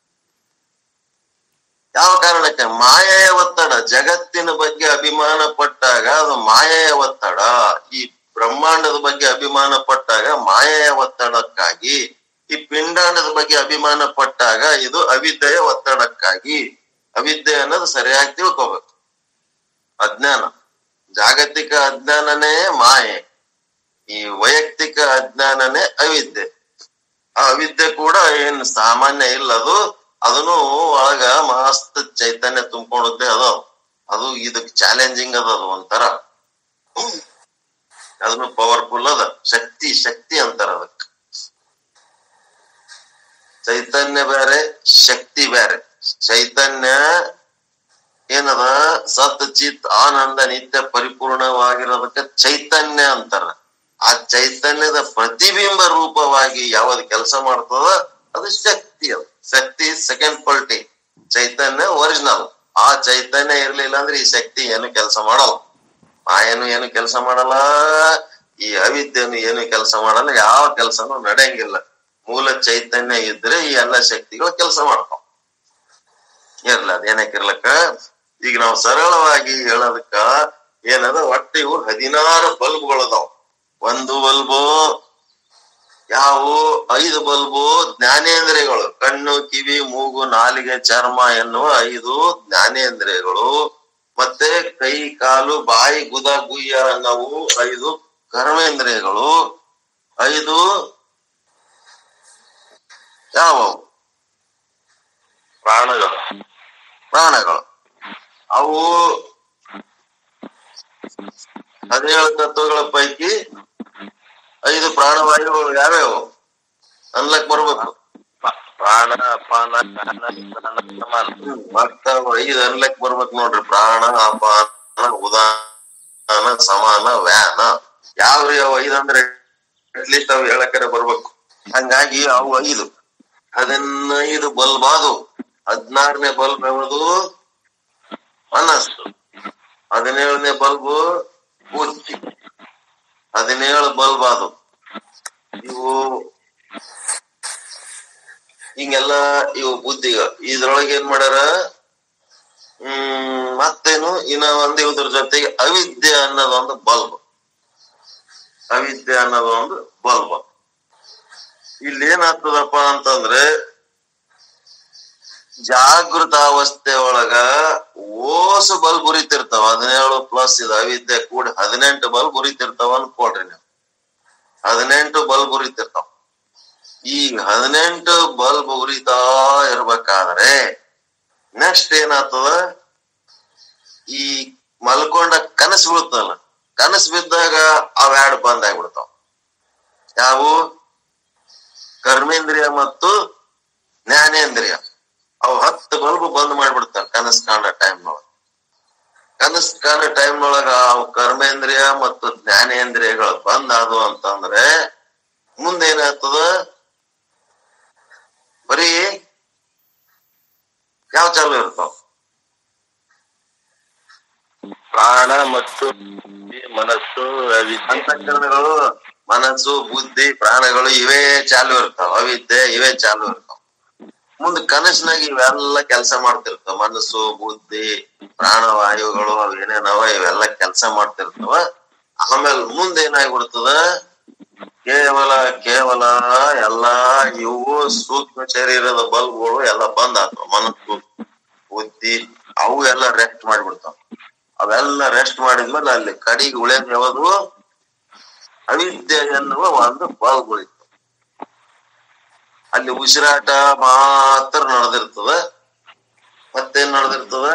ಯಾವ ಕಾರಣಕ್ಕೆ ಮಾಯೆಯ ಒತ್ತಡ ಜಗತ್ತಿನ ಬಗ್ಗೆ ಅಭಿಮಾನ ಪಟ್ಟಾಗ ಅದು ಮಾಯೆಯ ಒತ್ತಡ ಈ ಬ್ರಹ್ಮಾಂಡದ ಬಗ್ಗೆ ಅಭಿಮಾನ ಪಟ್ಟಾಗ ಮಾಯೆಯ ಒತ್ತಡಕ್ಕಾಗಿ ಈ ಪಿಂಡಾಂಡದ ಬಗ್ಗೆ ಅಭಿಮಾನ ಪಟ್ಟಾಗ ಇದು ಅವಿದ್ಯೆಯ ಒತ್ತಡಕ್ಕಾಗಿ ಅವಿದ್ಯೆ ಅನ್ನೋದು ಸರಿಯಾಗಿ ತಿಳ್ಕೊಬೇಕು ಅಜ್ಞಾನ ಜಾಗತಿಕ ಅಜ್ಞಾನನೇ ಮಾಯೆ ಈ ವೈಯಕ್ತಿಕ ಅಜ್ಞಾನನೇ ಅವಿದ್ಯೆ ಆ ಅವಿದ್ಯೆ ಕೂಡ ಏನ್ ಸಾಮಾನ್ಯ ಇಲ್ಲ ಅದು ಅದನ್ನು ಒಳಗ ಮಸ್ತ್ ಚೈತನ್ಯ ತುಂಬಿಕೊಂಡದ್ದೇ ಅದ ಅದು ಇದಕ್ ಚಾಲೆಂಜಿಂಗ್ ಅದ ಅದು ಒಂಥರ ಅದನ್ನು ಪವರ್ಫುಲ್ ಅದ ಶಕ್ತಿ ಶಕ್ತಿ ಅಂತಾರ ಅದಕ್ ಚೈತನ್ಯ ಬೇರೆ ಶಕ್ತಿ ಬೇರೆ ಚೈತನ್ಯ ಏನದ ಸತ್ ಚಿತ್ ಆನಂದ ನಿತ್ಯ ಪರಿಪೂರ್ಣವಾಗಿರೋದಕ್ಕೆ ಚೈತನ್ಯ ಅಂತಾರ ಆ ಚೈತನ್ಯದ ಪ್ರತಿಬಿಂಬ ರೂಪವಾಗಿ ಯಾವ್ದು ಕೆಲಸ ಮಾಡ್ತದ ಅದು ಶಕ್ತಿ ಅದು ಶಕ್ತಿ ಸೆಕೆಂಡ್ ಕ್ವಾಲಿಟಿ ಚೈತನ್ಯ ಒರಿಜಿನಲ್ ಆ ಚೈತನ್ಯ ಇರ್ಲಿಲ್ಲ ಅಂದ್ರೆ ಈ ಶಕ್ತಿ ಏನು ಕೆಲಸ ಮಾಡಲ್ಲ ಮಾಯನು ಏನು ಕೆಲಸ ಮಾಡಲ್ಲ ಈ ಅವಿದ್ಯೆನು ಏನು ಕೆಲಸ ಮಾಡಲ್ಲ ಯಾವ ಕೆಲಸನೂ ನಡೆಯಂಗಿಲ್ಲ ಮೂಲ ಚೈತನ್ಯ ಇದ್ರೆ ಈ ಎಲ್ಲ ಶಕ್ತಿಗಳು ಕೆಲಸ ಮಾಡ್ತಾವ ಇರ್ಲ ಅದೇನಕ್ಕಿರ್ಲಕ್ಕ ಈಗ ನಾವು ಸರಳವಾಗಿ ಹೇಳೋದಕ್ಕ ಏನದ ಒಟ್ಟು ಇವು ಹದಿನಾರು ಬಲ್ಬ್ಗಳದಾವ ಒಂದು ಬಲ್ಬು ಯಾವು ಐದು ಬಲ್ಬು ಜ್ಞಾನೇಂದ್ರಿಯಗಳು ಕಣ್ಣು ಕಿವಿ ಮೂಗು ನಾಲಿಗೆ ಚರ್ಮ ಎನ್ನುವ ಐದು ಜ್ಞಾನೇಂದ್ರಿಯಗಳು ಮತ್ತೆ ಕೈ ಕಾಲು ಬಾಯಿ ಗುದ ಗುಯ್ಯ ಅನ್ನವು ಐದು ಕರ್ಮೇಂದ್ರಿಯಗಳು ಐದು ಯಾವವು ಪ್ರಾಣಗಳು ಪ್ರಾಣಗಳು ಅವು ಹದಿನೇಳು ತತ್ವಗಳ ಪೈಕಿ ಐದು ಪ್ರಾಣವಾಯುಗಳು ಯಾವ್ಯಾವು ಅನ್ಲಕ್ ಬರ್ಬೇಕು ಪ- ಪ್ರಾಣ ಅಪಾನ ಜ್ಞಾನ ಜ್ಞಾನ ಸಮಾನ ಮತ್ತ ಅವು ಐದು ಅನ್ಲಕ್ ಬರ್ಬೇಕು ನೋಡ್ರಿ ಪ್ರಾಣ ಅಪಾನ ಉದಾನ ಸಮಾನ ವ್ಯಾನ ಯಾವ್ರಿ ಅವು ಐದು ಅಂದ್ರೆ ಅಟ್ಲೀಸ್ಟ್ ಅವು ಹೇಳಕರೆ ಬರ್ಬೇಕು ಹಂಗಾಗಿ ಅವು ಐದು ಹದಿನೈದು ಬಲ್ಬ್ ಅದು ಹದಿನಾರನೇ ಬಲ್ಬ್ ಯಾವುದು ಮನಸ್ಸು ಹದಿನೇಳನೇ ಬಲ್ಬು ಬುದ್ಧಿ ಹದಿನೇಳು ಬಲ್ಬ್ ಅದು ಇವು ಹಿಂಗೆಲ್ಲ ಇವು ಬುದ್ಧಿ ಇದ್ರೊಳಗೆ ಏನ್ ಮಾಡ್ಯಾರ ಹ್ಮ್ ಮತ್ತೇನು ಇನ್ನ ಒಂದು ಇದ್ರ ಜೊತೆಗೆ ಅವಿದ್ಯೆ ಅನ್ನೋದೊಂದು ಬಲ್ಬ್ ಅವಿದ್ಯೆ ಅನ್ನೋದು ಒಂದು ಬಲ್ಬ್ ಇಲ್ಲಿ ಏನಾಗ್ತದಪ್ಪ ಅಂತಂದ್ರೆ ಜಾಗೃತಾವಸ್ಥೆ ಒಳಗ ಓಸು ಬಲ್ಬ್ ಉರಿತಿರ್ತಾವ ಹದಿನೇಳು ಪ್ಲಸ್ ಇದು ಅವಿದ್ಯೆ ಕೂಡಿ ಹದಿನೆಂಟು ಬಲ್ಬ್ ಉರಿತಿರ್ತಾವ ಅನ್ಕೊಡ್ರಿ ನೀವು ಹದಿನೆಂಟು ಬಲ್ಬ್ ಉರಿತಿರ್ತಾವ ಈ ಹದಿನೆಂಟು ಬಲ್ಬ್ ಉರಿತಾ ಇರ್ಬೇಕಾದ್ರೆ ನೆಕ್ಸ್ಟ್ ಏನಾಗ್ತದ ಈ ಮಲ್ಕೊಂಡ ಕನಸು ಬೀಳ್ತಲ್ಲ ಕನಸು ಬಿದ್ದಾಗ ಅವ್ ಎರಡು ಬಂದ್ ಆಗ್ಬಿಡ್ತಾವ ಯಾವು ಕರ್ಮೇಂದ್ರಿಯ ಮತ್ತು ಜ್ಞಾನೇಂದ್ರಿಯ ಅವು ಹತ್ತು ಬಲ್ಬ್ ಬಂದ್ ಮಾಡ್ಬಿಡ್ತಾವ ಕನಸು ಕಾಣೋ ಟೈಮ್ನೊಳಗ ಕನಸು ಕಾಣೋ ಟೈಮ್ನೊಳಗ ಅವು ಕರ್ಮೇಂದ್ರಿಯ ಮತ್ತು ಜ್ಞಾನೇಂದ್ರಿಯಗಳು ಬಂದ್ ಆದವು ಅಂತಂದ್ರೆ ಮುಂದೇನಾಗ್ತದ ಬರೀ ಯಾವ ಚಾಲು ಇರ್ತಾವ ಪ್ರಾಣ ಮತ್ತು ಈ ಮನಸ್ಸು ಅವಿದ್ಯೆ ಅಂತಃಕರಣಗಳು ಮನಸ್ಸು ಬುದ್ಧಿ ಪ್ರಾಣಗಳು ಇವೇ ಚಾಲು ಇರ್ತಾವ ಅವಿದ್ಯೆ ಇವೇ ಚಾಲು ಇರ್ತಾವ ಮುಂದ್ ಕನಸಿನಾಗ ಇವೆಲ್ಲ ಕೆಲಸ ಮಾಡ್ತಿರ್ತಾವ ಮನಸ್ಸು ಬುದ್ಧಿ ಪ್ರಾಣವಾಯುಗಳು ಅವ್ ಏನೇನವ ಇವೆಲ್ಲ ಕೆಲಸ ಮಾಡ್ತಿರ್ತಾವ ಆಮೇಲೆ ಮುಂದೆ ಏನಾಗ್ಬಿಡ್ತದ ಕೇವಲ ಕೇವಲ ಎಲ್ಲಾ ಇವು ಸೂಕ್ಷ್ಮ ಶರೀರದ ಬಲ್ಬ್ಗಳು ಎಲ್ಲ ಬಂದ್ ಆಗ್ತಾವ ಮನಸ್ಸು ಬುದ್ಧಿ ಅವು ಎಲ್ಲ ರೆಸ್ಟ್ ಮಾಡ್ಬಿಡ್ತಾವ ಅವೆಲ್ಲ ರೆಸ್ಟ್ ಮಾಡಿದ್ಮೇಲೆ ಅಲ್ಲಿ ಕಡಿಗೆ ಉಳಿಯೋದು ಯಾವುದು ಅವಿದ್ಯೆ ಎನ್ನುವ ಒಂದು ಬಲ್ಬ್ ಉಳಿತು ಅಲ್ಲಿ ಉಸಿರಾಟ ಮಾತ್ರ ನಡೆದಿರ್ತದ ಮತ್ತೇನ್ ನಡೆದಿರ್ತದ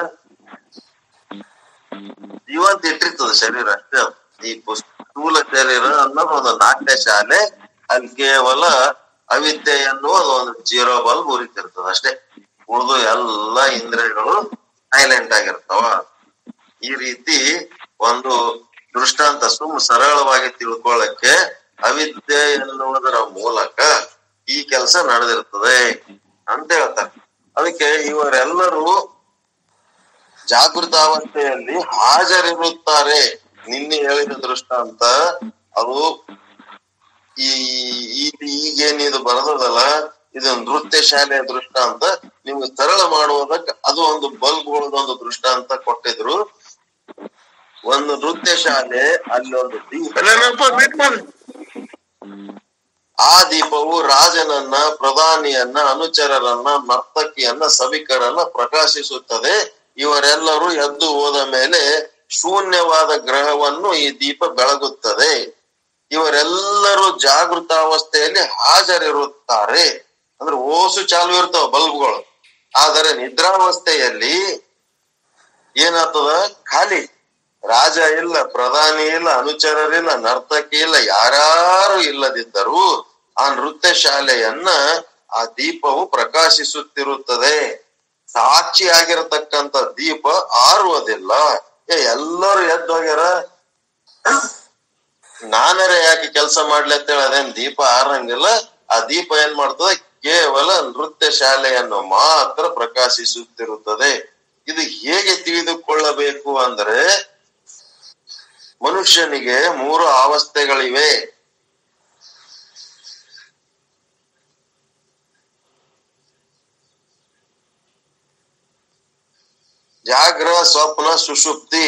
ಜೀವಂತ ಇಟ್ಟಿರ್ತದ ಶರೀರ ಅಷ್ಟೇ ಅದು. ಈ ಪುಸ್- ಸ್ಥೂಲ ಶರೀರ ಅನ್ನೋದು ಒಂದು ನಾಟ್ಯ ಶಾಲೆ ಅಲ್ಲಿ ಕೇವಲ ಅವಿದ್ಯೆ ಎನ್ನುವ ಒಂದು ಜೀರೋ ಬಲ್ಬ್ ಉರಿತಿರ್ತದ ಅಷ್ಟೇ ಉಳಿದು ಎಲ್ಲ ಇಂದ್ರಿಯಗಳು ಸೈಲೆಂಟ್ ಆಗಿರ್ತಾವ ಈ ರೀತಿ ಒಂದು ದೃಷ್ಟಾಂತ ಸುಮ್ ಸರಳವಾಗಿ ತಿಳ್ಕೊಳ್ಳಕ್ಕೆ ಅವಿದ್ಯೆ ಎನ್ನುವುದರ ಮೂಲಕ ಈ ಕೆಲಸ ನಡೆದಿರ್ತದೆ ಅಂತ ಹೇಳ್ತಾರೆ ಅದಕ್ಕೆ ಇವರೆಲ್ಲರೂ ಜಾಗೃತಾವಸ್ಥೆಯಲ್ಲಿ ಹಾಜರಿರುತ್ತಾರೆ ನಿನ್ನೆ ಹೇಳಿದ ದೃಷ್ಟಾಂತ ಅದು ಈ ಈ- ಈಗೇನಿದು ಬರದಲ್ಲ ಇದು ನೃತ್ಯ ಶಾಲೆಯ ದೃಷ್ಟಾಂತ ನಿಮ್ಗೆ ಸರಳ ಮಾಡುವುದಕ್ಕೆ ಅದು ಒಂದು ಬಲ್ಬ್ ಒಂದು ದೃಷ್ಟಾಂತ ಕೊಟ್ಟಿದ್ರು ಒಂದು ನೃತ್ಯ ಶಾಲೆ ಅಲ್ಲಿ ಒಂದು ದೀಪ ಎಲ್ಲನಪ್ಪ ಮೀಟ್ ಮಾಡಿ ಆ ದೀಪವು ರಾಜನನ್ನ ಪ್ರಧಾನಿಯನ್ನ ಅನುಚರರನ್ನ ನರ್ತಕಿಯನ್ನ ಸಭಿಕರನ್ನ ಪ್ರಕಾಶಿಸುತ್ತದೆ ಇವರೆಲ್ಲರೂ ಎದ್ದು ಹೋದ ಮೇಲೆ ಶೂನ್ಯವಾದ ಗ್ರಹವನ್ನು ಈ ದೀಪ ಬೆಳಗುತ್ತದೆ ಇವರೆಲ್ಲರೂ ಜಾಗೃತಾವಸ್ಥೆಯಲ್ಲಿ ಹಾಜರಿರುತ್ತಾರೆ ಅಂದ್ರೆ ಓಸು ಚಾಲು ಇರ್ತಾವ ಬಲ್ಬ್ಗಳು ಆದರೆ ನಿದ್ರಾವಸ್ಥೆಯಲ್ಲಿ ಏನಾಗ್ತದ ಖಾಲಿ ರಾಜ ಇಲ್ಲ ಪ್ರಧಾನಿ ಇಲ್ಲ ಅನುಚರರಿಲ್ಲ ನರ್ತಕಿ ಇಲ್ಲ ಯಾರು ಇಲ್ಲದಿದ್ದರೂ ಆ ನೃತ್ಯ ಶಾಲೆಯನ್ನ ಆ ದೀಪವು ಪ್ರಕಾಶಿಸುತ್ತಿರುತ್ತದೆ ಸಾಕ್ಷಿಯಾಗಿರತಕ್ಕಂತ ದೀಪ ಆರುವುದಿಲ್ಲ ಏ ಎಲ್ಲರೂ ಎದ್ದು ಹೋಗ್ಯಾರ ನಾನರೇ ಯಾಕೆ ಕೆಲಸ ಮಾಡ್ಲಿ ಅಂತೇಳಿ ಅದೇನ್ ದೀಪ ಆರಂಗಿಲ್ಲ ಆ ದೀಪ ಏನ್ ಮಾಡ್ತದೆ ಕೇವಲ ನೃತ್ಯ ಶಾಲೆಯನ್ನು ಮಾತ್ರ ಪ್ರಕಾಶಿಸುತ್ತಿರುತ್ತದೆ ಇದು ಹೇಗೆ ತಿಳಿದುಕೊಳ್ಳಬೇಕು ಅಂದ್ರೆ ಮನುಷ್ಯನಿಗೆ ಮೂರು ಅವಸ್ಥೆಗಳಿವೆ ಜಾಗ್ರ ಸ್ವಪ್ನ ಸುಷುಪ್ತಿ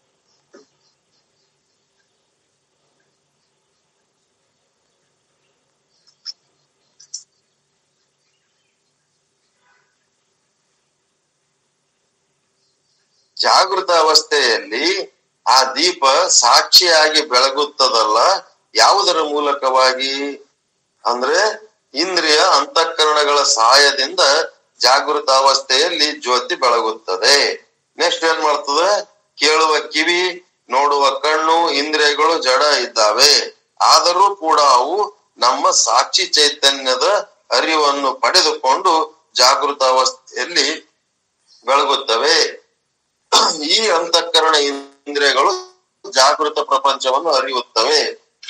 ಜಾಗೃತ ಅವಸ್ಥೆಯಲ್ಲಿ ಆ ದೀಪ ಸಾಕ್ಷಿಯಾಗಿ ಬೆಳಗುತ್ತದಲ್ಲ ಯಾವುದರ ಮೂಲಕವಾಗಿ ಅಂದ್ರೆ ಇಂದ್ರಿಯ ಅಂತಃಕರಣಗಳ ಸಹಾಯದಿಂದ ಜಾಗೃತ ಅವಸ್ಥೆಯಲ್ಲಿ ಜ್ಯೋತಿ ಬೆಳಗುತ್ತದೆ ನೆಕ್ಸ್ಟ್ ಏನ್ ಮಾಡ್ತದ ಕೇಳುವ ಕಿವಿ ನೋಡುವ ಕಣ್ಣು ಇಂದ್ರಿಯಗಳು ಜಡ ಇದ್ದಾವೆ ಆದರೂ ಕೂಡ ಅವು ನಮ್ಮ ಸಾಕ್ಷಿ ಚೈತನ್ಯದ ಅರಿವನ್ನು ಪಡೆದುಕೊಂಡು ಜಾಗೃತ ಅವಸ್ಥೆಯಲ್ಲಿ ಬೆಳಗುತ್ತವೆ ಈ ಅಂತಃಕರಣ ಇಂದ್ರಿಯಗಳು ಜಾಗೃತ ಪ್ರಪಂಚವನ್ನು ಅರಿಯುತ್ತವೆ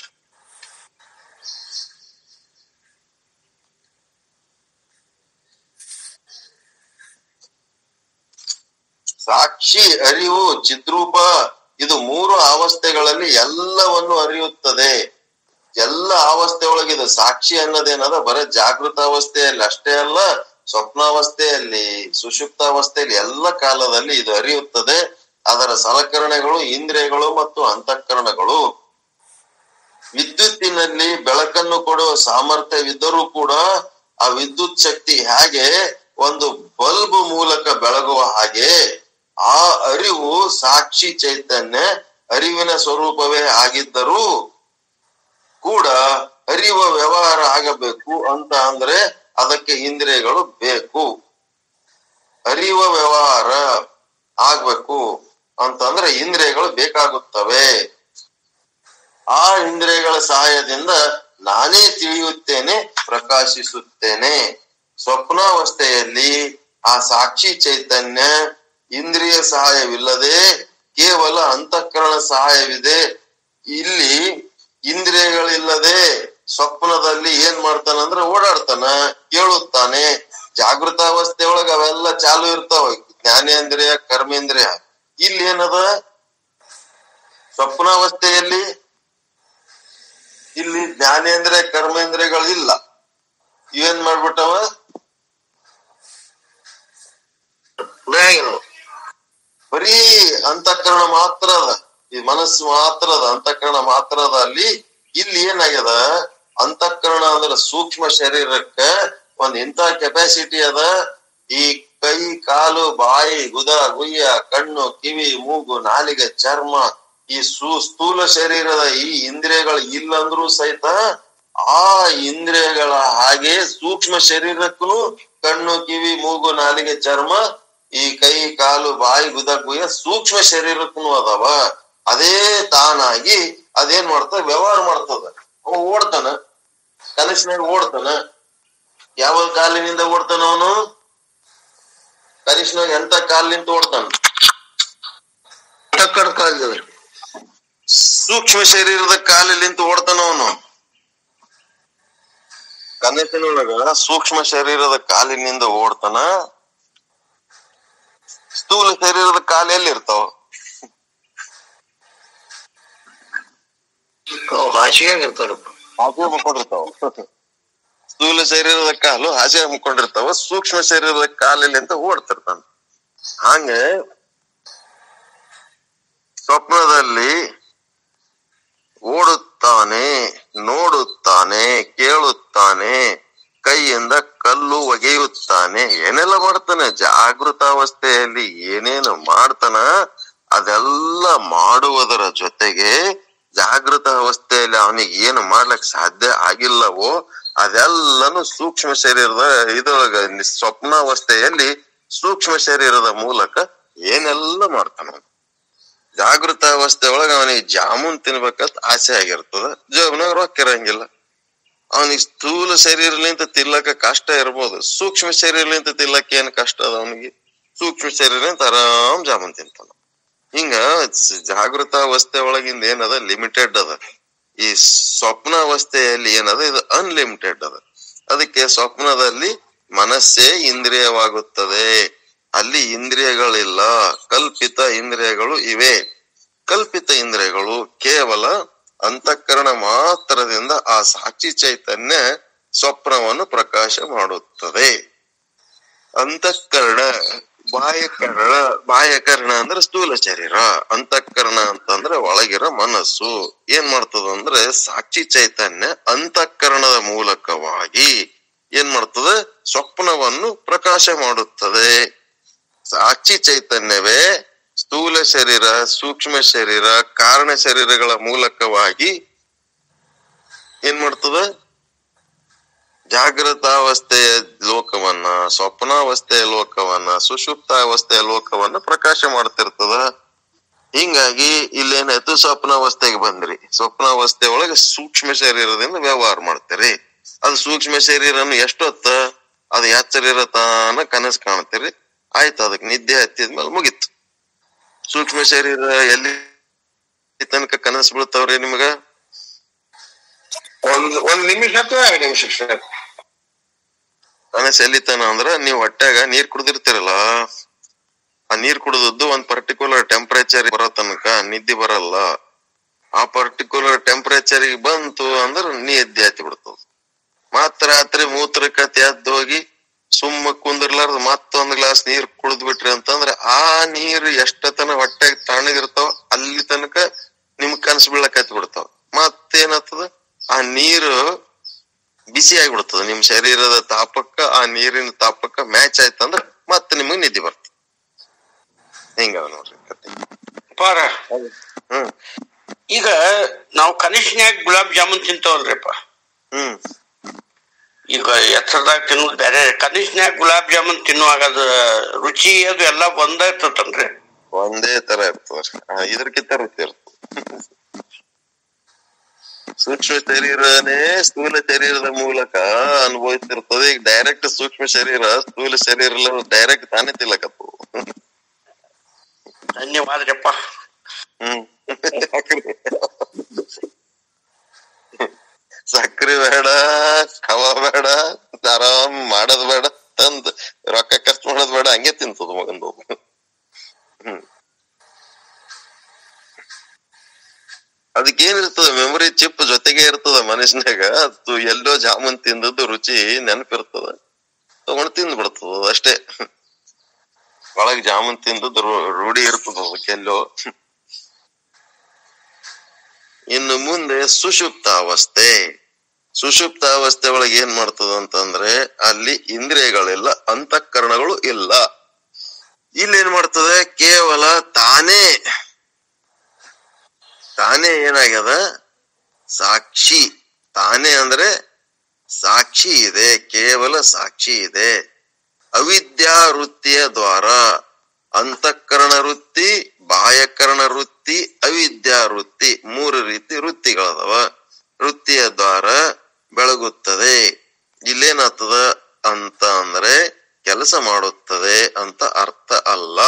ಸಾಕ್ಷಿ ಅರಿವು ಚಿದ್ರೂಪ ಇದು ಮೂರು ಅವಸ್ಥೆಗಳಲ್ಲಿ ಎಲ್ಲವನ್ನು ಅರಿಯುತ್ತದೆ ಎಲ್ಲ ಅವಸ್ಥೆ ಒಳಗೆ ಇದು ಸಾಕ್ಷಿ ಅನ್ನೋದೇನದ ಬರೀ ಜಾಗೃತ ಅವಸ್ಥೆಯಲ್ಲಿ ಅಷ್ಟೇ ಅಲ್ಲ ಸ್ವಪ್ನಾವಸ್ಥೆಯಲ್ಲಿ ಸುಷುಪ್ತ ಅವಸ್ಥೆಯಲ್ಲಿ ಎಲ್ಲ ಕಾಲದಲ್ಲಿ ಇದು ಅರಿಯುತ್ತದೆ ಅದರ ಸಲಕರಣೆಗಳು ಇಂದ್ರಿಯಗಳು ಮತ್ತು ಅಂತಃಕರಣಗಳು ವಿದ್ಯುತ್ತಿನಲ್ಲಿ ಬೆಳಕನ್ನು ಕೊಡುವ ಸಾಮರ್ಥ್ಯವಿದ್ದರೂ ಕೂಡ ಆ ವಿದ್ಯುತ್ ಶಕ್ತಿ ಹೇಗೆ ಒಂದು ಬಲ್ಬ್ ಮೂಲಕ ಬೆಳಗುವ ಹಾಗೆ ಆ ಅರಿವು ಸಾಕ್ಷಿ ಚೈತನ್ಯ ಅರಿವಿನ ಸ್ವರೂಪವೇ ಆಗಿದ್ದರೂ ಕೂಡ ಅರಿವ ವ್ಯವಹಾರ ಆಗಬೇಕು ಅಂತ ಅಂದ್ರೆ ಅದಕ್ಕೆ ಇಂದ್ರಿಯಗಳು ಬೇಕು ಅರಿವ ವ್ಯವಹಾರ ಆಗ್ಬೇಕು ಅಂತಂದ್ರೆ ಇಂದ್ರಿಯಗಳು ಬೇಕಾಗುತ್ತವೆ ಆ ಇಂದ್ರಿಯಗಳ ಸಹಾಯದಿಂದ ನಾನೇ ತಿಳಿಯುತ್ತೇನೆ ಪ್ರಕಾಶಿಸುತ್ತೇನೆ ಸ್ವಪ್ನಾವಸ್ಥೆಯಲ್ಲಿ ಆ ಸಾಕ್ಷಿ ಚೈತನ್ಯ ಇಂದ್ರಿಯ ಸಹಾಯವಿಲ್ಲದೆ ಕೇವಲ ಅಂತಃಕರಣ ಸಹಾಯವಿದೆ ಇಲ್ಲಿ ಇಂದ್ರಿಯಗಳಿಲ್ಲದೆ ಸ್ವಪ್ನದಲ್ಲಿ ಏನ್ ಮಾಡ್ತಾನ ಅಂದ್ರೆ ಓಡಾಡ್ತಾನ ಕೇಳುತ್ತಾನೆ ಜಾಗೃತ ಅವಸ್ಥೆ ಒಳಗ ಅವೆಲ್ಲ ಚಾಲು ಇರ್ತಾವ ಜ್ಞಾನೇಂದ್ರಿಯ ಕರ್ಮೇಂದ್ರಿಯ ಇಲ್ಲಿ ಏನದ ಸ್ವಪ್ನಾವಸ್ಥೆಯಲ್ಲಿ ಇಲ್ಲಿ ಜ್ಞಾನೇಂದ್ರಿಯ ಕರ್ಮೇಂದ್ರಿಯಗಳು ಇಲ್ಲ ಇವೇನ್ ಮಾಡ್ಬಿಟ್ಟವ ಉದಾಹರಣೆ ಬರೀ ಅಂತಃಕರಣ ಮಾತ್ರ ಅದ ಈ ಮನಸ್ಸು ಮಾತ್ರ ಅದ ಅಂತಃಕರಣ ಮಾತ್ರ ಅದ ಅಲ್ಲಿ ಇಲ್ಲಿ ಏನಾಗ್ಯದ ಅಂತಃಕರಣ ಅಂದ್ರೆ ಸೂಕ್ಷ್ಮ ಶರೀರಕ್ಕ ಒಂದ್ ಇಂತ ಕೆಪಾಸಿಟಿ ಅದ ಈ ಕೈ ಕಾಲು ಬಾಯಿ ಗುದ ಗುಯ್ಯ ಕಣ್ಣು ಕಿವಿ ಮೂಗು ನಾಲಿಗೆ ಚರ್ಮ ಈ ಸು ಸ್ಥೂಲ ಶರೀರದ ಈ ಇಂದ್ರಿಯಗಳು ಇಲ್ಲಂದ್ರೂ ಸಹಿತ ಆ ಇಂದ್ರಿಯಗಳ ಹಾಗೆ ಸೂಕ್ಷ್ಮ ಶರೀರಕ್ಕೂ ಕಣ್ಣು ಕಿವಿ ಮೂಗು ನಾಲಿಗೆ ಚರ್ಮ ಈ ಕೈ ಕಾಲು ಬಾಯಿ ಗುದ ಗುಯ್ಯ ಸೂಕ್ಷ್ಮ ಶರೀರಕ್ಕೂ ಅದಾವ ಅದೇ ತಾನಾಗಿ ಅದೇನ್ ಮಾಡ್ತದ ವ್ಯವಹಾರ ಮಾಡ್ತದ ಅವ ಓಡ್ತಾನ ಕನಸಿನಾಗ ಓಡ್ತಾನ ಯಾವ ಕಾಲಿನಿಂದ ಓಡ್ತಾನ ಅವನು ಕನಸಿನಾಗ ಎಂತ ಕಾಲಿನಿಂದ ಓಡ್ತಾನ ಟಕ್ಕರ್ ಕಾಲದಲ್ಲಿ ಸೂಕ್ಷ್ಮ ಶರೀರದ ಕಾಲಿಲಿಂತ ಓಡ್ತಾನ ಅವನು ಕನಸಿನೊಳಗ ಸೂಕ್ಷ್ಮ ಶರೀರದ ಕಾಲಿನಿಂದ ಓಡ್ತಾನ ಸ್ಥೂಲ ಶರೀರದ ಕಾಲು ಎಲ್ಲಿರ್ತಾವ ಹಾಸಿಗೆ ಆಗಿರ್ತಾರಪ್ಪ ಹಾಗೆ ಮುಕ್ಕೊಂಡಿರ್ತಾವ ಸ್ಥೂಲ ಶರೀರದ ಕಾಲು ಹಾಸಿಗೆ ಮುಕ್ಕೊಂಡಿರ್ತಾವ ಸೂಕ್ಷ್ಮ ಶರೀರದ ಕಾಲಲ್ಲಿ ಅಂತ ಓಡ್ತಿರ್ತಾನ ಹಂಗೆ ಸ್ವಪ್ನದಲ್ಲಿ ಓಡುತ್ತಾನೆ ನೋಡುತ್ತಾನೆ ಕೇಳುತ್ತಾನೆ ಕೈಯಿಂದ ಕಲ್ಲು ಒಗೆಯುತ್ತಾನೆ ಏನೆಲ್ಲ ಮಾಡ್ತಾನೆ ಜಾಗೃತಾವಸ್ಥೆಯಲ್ಲಿ ಏನೇನು ಮಾಡ್ತಾನ ಅದೆಲ್ಲ ಮಾಡುವುದರ ಜೊತೆಗೆ ಜಾಗೃತ ಅವಸ್ಥೆಯಲ್ಲಿ ಅವನಿಗೆ ಏನು ಮಾಡ್ಲಿಕ್ ಸಾಧ್ಯ ಆಗಿಲ್ಲವೋ ಅದೆಲ್ಲನು ಸೂಕ್ಷ್ಮ ಶರೀರದ ಇದ್ರೊಳಗ ನಿ- ಸ್ವಪ್ನಾವಸ್ಥೆಯಲ್ಲಿ ಸೂಕ್ಷ್ಮ ಶರೀರದ ಮೂಲಕ ಏನೆಲ್ಲ ಮಾಡ್ತಾನ ಅವ್ನು. ಜಾಗೃತ ಅವಸ್ಥೆ ಒಳಗ ಅವನಿಗೆ ಜಾಮೂನ್ ತಿನ್ಬೇಕಂತ ಆಸೆ ಆಗಿರ್ತದ ಜೋಬ್ನಾಗ ರೊಕ್ಕ ಇರಂಗಿಲ್ಲ ಅವನಿಗೆ ಸ್ಥೂಲ ಶರೀರಲಿಂತ ತಿಲ್ಲಕ ಕಷ್ಟ ಇರ್ಬೋದು ಸೂಕ್ಷ್ಮ ಶರೀರಲಿಂತ ತಿಲ್ಲಕ ಏನ್ ಕಷ್ಟ ಅದ ಅವನಿಗೆ ಸೂಕ್ಷ್ಮ ಶರೀರಲಿಂತ ಆರಾಮ್ ಜಾಮೂನ್ ತಿಂತಾನ ಹಿಂಗ ಸ್- ಜಾಗೃತ ಅವಸ್ಥೆ ಒಳಗಿಂದ ಏನದ ಲಿಮಿಟೆಡ್ ಅದ ಈ ಸ್ವಪ್ನ ಅವಸ್ಥೆಯಲ್ಲಿ ಏನದ ಇದು ಅನ್ಲಿಮಿಟೆಡ್ ಅದ ಅದಕ್ಕೆ ಸ್ವಪ್ನದಲ್ಲಿ ಮನಸ್ಸೇ ಇಂದ್ರಿಯವಾಗುತ್ತದೆ ಅಲ್ಲಿ ಇಂದ್ರಿಯಗಳಿಲ್ಲ ಕಲ್ಪಿತ ಇಂದ್ರಿಯಗಳು ಇವೆ ಕಲ್ಪಿತ ಇಂದ್ರಿಯಗಳು ಕೇವಲ ಅಂತಃಕರಣ ಮಾತ್ರದಿಂದ ಆ ಸಾಕ್ಷಿ ಚೈತನ್ಯ ಸ್ವಪ್ನವನ್ನು ಪ್ರಕಾಶ ಮಾಡುತ್ತದೆ ಅಂತಃಕರಣ ಬಾಹ್ಯಕರಣ ಬಾಹ್ಯಕರಣ ಅಂದ್ರೆ ಸ್ಥೂಲ ಶರೀರ ಅಂತಃಕರಣ ಅಂತಂದ್ರೆ ಒಳಗಿರೋ ಮನಸ್ಸು ಏನ್ ಮಾಡ್ತದ ಅಂದ್ರೆ ಸಾಕ್ಷಿ ಚೈತನ್ಯ ಅಂತಃಕರಣದ ಮೂಲಕವಾಗಿ ಏನ್ ಮಾಡ್ತದೆ ಸ್ವಪ್ನವನ್ನು ಪ್ರಕಾಶ ಮಾಡುತ್ತದೆ ಸಾಕ್ಷಿ ಚೈತನ್ಯವೇ ಸ್ಥೂಲ ಶರೀರ ಸೂಕ್ಷ್ಮ ಶರೀರ ಕಾರಣ ಶರೀರಗಳ ಮೂಲಕವಾಗಿ ಏನ್ ಮಾಡ್ತದ ಜಾಗೃತಾವಸ್ಥೆಯ ಲೋಕವನ್ನ ಸ್ವಪ್ನಾವಸ್ಥೆಯ ಲೋಕವನ್ನ ಸುಷುಪ್ತಾವಸ್ಥೆಯ ಲೋಕವನ್ನ ಪ್ರಕಾಶ ಮಾಡ್ತಿರ್ತದ ಹಿಂಗಾಗಿ ಇಲ್ಲೇನಾಯ್ತು ಸ್ವಪ್ನಾವಸ್ಥೆಗೆ ಬಂದ್ರಿ ಸ್ವಪ್ನಾವಸ್ಥೆ ಒಳಗೆ ಸೂಕ್ಷ್ಮ ಶರೀರದಿಂದ ವ್ಯವಹಾರ ಮಾಡ್ತೀರಿ ಅದು ಸೂಕ್ಷ್ಮ ಶರೀರನು ಎಷ್ಟೊತ್ತ ಅದು ಎಚ್ಚರ ತಾನ ಕನಸು ಕಾಣ್ತೀರಿ ಆಯ್ತು ಅದಕ್ಕೆ ನಿದ್ದೆ ಹತ್ತಿದ್ಮೇಲೆ ಮುಗೀತು ಸೂಕ್ಷ್ಮ ಶರೀರ ಎಲ್ಲಿ ತನಕ ಕನಸು ಬೀಳ್ತಾವ್ರಿ ನಿಮ್ಗ ಒಂದ್ ಒಂದ್ ನಿಮಿಷ ಅಥವಾ ಎರಡು ನಿಮಿಷ ಸರ್ ಕನಸು ಎಲ್ಲಿತನ ಅಂದ್ರ ನೀವ್ ಹೊಟ್ಯಾಗ ನೀರ್ ಕುಡ್ದಿರ್ತೀರಲ್ಲ ಆ ನೀರ್ ಕುಡಿದದ್ದು ಒಂದ್ ಪರ್ಟಿಕ್ಯುಲರ್ ಟೆಂಪರೇಚರ್ ಬರೋ ತನಕ ನಿದ್ದೆ ಬರಲ್ಲ ಆ ಪರ್ಟಿಕ್ಯುಲರ್ ಟೆಂಪರೇಚರ್ ಬಂತು ಅಂದ್ರ ನೀ ಎದ್ದೆ ಹತ್ತಿ ಬಿಡ್ತದ ಮತ್ತ ರಾತ್ರಿ ಮೂತ್ರಕ್ಕೆ ಎದ್ದು ಹೋಗಿ ಸುಮ್ಮ ಕುಂದಿರ್ಲಾರ್ದ ಮತ್ತೊಂದ್ ಗ್ಲಾಸ್ ನೀರ್ ಕುಡಿದ್ ಬಿಟ್ರಿ ಅಂತಂದ್ರ ಆ ನೀರ್ ಎಷ್ಟತನ ಹೊಟ್ಟೆಗ್ ತಣ್ಣಗಿರ್ತಾವ ಅಲ್ಲಿ ತನಕ ನಿಮ್ ಕನಸು ಬೀಳಕ್ ಹತ್ತಿ ಬಿಡ್ತಾವ ಮತ್ತೇನಾಗ್ತದ ಆ ನೀರು ಬಿಸಿ ಆಗಿಬಿಡ್ತದ ನಿಮ್ ಶರೀರದ ತಾಪಕ್ಕ ಆ ನೀರಿನ ತಾಪಕ್ಕ ಮ್ಯಾಚ್ ಆಯ್ತಂದ್ರ ಮತ್ತೆ ನಿಮಗ್ ನಿದ್ದೆ ಬರ್ತದೆ ಹಿಂಗ ನೋಡ್ರಿ ಕತೆ ಪಾರ ಹ್ಮ್ ಈಗ ನಾವು ಕನಿಷ್ನ್ಯಾಗ ಗುಲಾಬ್ ಜಾಮೂನ್ ತಿಂತಾವಲ್ರಿಪ್ಪ ಹ್ಮ್ ಈಗ ಎತ್ತರದಾಗ ತಿನ್ನೋದು ಬೇರೆ ಕನಿಷ್ನ್ಯಾಗ ಗುಲಾಬ್ ಜಾಮೂನ್ ತಿನ್ನುವಾಗ ಅದು ರುಚಿ ಅದು ಎಲ್ಲ ಒಂದ ಇರ್ತತನ್ರಿ ಒಂದೇ ತರ ಇರ್ತದ ಆ, ಇದ್ರಕ್ಕಿಂತ ವೃತ್ತಿ ಇರ್ತದೆ ಸೂಕ್ಷ್ಮ ಶರೀರನೇ ಸ್ಥೂಲ ಶರೀರದ ಮೂಲಕ ಅನುಭವಿಸ್ತಿರ್ತದೆ ಈಗ ಡೈರೆಕ್ಟ್ ಸೂಕ್ಷ್ಮ ಶರೀರ ಸ್ಥೂಲ ಶರೀರ ಡೈರೆಕ್ಟ್ ತಾನೇ ತಿಲ್ಲಕತ್ತು ಧನ್ಯವಾದರಪ್ಪ ಹ್ಮ್ ಸಕ್ರಿ ಸಕ್ರಿ ಬೇಡ ಕವ ಬೇಡ ಆರಾಮ್ ಮಾಡೋದ್ ಬೇಡ ತಂದ್ ರೊಕ್ಕ ಖರ್ಚು ಮಾಡೋದ್ ಬೇಡ ಹಂಗೆ ತಿಂತದ ಮಗಂದು ಹ್ಮ್ ಅದಕ್ಕೇನಿರ್ತದ ಮೆಮೊರಿ ಚಿಪ್ ಜೊತೆಗೆ ಇರ್ತದ ಮನುಷ್ಯನಾಗ ಅದು ಎಲ್ಲೋ ಜಾಮೂನ್ ತಿಂದದ್ದು ರುಚಿ ನೆನಪಿರ್ತದ ತಗೊಂಡ್ ತಿಂದ್ ಬಿಡ್ತದ ಅಷ್ಟೇ ಒಳಗ್ ಜಾಮೂನ್ ತಿಂದದ್ದು ರೂ- ರೂಢಿ ಇರ್ತದ ಅದಕ್ಕೆಲ್ಲೋ ಇನ್ನು ಮುಂದೆ ಸುಷುಪ್ತ ಅವಸ್ಥೆ ಸುಷುಪ್ತ ಅವಸ್ಥೆ ಒಳಗೆ ಏನ್ ಮಾಡ್ತದ ಅಂತಂದ್ರೆ ಅಲ್ಲಿ ಇಂದ್ರಿಯಗಳಿಲ್ಲ ಅಂತಃಕರಣಗಳು ಇಲ್ಲ ಇಲ್ಲಿ ಏನ್ ಮಾಡ್ತದೆ ಕೇವಲ ತಾನೇ ತಾನೇ ಏನಾಗ್ಯದ ಸಾಕ್ಷಿ ತಾನೇ ಅಂದ್ರೆ ಸಾಕ್ಷಿ ಇದೆ ಕೇವಲ ಸಾಕ್ಷಿ ಇದೆ ಅವಿದ್ಯಾ ವೃತ್ತಿಯ ದ್ವಾರ ಅಂತಃಕರಣ ವೃತ್ತಿ ಬಾಹ್ಯಕರಣ ವೃತ್ತಿ ಅವಿದ್ಯಾ ವೃತ್ತಿ ಮೂರು ರೀತಿ ವೃತ್ತಿಗಳದವ ವೃತ್ತಿಯ ದ್ವಾರ ಬೆಳಗುತ್ತದೆ ಇಲ್ಲೇನಾಗ್ತದ ಅಂತ ಅಂದ್ರೆ ಕೆಲಸ ಮಾಡುತ್ತದೆ ಅಂತ ಅರ್ಥ ಅಲ್ಲ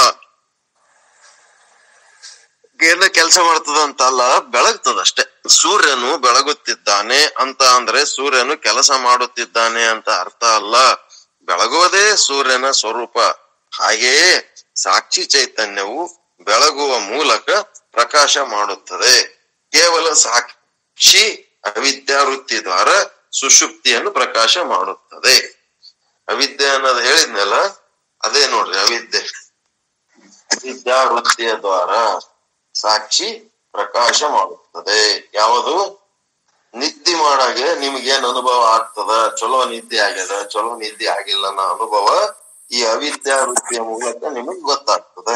ಏನ ಕೆಲಸ ಮಾಡ್ತದ ಅಂತ ಅಲ್ಲ ಬೆಳಗ್ತದಷ್ಟೇ ಸೂರ್ಯನು ಬೆಳಗುತ್ತಿದ್ದಾನೆ ಅಂತ ಅಂದ್ರೆ ಸೂರ್ಯನು ಕೆಲಸ ಮಾಡುತ್ತಿದ್ದಾನೆ ಅಂತ ಅರ್ಥ ಅಲ್ಲ ಬೆಳಗುವುದೇ ಸೂರ್ಯನ ಸ್ವರೂಪ ಹಾಗೆಯೇ ಸಾಕ್ಷಿ ಚೈತನ್ಯವು ಬೆಳಗುವ ಮೂಲಕ ಪ್ರಕಾಶ ಮಾಡುತ್ತದೆ ಕೇವಲ ಸಾಕ್ಷಿ ಅವಿದ್ಯಾ ವೃತ್ತಿ ದ್ವಾರ ಸುಷುಪ್ತಿಯನ್ನು ಪ್ರಕಾಶ ಮಾಡುತ್ತದೆ ಅವಿದ್ಯೆ ಅನ್ನೋದು ಹೇಳಿದ್ನಲ್ಲ ಅದೇ ನೋಡ್ರಿ ಅವಿದ್ಯೆ ವಿದ್ಯಾ ವೃತ್ತಿಯ ದ್ವಾರ ಸಾಕ್ಷಿ ಪ್ರಕಾಶ ಮಾಡುತ್ತದೆ ಯಾವುದು ನಿದ್ದೆ ಮಾಡಾಗೆ ನಿಮ್ಗೇನ್ ಅನುಭವ ಆಗ್ತದ ಚಲೋ ನಿದ್ದೆ ಆಗ್ಯದ ಚಲೋ ನಿದ್ದೆ ಆಗಿಲ್ಲ ಅನ್ನೋ ಅನುಭವ ಈ ಅವಿದ್ಯಾ ವೃತ್ತಿಯ ಮೂಲಕ ನಿಮಗ್ ಗೊತ್ತಾಗ್ತದೆ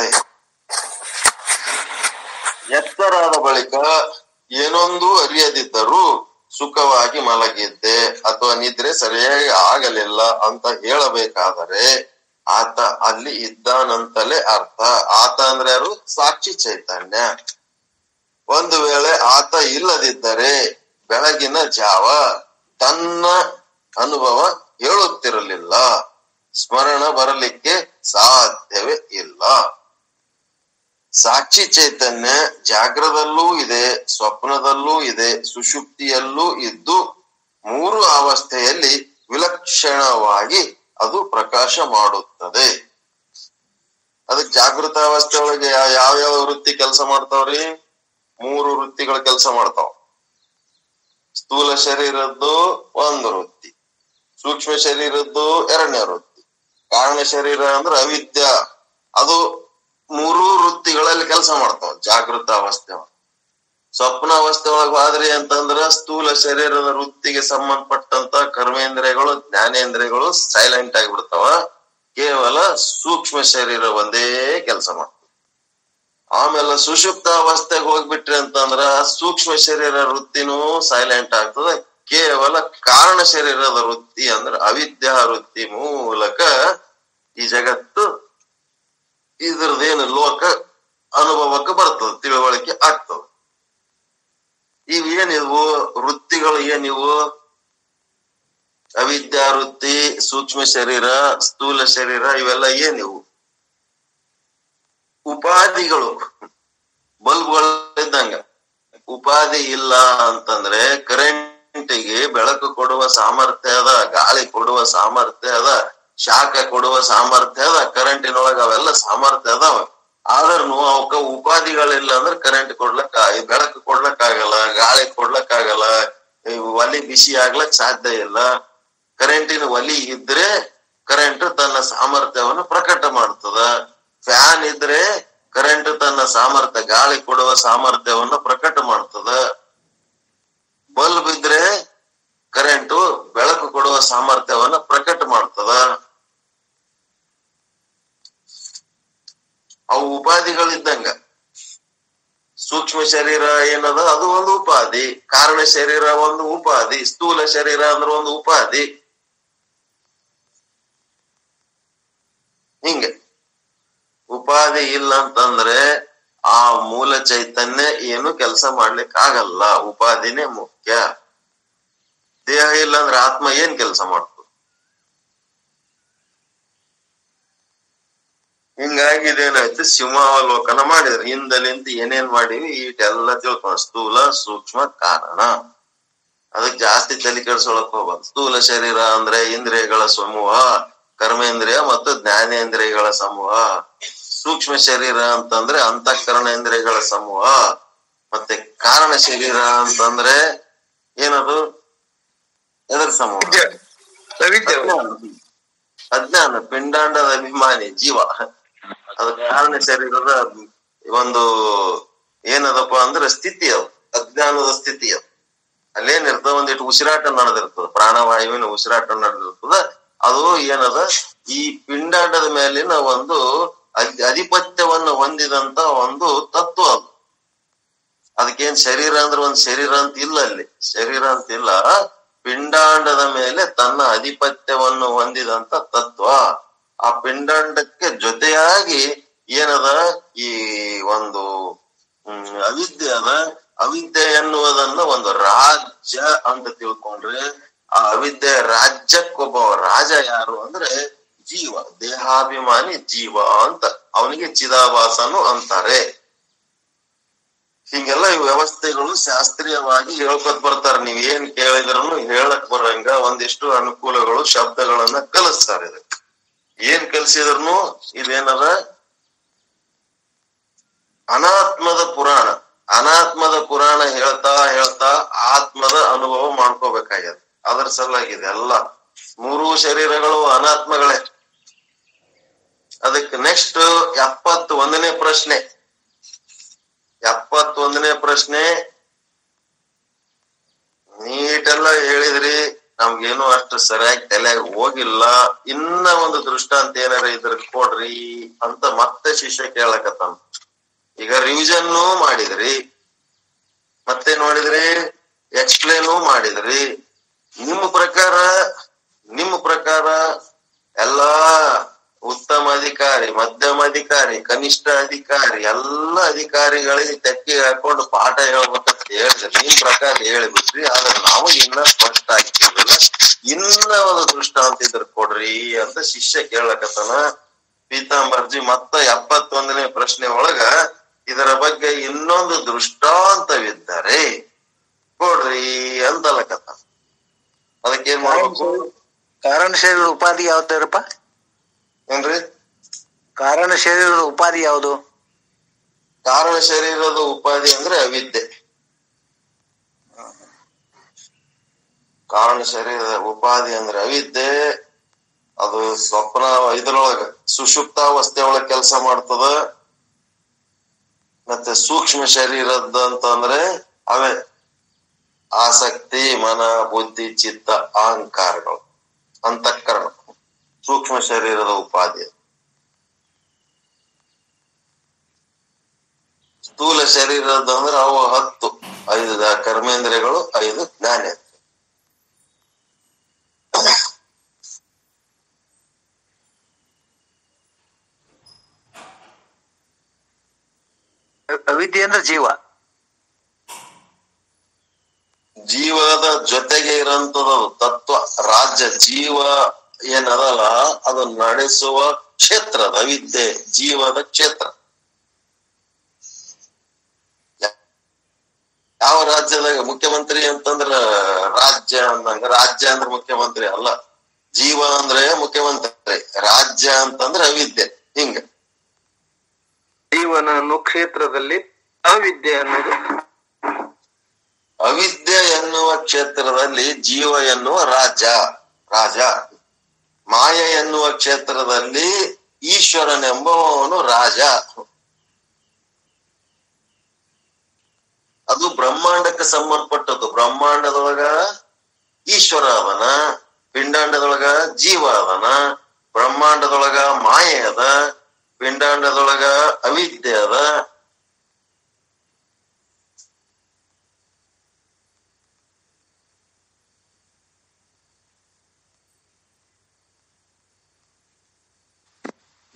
ಎತ್ತರಾದ ಬಳಿಕ ಏನೊಂದು ಅರಿಯದಿದ್ದರೂ ಸುಖವಾಗಿ ಮಲಗಿದ್ದೆ ಅಥವಾ ನಿದ್ರೆ ಸರಿಯಾಗಿ ಆಗಲಿಲ್ಲ ಅಂತ ಹೇಳಬೇಕಾದರೆ ಆತ ಅಲ್ಲಿ ಇದ್ದಾನಂತಲೇ ಅರ್ಥ ಆತ ಅಂದ್ರೆ ಯಾರು ಸಾಕ್ಷಿ ಚೈತನ್ಯ ಒಂದು ವೇಳೆ ಆತ ಇಲ್ಲದಿದ್ದರೆ ಬೆಳಗಿನ ಜಾವ ತನ್ನ ಅನುಭವ ಹೇಳುತ್ತಿರಲಿಲ್ಲ ಸ್ಮರಣ ಬರಲಿಕ್ಕೆ ಸಾಧ್ಯವೇ ಇಲ್ಲ ಸಾಕ್ಷಿ ಚೈತನ್ಯ ಜಾಗ್ರದಲ್ಲೂ ಇದೆ ಸ್ವಪ್ನದಲ್ಲೂ ಇದೆ ಸುಷುಪ್ತಿಯಲ್ಲೂ ಇದ್ದು ಮೂರು ಅವಸ್ಥೆಯಲ್ಲಿ ವಿಲಕ್ಷಣವಾಗಿ ಅದು ಪ್ರಕಾಶ ಮಾಡುತ್ತದೆ ಅದಕ್ಕೆ ಜಾಗೃತ ಅವಸ್ಥೆ ಒಳಗೆ ಯಾವ ಯಾವ ವೃತ್ತಿ ಕೆಲಸ ಮಾಡ್ತಾವ್ರಿ ಮೂರು ವೃತ್ತಿಗಳ ಕೆಲಸ ಮಾಡ್ತಾವ ಸ್ಥೂಲ ಶರೀರದ್ದು ಒಂದು ವೃತ್ತಿ ಸೂಕ್ಷ್ಮ ಶರೀರದ್ದು ಎರಡನೇ ವೃತ್ತಿ ಕಾರಣ ಶರೀರ ಅಂದ್ರೆ ಅವಿದ್ಯ ಅದು ಮೂರೂ ವೃತ್ತಿಗಳಲ್ಲಿ ಕೆಲಸ ಮಾಡ್ತಾವ ಜಾಗೃತ ಅವಸ್ಥೆ ಒಳಗೆ. ಸ್ವಪ್ನ ಅವಸ್ಥೆ ಒಳಗೆ ಹೋದ್ರಿ ಅಂತಂದ್ರ ಸ್ಥೂಲ ಶರೀರದ ವೃತ್ತಿಗೆ ಸಂಬಂಧಪಟ್ಟಂತ ಕರ್ಮೇಂದ್ರಿಯಗಳು ಜ್ಞಾನೇಂದ್ರಿಯಗಳು ಸೈಲೆಂಟ್ ಆಗಿಬಿಡ್ತಾವ ಕೇವಲ ಸೂಕ್ಷ್ಮ ಶರೀರ ಒಂದೇ ಕೆಲಸ ಮಾಡ್ತದೆ ಆಮೇಲೆ ಸುಷುಪ್ತ ಅವಸ್ಥೆಗೆ ಹೋಗ್ಬಿಟ್ರಿ ಅಂತಂದ್ರ ಸೂಕ್ಷ್ಮ ಶರೀರ ವೃತ್ತಿನೂ ಸೈಲೆಂಟ್ ಆಗ್ತದೆ ಕೇವಲ ಕಾರಣ ಶರೀರದ ವೃತ್ತಿ ಅಂದ್ರೆ ಅವಿದ್ಯಾ ವೃತ್ತಿ ಮೂಲಕ ಈ ಜಗತ್ತು ಇದ್ರದ್ದೇನು ಲೋಕ ಅನುಭವಕ್ಕೆ ಬರ್ತದೆ ತಿಳುವಳಿಕೆ ಆಗ್ತದೆ ಇವ್ ಏನಿವು ವೃತ್ತಿಗಳು ಏನಿವು ಅವಿದ್ಯಾ ವೃತ್ತಿ ಸೂಕ್ಷ್ಮ ಶರೀರ ಸ್ಥೂಲ ಶರೀರ ಇವೆಲ್ಲ ಏನಿವು ಉಪಾಧಿಗಳು ಬಲ್ಬ್ಗಳಿದ್ದಂಗ ಉಪಾಧಿ ಇಲ್ಲ ಅಂತಂದ್ರೆ ಕರೆಂಟಿಗೆ ಬೆಳಕು ಕೊಡುವ ಸಾಮರ್ಥ್ಯ ಅದ ಗಾಳಿ ಕೊಡುವ ಸಾಮರ್ಥ್ಯ ಅದ ಶಾಖ ಕೊಡುವ ಸಾಮರ್ಥ್ಯ ಅದ ಕರೆಂಟಿನೊಳಗ ಅವೆಲ್ಲ ಸಾಮರ್ಥ್ಯ ಅದಾವ ಆದ್ರೂ ಅವಕ್ಕ ಉಪಾಧಿಗಳಿಲ್ಲ ಅಂದ್ರೆ ಕರೆಂಟ್ ಕೊಡ್ಲಕ್ ಆ- ಬೆಳಕು ಕೊಡ್ಲಕ್ ಆಗಲ್ಲ ಗಾಳಿ ಕೊಡ್ಲಕ್ ಆಗಲ್ಲ ಈ ಒಲಿ ಬಿಸಿ ಆಗ್ಲಕ್ ಸಾಧ್ಯ ಇಲ್ಲ ಕರೆಂಟಿನ ಒಲಿ ಇದ್ರೆ ಕರೆಂಟ್ ತನ್ನ ಸಾಮರ್ಥ್ಯವನ್ನು ಪ್ರಕಟ ಮಾಡ್ತದ ಫ್ಯಾನ್ ಇದ್ರೆ ಕರೆಂಟ್ ತನ್ನ ಸಾಮರ್ಥ್ಯ ಗಾಳಿ ಕೊಡುವ ಸಾಮರ್ಥ್ಯವನ್ನು ಪ್ರಕಟ ಮಾಡ್ತದ ಬಲ್ಬ್ ಇದ್ರೆ ಕರೆಂಟು ಬೆಳಕು ಕೊಡುವ ಸಾಮರ್ಥ್ಯವನ್ನ ಪ್ರಕಟ ಮಾಡ್ತದ ಅವು ಉಪಾಧಿಗಳಿದ್ದಂಗ ಸೂಕ್ಷ್ಮ ಶರೀರ ಏನದ ಅದು ಒಂದು ಉಪಾಧಿ ಕಾರಣ ಶರೀರ ಒಂದು ಉಪಾಧಿ ಸ್ಥೂಲ ಶರೀರ ಅಂದ್ರೆ ಒಂದು ಉಪಾಧಿ ಹಿಂಗೆ ಉಪಾಧಿ ಉಪಾಧಿ ಇಲ್ಲ ಅಂತಂದ್ರೆ ಆ ಮೂಲ ಚೈತನ್ಯ ಏನು ಕೆಲಸ ಮಾಡ್ಲಿಕ್ಕೆ ಆಗಲ್ಲ ಉಪಾಧಿನೇ ಮುಖ್ಯ ದೇಹ ಇಲ್ಲ ಅಂದ್ರೆ ಆತ್ಮ ಏನ್ ಕೆಲಸ ಮಾಡ್ತದೆ ಹಿಂಗಾಗಿ ಇದೇನಾಯ್ತು ಸಿಂಹಾವಲೋಕನ ಮಾಡಿದ್ರು ಹಿಂದಲಿಂದ ಏನೇನ್ ಮಾಡಿವಿ ಈಟೆಲ್ಲ ತಿಳ್ಕೊಂಡ್ ಸ್ಥೂಲ ಸೂಕ್ಷ್ಮ ಕಾರಣ ಅದಕ್ಕೆ ಜಾಸ್ತಿ ತಲೆ ಕೆಡ್ಸೊಳಕ್ ಹೋಗ್ಬಾರ್ದು ಸ್ಥೂಲ ಶರೀರ ಅಂದ್ರೆ ಇಂದ್ರಿಯಗಳ ಸಮೂಹ ಕರ್ಮೇಂದ್ರಿಯ ಮತ್ತು ಜ್ಞಾನೇಂದ್ರಿಯಗಳ ಸಮೂಹ ಸೂಕ್ಷ್ಮ ಶರೀರ ಅಂತಂದ್ರೆ ಅಂತಃಕರಣ ಇಂದ್ರಿಯಗಳ ಸಮೂಹ ಮತ್ತೆ ಕಾರಣ ಶರೀರ ಅಂತಂದ್ರೆ ಏನದು ಎದರ ಸಮೂಹ ಅವಿದ್ಯೆ ಅಜ್ಞಾನ ಪಿಂಡಾಂಡದ ಅಭಿಮಾನಿ ಜೀವ ಅದು ಕಾರಣ ಶರೀರದ ಒಂದು ಏನದಪ್ಪ ಅಂದ್ರೆ ಸ್ಥಿತಿ ಅದು ಅಜ್ಞಾನದ ಸ್ಥಿತಿ ಅದು ಅಲ್ಲೇನಿರ್ತದ ಒಂದಿಟ್ಟು ಉಸಿರಾಟ ನಡೆದಿರ್ತದ ಪ್ರಾಣವಾಯುವಿನ ಉಸಿರಾಟ ನಡೆದಿರ್ತದ ಅದು ಏನದ ಈ ಪಿಂಡಾಂಡದ ಮೇಲಿನ ಒಂದು ಅಧಿ- ಅಧಿಪತ್ಯವನ್ನು ಹೊಂದಿದಂತ ಒಂದು ತತ್ವ ಅದು ಅದಕ್ಕೇನ್ ಶರೀರ ಅಂದ್ರೆ ಒಂದ್ ಶರೀರ ಅಂತ ಇಲ್ಲ ಅಲ್ಲಿ ಶರೀರ ಅಂತ ಇಲ್ಲ ಪಿಂಡಾಂಡದ ಮೇಲೆ ತನ್ನ ಅಧಿಪತ್ಯವನ್ನು ಹೊಂದಿದಂತ ತತ್ವ ಆ ಪಿಂಡಾಂಡಕ್ಕೆ ಜೊತೆಯಾಗಿ ಏನದ ಈ ಒಂದು ಹ್ಮ್ ಅವಿದ್ಯೆ ಅದ ಅವಿದ್ಯೆ ಎನ್ನುವುದನ್ನ ಒಂದು ರಾಜ್ಯ ಅಂತ ತಿಳ್ಕೊಂಡ್ರೆ ಆ ಅವಿದ್ಯೆ ರಾಜ್ಯಕ್ಕೊಬ್ಬ ರಾಜ ಯಾರು ಅಂದ್ರೆ ಜೀವ ದೇಹಾಭಿಮಾನಿ ಜೀವ ಅಂತ ಅವನಿಗೆ ಚಿದಾಭಾಸನು ಅಂತಾರೆ ಹಿಂಗೆಲ್ಲ ಈ ವ್ಯವಸ್ಥೆಗಳು ಶಾಸ್ತ್ರೀಯವಾಗಿ ಹೇಳ್ಕೊತ್ ಬರ್ತಾರೆ ನೀವ್ ಏನ್ ಕೇಳಿದ್ರು ಹೇಳಕ್ ಬರಂಗ ಒಂದಿಷ್ಟು ಅನುಕೂಲಗಳು ಶಬ್ದಗಳನ್ನ ಕಲಿಸ್ತಾರೆ ಇದಕ್ಕೆ ಏನ್ ಕಲಿಸಿದ್ರು ಇದೇನದ ಅನಾತ್ಮದ ಪುರಾಣ ಅನಾತ್ಮದ ಪುರಾಣ ಹೇಳ್ತಾ ಹೇಳ್ತಾ ಆತ್ಮದ ಅನುಭವ ಮಾಡ್ಕೋಬೇಕಾಗ್ಯದ ಅದರ ಸಲುವಾಗಿ ಇದೆಲ್ಲ ಮೂರು ಶರೀರಗಳು ಅನಾತ್ಮಗಳೇ ಅದಕ್ಕೆ ನೆಕ್ಸ್ಟ್ ಎಪ್ಪತ್ ಒಂದನೇ ಪ್ರಶ್ನೆ ಎಪ್ಪತ್ತೊಂದನೇ ಪ್ರಶ್ನೆ ನೀಟೆಲ್ಲ ಹೇಳಿದ್ರಿ ನಮ್ಗೇನು ಅಷ್ಟು ಸರಿಯಾಗಿ ತಲೆಯಾಗ ಹೋಗಿಲ್ಲ ಇನ್ನ ಒಂದು ದೃಷ್ಟಾಂತ ಏನಾರ ಇದ್ರ ಕೊಡ್ರಿ ಅಂತ ಮತ್ತೆ ಶಿಷ್ಯ ಕೇಳಕತ್ತಾನ ಈಗ ರಿವಿಷನ್ನು ಮಾಡಿದ್ರಿ ಮತ್ತೆ ನೋಡಿದ್ರಿ ಎಕ್ಸ್ಪ್ಲೇನು ಮಾಡಿದ್ರಿ ನಿಮ್ಮ ಪ್ರಕಾರ ನಿಮ್ಮ ಪ್ರಕಾರ ಎಲ್ಲಾ ಉತ್ತಮ ಅಧಿಕಾರಿ ಮಧ್ಯಮ ಅಧಿಕಾರಿ ಕನಿಷ್ಠ ಅಧಿಕಾರಿ ಎಲ್ಲ ಅಧಿಕಾರಿಗಳಿಗೆ ತೆಕ್ಕಿಗೆ ಹಾಕೊಂಡು ಪಾಠ ಹೇಳ್ಬೇಕಂತ ಹೇಳಿದ್ರೆ ನಿಮ್ ಪ್ರಕಾರ ಹೇಳಿಬಿಟ್ರಿ ಆದ್ರೆ ನಾವು ಇನ್ನ ಸ್ಪಷ್ಟ ಆಗ್ತಿರ್ಲಿಲ್ಲ ಇನ್ನ ಒಂದು ದೃಷ್ಟಾಂತ ಇದ್ರ ಕೊಡ್ರಿ ಅಂತ ಶಿಷ್ಯ ಕೇಳಕತ್ತನ ಪೀತಾಂಬರ್ಜಿ ಮತ್ತ ಎಪ್ಪತ್ತೊಂದನೇ ಪ್ರಶ್ನೆ ಒಳಗ ಇದರ ಬಗ್ಗೆ ಇನ್ನೊಂದು ದೃಷ್ಟಾಂತವಿದ್ದರೆ ಕೊಡ್ರಿ ಅಂತಲಕತ್ತ ಅದಕ್ಕೇನ್ ಮಾಡ್ಬೇಕು ಕಾರಣ ಶರೀರದ ಉಪಾಧಿ ಯಾವ್ದಾರಪ್ಪ ಏನ್ರಿ ಕಾರಣ ಶರೀರದ ಉಪಾಧಿ ಯಾವುದು ಕಾರಣ ಶರೀರದ ಉಪಾಧಿ ಅಂದ್ರೆ ಅವಿದ್ಯೆ ಕಾರಣ ಶರೀರದ ಉಪಾಧಿ ಅಂದ್ರೆ ಅವಿದ್ಯೆ ಅದು ಸ್ವಪ್ನ ಇದ್ರೊಳಗ ಸುಷುಪ್ತಾವಸ್ಥೆ ಒಳಗ ಕೆಲಸ ಮಾಡ್ತದ ಮತ್ತೆ ಸೂಕ್ಷ್ಮ ಶರೀರದ್ದು ಅಂತಂದ್ರೆ ಅವೇ ಆಸಕ್ತಿ ಮನ ಬುದ್ಧಿ ಚಿತ್ತ ಅಹಂಕಾರಗಳು ಅಂತಃಕರಣ ಸೂಕ್ಷ್ಮ ಶರೀರದ ಉಪಾಧಿ ಸ್ಥೂಲ ಶರೀರದ ಅಂದ್ರೆ ಅವು ಹತ್ತು ಐದು ದ- ಕರ್ಮೇಂದ್ರಿಯಗಳು ಐದು ಜ್ಞಾನೇಂದ್ರಿಯ ಅವಿದ್ಯೆ ಅಂದ್ರೆ ಜೀವ ಜೀವದ ಜೊತೆಗೆ ಇರೋಂಥದ್ದು ತತ್ವ ರಾಜ್ಯ ಜೀವ ಏನದಲ್ಲ ಅದು ನಡೆಸುವ ಕ್ಷೇತ್ರದ ಅವಿದ್ಯೆ ಜೀವದ ಕ್ಷೇತ್ರ ಯಾವ ರಾಜ್ಯದಾಗ ಮುಖ್ಯಮಂತ್ರಿ ಅಂತಂದ್ರ ರಾಜ್ಯ ಅಂದಂಗ ರಾಜ್ಯ ಅಂದ್ರೆ ಮುಖ್ಯಮಂತ್ರಿ ಅಲ್ಲ ಜೀವ ಅಂದ್ರೆ ಮುಖ್ಯಮಂತ್ರಿ ರಾಜ್ಯ ಅಂತಂದ್ರೆ ಅವಿದ್ಯೆ ಹಿಂಗ ಜೀವನ ಅನ್ನೋ ಕ್ಷೇತ್ರದಲ್ಲಿ ಅವಿದ್ಯೆ ಅನ್ನೋದು ಅವಿದ್ಯೆ ಎನ್ನುವ ಕ್ಷೇತ್ರದಲ್ಲಿ ಜೀವ ಎನ್ನುವ ರಾಜ ರಾಜ ಮಾಯ ಎನ್ನುವ ಕ್ಷೇತ್ರದಲ್ಲಿ ಈಶ್ವರನೆಂಬವನು ರಾಜ ಅದು ಬ್ರಹ್ಮಾಂಡಕ್ಕೆ ಸಂಬಂಧಪಟ್ಟದ್ದು ಬ್ರಹ್ಮಾಂಡದೊಳಗ ಈಶ್ವರ ಅವನ ಪಿಂಡಾಂಡದೊಳಗ ಜೀವ ಅದನ ಬ್ರಹ್ಮಾಂಡದೊಳಗ ಮಾಯೆ ಅದ ಪಿಂಡಾಂಡದೊಳಗ ಅವಿದ್ಯೆ ಅದ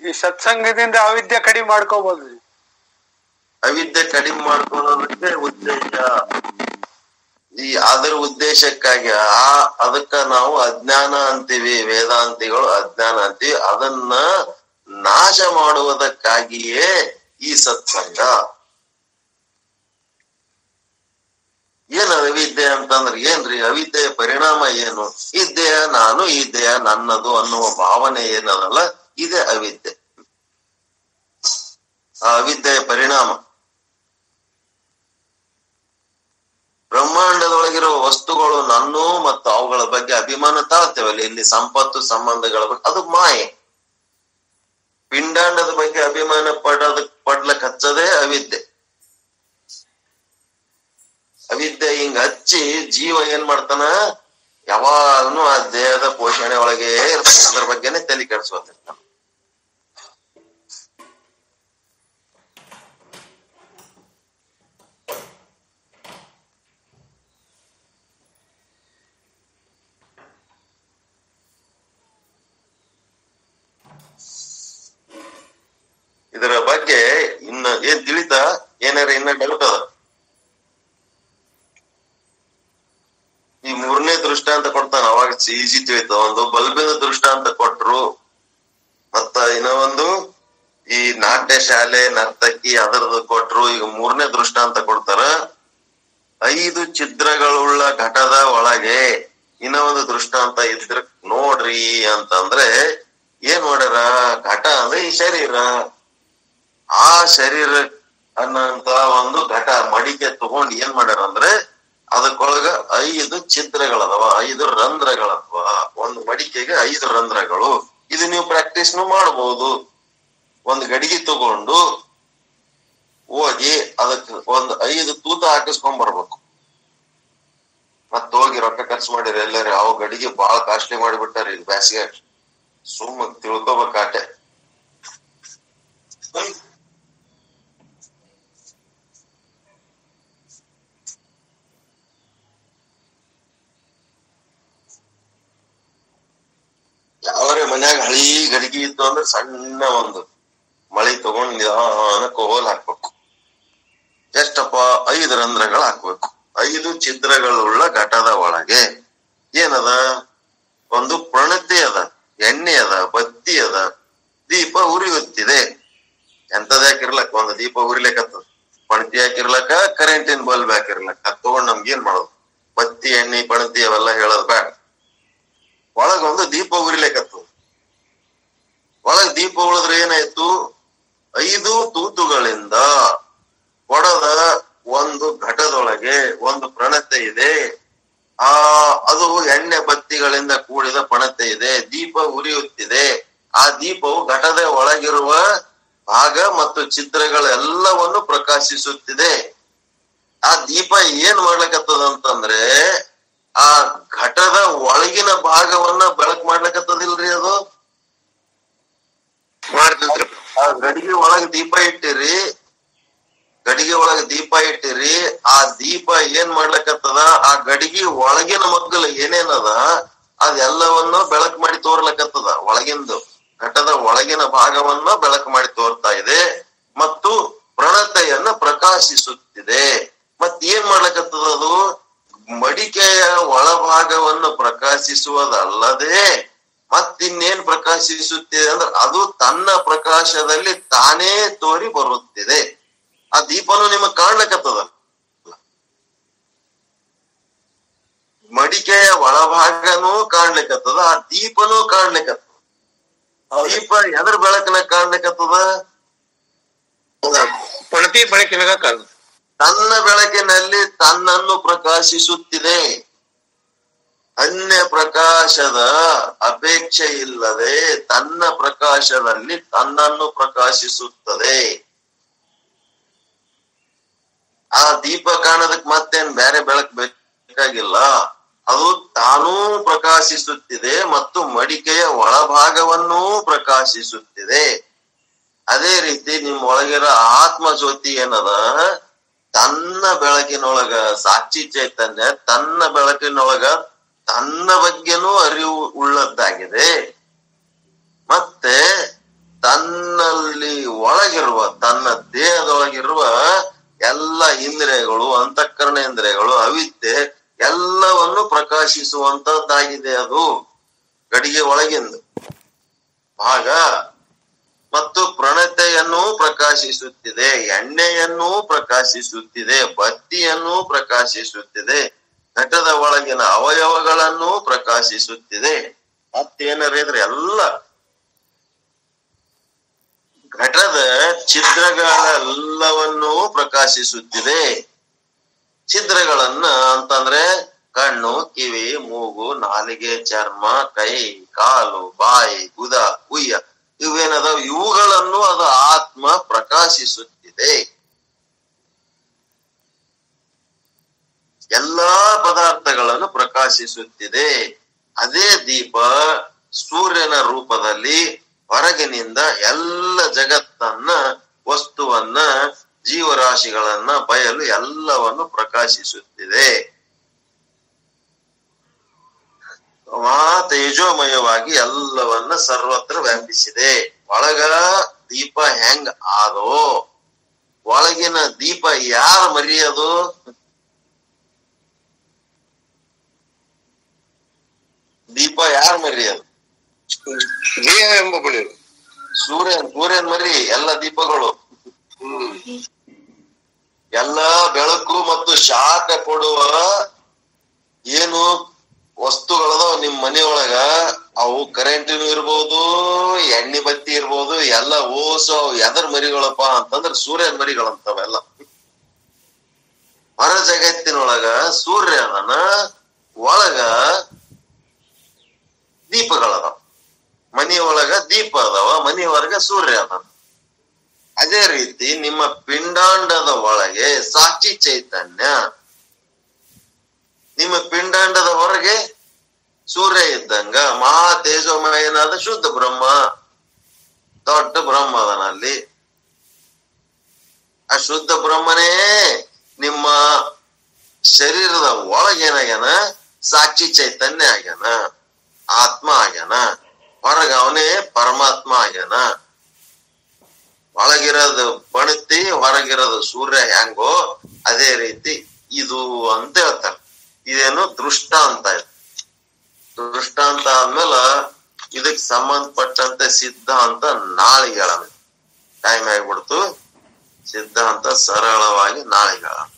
ಈ ಸತ್ಸಂಗದಿಂದ ಅವಿದ್ಯೆ ಕಡಿಮೆ ಮಾಡ್ಕೋಬಹುದು ಅವಿದ್ಯೆ ಕಡಿಮೆ ಮಾಡ್ಕೊಳ್ಳೋದಕ್ಕೆ ಉದ್ದೇಶ ಈ ಅದರ ಉದ್ದೇಶಕ್ಕಾಗಿ ಆ ಅದಕ್ಕ ನಾವು ಅಜ್ಞಾನ ಅಂತೀವಿ ವೇದಾಂತಿಗಳು ಅಜ್ಞಾನ ಅಂತೀವಿ ಅದನ್ನ ನಾಶ ಮಾಡುವುದಕ್ಕಾಗಿಯೇ ಈ ಸತ್ಸಂಗ ಏನ್ ಅವಿದ್ಯೆ ಅಂತಂದ್ರೆ ಏನ್ರಿ ಅವಿದ್ಯೆಯ ಪರಿಣಾಮ ಏನು ಈ ದೇಹ ನಾನು ಈ ದೇಹ ನನ್ನದು ಅನ್ನುವ ಭಾವನೆ ಏನದಲ್ಲ ಇದೇ ಅವಿದ್ಯೆ ಆ ಅವಿದ್ಯೆಯ ಪರಿಣಾಮ ಬ್ರಹ್ಮಾಂಡದೊಳಗಿರುವ ವಸ್ತುಗಳು ನನ್ನೂ ಮತ್ತು ಅವುಗಳ ಬಗ್ಗೆ ಅಭಿಮಾನ ತಾಳ್ತೇವಲ್ಲ ಇಲ್ಲಿ ಸಂಪತ್ತು ಸಂಬಂಧಗಳ ಬಗ್ಗೆ ಅದು ಮಾಯೆ ಪಿಂಡಾಂಡದ ಬಗ್ಗೆ ಅಭಿಮಾನ ಪಡೋದ ಪಡ್ಲಕ್ ಹಚ್ಚದೇ ಅವಿದ್ಯೆ ಅವಿದ್ಯೆ ಹಿಂಗ ಹಚ್ಚಿ ಜೀವ ಏನ್ ಮಾಡ್ತಾನ ಯಾವಾಗನು ಆ ದೇಹದ ಪೋಷಣೆ ಒಳಗೆ ಇರ್ತಾನೆ ಅದ್ರ ಬಗ್ಗೆನೆ ತಲೆ ಕೆಡಿಸ್ಕೊತಿರ್ತಾನ ಇದರ ಬಗ್ಗೆ ಇನ್ನ ಏನ್ ತಿಳಿತಾ ಏನಾರ ಇನ್ನ ಡೌಟ್ ಅದ ಈ ಮೂರನೇ ದೃಷ್ಟಾಂತ ಕೊಡ್ತಾನ ಅವಾಗ ಈಜಿ ತಿಳಿತ ಒಂದು ಬಲ್ಬಿನ ದೃಷ್ಟಾಂತ ಕೊಟ್ರು ಮತ್ತ ಇನ್ನ ಒಂದು ಈ ನಾಟ್ಯ ಶಾಲೆ ನರ್ತಕಿ ಅದರದ್ದು ಕೊಟ್ರು ಈಗ ಮೂರನೇ ದೃಷ್ಟಾಂತ ಕೊಡ್ತಾರ ಐದು ಛಿದ್ರಗಳುಳ್ಳ ಘಟದ ಒಳಗೆ ಇನ್ನ ಒಂದು ದೃಷ್ಟಾಂತ ಇದ್ರ ನೋಡ್ರಿ ಅಂತಂದ್ರೆ ಏನ್ ಮಾಡ್ಯಾರ ಘಟ ಅಂದ್ರೆ ಈ ಶರೀರ ಆ ಶರೀರ ಅನ್ನಂತ ಒಂದು ಘಟ ಮಡಿಕೆ ತಗೊಂಡ್ ಏನ್ ಮಾಡ್ಯಾರ ಅಂದ್ರೆ ಅದಕ್ಕೊಳಗ ಐದು ಛಿದ್ರಗಳದವ ಐದು ರಂಧ್ರಗಳದವ ಒಂದು ಮಡಿಕೆಗೆ ಐದು ರಂಧ್ರಗಳು ಇದು ನೀವು ಪ್ರಾಕ್ಟೀಸ್ನು ಮಾಡಬಹುದು ಒಂದು ಗಡಿಗೆ ತಗೊಂಡು ಹೋಗಿ ಅದಕ್ಕೆ ಒಂದು ಐದು ತೂತ ಹಾಕಿಸ್ಕೊಂಡ್ ಬರ್ಬೇಕು ಮತ್ತ ಹೋಗಿ ರೊಕ್ಕ ಖರ್ಚು ಮಾಡಿರಿ ಎಲ್ಲಾರು ಅವ್ ಗಡಿಗೆ ಬಾಳ ಕಾಸ್ಟ್ಲಿ ಮಾಡಿಬಿಟ್ಟಾರ ಈಗ ಬ್ಯಾಸಿಗೆ ಸುಮ್ಮ ತಿಳ್ಕೊಬೇಕಾಟೆ ಯಾವರೇ ಮನ್ಯಾಗ ಹಳಿ ಗಡಿಗೆ ಇತ್ತು ಅಂದ್ರೆ ಸಣ್ಣ ಒಂದು ಮಳಿ ತಗೊಂಡ್ ನಿಧಾನಕ್ಕೆ ಹೋಲ್ ಹಾಕ್ಬೇಕು ಎಷ್ಟಪ್ಪ ಐದು ರಂಧ್ರಗಳು ಹಾಕ್ಬೇಕು ಐದು ಛಿದ್ರಗಳುಳ್ಳ ಘಟದ ಒಳಗೆ ಏನದ ಒಂದು ಪ್ರಣತಿ ಅದ ಎಣ್ಣೆ ಅದ ಬತ್ತಿ ಅದ ದೀಪ ಉರಿಯುತ್ತಿದೆ ಎಂತದ ಹಾಕಿರ್ಲಕ್ಕ ಒಂದು ದೀಪ ಉರಿಲಿಕ್ಕತ್ತದ ಪಣತಿ ಹಾಕಿರ್ಲಕ್ಕ ಕರೆಂಟಿನ ಬಲ್ಬ್ ಹಾಕಿರ್ಲಕ್ಕ ಅದ್ ತಗೊಂಡ್ ನಮ್ಗೆ ಏನ್ ಮಾಡೋದು ಬತ್ತಿ ಎಣ್ಣೆ ಪಣತಿ ಅವೆಲ್ಲ ಹೇಳೋದ್ ಬೇಡ ಒಳಗ ಒಂದು ದೀಪ ಉರಿಲಿಕ್ಕತ್ತದ ಒಳಗ್ ದೀಪ ಉಳಿದ್ರೆ ಏನಾಯ್ತು ಐದು ತೂತುಗಳಿಂದ ಕೊಡದ ಒಂದು ಘಟದೊಳಗೆ ಒಂದು ಪ್ರಣತೆ ಇದೆ ಆ ಅದು ಎಣ್ಣೆ ಬತ್ತಿಗಳಿಂದ ಕೂಡಿದ ಪಣತೆ ಇದೆ ದೀಪ ಉರಿಯುತ್ತಿದೆ ಆ ದೀಪವು ಘಟದ ಒಳಗಿರುವ ಭಾಗ ಮತ್ತು ಚಿತ್ರಗಳೆಲ್ಲವನ್ನು ಪ್ರಕಾಶಿಸುತ್ತಿದೆ ಆ ದೀಪ ಏನ್ ಮಾಡ್ಲಕತ್ತದ ಅಂತಂದ್ರೆ ಆ ಘಟದ ಒಳಗಿನ ಭಾಗವನ್ನ ಬೆಳಕ್ ಮಾಡ್ಲಕತ್ತದಿಲ್ರಿ ಅದು ಮಾಡ್ತಿದ್ರು ಆ ಗಡಿಗೆ ಒಳಗೆ ದೀಪ ಇಟ್ಟಿರಿ ಗಡಿಗೆ ಒಳಗೆ ದೀಪ ಇಟ್ಟಿರಿ ಆ ದೀಪ ಏನ್ ಮಾಡ್ಲಕತ್ತದ ಆ ಗಡಿಗೆ ಒಳಗಿನ ಮಗ್ಗಲು ಏನೇನದ ಅದೆಲ್ಲವನ್ನು ಬೆಳಕ್ ಮಾಡಿ ತೋರ್ಲಕತ್ತದ ಒಳಗಿಂದು ಘಟದ ಒಳಗಿನ ಭಾಗವನ್ನ ಬೆಳಕು ಮಾಡಿ ತೋರ್ತಾ ಇದೆ ಮತ್ತು ಪ್ರಣತೆಯನ್ನ ಪ್ರಕಾಶಿಸುತ್ತಿದೆ ಮತ್ ಏನ್ ಮಾಡ್ಲಕತ್ತದ ಅದು ಮಡಿಕೆಯ ಒಳಭಾಗವನ್ನು ಪ್ರಕಾಶಿಸುವುದಲ್ಲದೆ ಮತ್ತಿನ್ನೇನ್ ಪ್ರಕಾಶಿಸುತ್ತಿದೆ ಅಂದ್ರೆ ಅದು ತನ್ನ ಪ್ರಕಾಶದಲ್ಲಿ ತಾನೇ ತೋರಿ ಬರುತ್ತಿದೆ ಆ ದೀಪನು ನಿಮಗ್ ಕಾಣ್ಲಕತ್ತದ ಮಡಿಕೆಯ ಒಳಭಾಗನೂ ಕಾಣ್ಲಿಕ್ಕತ್ತದ ಆ ದೀಪನೂ ಕಾಣ್ಲಿಕ್ಕತ್ತದ ದೀಪ ಎದ್ರ ಬೆಳಕನ ಕಾಣ್ಲಿಕ್ಕತ್ತದ ಪಣತಿ ಬೆಳಕಿನಾಗ ಕಾಣ ತನ್ನ ಬೆಳಕಿನಲ್ಲಿ ತನ್ನನ್ನು ಪ್ರಕಾಶಿಸುತ್ತಿದೆ ಅನ್ಯ ಪ್ರಕಾಶದ ಅಪೇಕ್ಷೆ ಇಲ್ಲದೆ ತನ್ನ ಪ್ರಕಾಶದಲ್ಲಿ ತನ್ನನ್ನು ಪ್ರಕಾಶಿಸುತ್ತದೆ ಆ ದೀಪ ಕಾಣೋದಕ್ ಮತ್ತೇನ್ ಬೇರೆ ಬೆಳಕ್ ಬೇಕಾಗಿಲ್ಲ ಅದು ತಾನೂ ಪ್ರಕಾಶಿಸುತ್ತಿದೆ ಮತ್ತು ಮಡಿಕೆಯ ಒಳಭಾಗವನ್ನೂ ಪ್ರಕಾಶಿಸುತ್ತಿದೆ ಅದೇ ರೀತಿ ನಿಮ್ ಒಳಗಿರೋ ಆತ್ಮ ಜ್ಯೋತಿ ಏನದ ತನ್ನ ಬೆಳಕಿನೊಳಗ ಸಾಕ್ಷಿ ಚೈತನ್ಯ ತನ್ನ ಬೆಳಕಿನೊಳಗ ತನ್ನ ಬಗ್ಗೆನೂ ಅರಿವು ಉಳ್ಳದ್ದಾಗಿದೆ ಮತ್ತೆ ತನ್ನ ದೇಹದೊಳಗಿರುವ ಎಲ್ಲ ಇಂದ್ರಿಯಗಳು ಅಂತಃಕರಣೇಂದ್ರಿಯಗಳು ಅವಿದ್ಯೆ ಎಲ್ಲವನ್ನು ಪ್ರಕಾಶಿಸುವಂತದ್ದಾಗಿದೆ ಅದು ಗಡಿಗೆ ಒಳಗಿಂದು ಭಾಗ ಮತ್ತು ಪ್ರಣತೆಯನ್ನು ಪ್ರಕಾಶಿಸುತ್ತಿದೆ ಎಣ್ಣೆಯನ್ನೂ ಪ್ರಕಾಶಿಸುತ್ತಿದೆ ಬತ್ತಿಯನ್ನು ಪ್ರಕಾಶಿಸುತ್ತಿದೆ ಘಟದ ಒಳಗಿನ ಅವಯವಗಳನ್ನು ಪ್ರಕಾಶಿಸುತ್ತಿದೆ ಮತ್ತೇನರಿದ್ರೆ ಎಲ್ಲ ಘಟದ ಛಿದ್ರಗಳೆಲ್ಲವನ್ನೂ ಪ್ರಕಾಶಿಸುತ್ತಿದೆ ಛಿದ್ರಗಳನ್ನ ಅಂತಂದ್ರೆ ಕಣ್ಣು ಕಿವಿ ಮೂಗು ನಾಲಿಗೆ ಚರ್ಮ ಕೈ ಕಾಲು ಬಾಯಿ ಗುದ ಉಯ್ಯ ಇವೇನದಾವ ಇವುಗಳನ್ನು ಅದು ಆತ್ಮ ಪ್ರಕಾಶಿಸುತ್ತಿದೆ ಎಲ್ಲಾ ಪದಾರ್ಥಗಳನ್ನು ಪ್ರಕಾಶಿಸುತ್ತಿದೆ ಅದೇ ದೀಪ ಸೂರ್ಯನ ರೂಪದಲ್ಲಿ ಹೊರಗಿನಿಂದ ಎಲ್ಲ ಜಗತ್ತನ್ನ ವಸ್ತುವನ್ನ ಜೀವರಾಶಿಗಳನ್ನ ಬಯಲು ಎಲ್ಲವನ್ನು ಪ್ರಕಾಶಿಸುತ್ತಿದೆ ಮಹಾ ತೇಜೋಮಯವಾಗಿ ಎಲ್ಲವನ್ನ ಸರ್ವತ್ರ ವ್ಯಾಪಿಸಿದೆ ಒಳಗ ದೀಪ ಹೆಂಗ್ ಆದೋ ಒಳಗಿನ ದೀಪ ಯಾರ ಮರಿಯೋದು ದೀಪ ಯಾರ ಮರಿಯೋದು ದೇಹ ಎಂಬ ಬಳಿರು ಸೂರ್ಯನ್ ಸೂರ್ಯನ್ ಮರಿ ಎಲ್ಲ ದೀಪಗಳು ಎಲ್ಲ ಬೆಳಕು ಮತ್ತು ಶಾಖ ಕೊಡುವ ಏನು ವಸ್ತುಗಳದಾವ ನಿಮ್ ಮನೆಯೊಳಗ ಅವು ಕರೆಂಟಿನೂ ಇರ್ಬೋದು ಎಣ್ಣೆ ಬತ್ತಿ ಇರ್ಬೋದು ಎಲ್ಲ ಓಸು ಅವು ಎದರ್ ಮರಿಗಳಪ್ಪ ಅಂತಂದ್ರ ಸೂರ್ಯನ್ ಮರಿಗಳಂತವೆಲ್ಲ ಹೊರ ಜಗತ್ತಿನೊಳಗ ಸೂರ್ಯನ ಒಳಗ ದೀಪಗಳದಾವ ಮನೆಯೊಳಗ ದೀಪ ಅದಾವ ಮನೆ ಹೊರಗ ಸೂರ್ಯ ಅದಾನ ಅದೇ ರೀತಿ ನಿಮ್ಮ ಪಿಂಡಾಂಡದ ಒಳಗೆ ಸಾಕ್ಷಿ ಚೈತನ್ಯ ನಿಮ್ಮ ಪಿಂಡಾಂಡದ ಹೊರಗೆ ಸೂರ್ಯ ಇದ್ದಂಗ ಮಹಾ ತೇಜೋಮಯನಾದ ಶುದ್ಧ ಬ್ರಹ್ಮ ದೊಡ್ಡ ಬ್ರಹ್ಮ ಅದನಲ್ಲಿ ಆ ಶುದ್ಧ ಬ್ರಹ್ಮನೇ ನಿಮ್ಮ ಶರೀರದ ಒಳಗೇನಾಗ್ಯಾನ ಸಾಕ್ಷಿ ಚೈತನ್ಯ ಆಗ್ಯಾನ ಆತ್ಮ ಆಗ್ಯಾನ ಹೊರಗ ಅವನೇ ಪರಮಾತ್ಮ ಆಗ್ಯಾನ ಒಳಗಿರೋದು ಬಣತಿ ಹೊರಗಿರೋದು ಸೂರ್ಯ ಹೆಂಗೋ ಅದೇ ರೀತಿ ಇದು ಅಂತ ಹೇಳ್ತಾರೆ ಇದೇನು ದೃಷ್ಟಾಂತ ಇದು ದೃಷ್ಟಾಂತ ಆದ್ಮೇಲೆ ಇದಕ್ ಸಂಬಂಧಪಟ್ಟಂತೆ ಸಿದ್ಧಾಂತ ನಾಳೆಗೆ ಹೇಳೋಣ ಟೈಮ್ ಆಗ್ಬಿಡ್ತು ಸಿದ್ಧಾಂತ ಸರಳವಾಗಿ ನಾಳೆಗೆ ಹೇಳೋಣ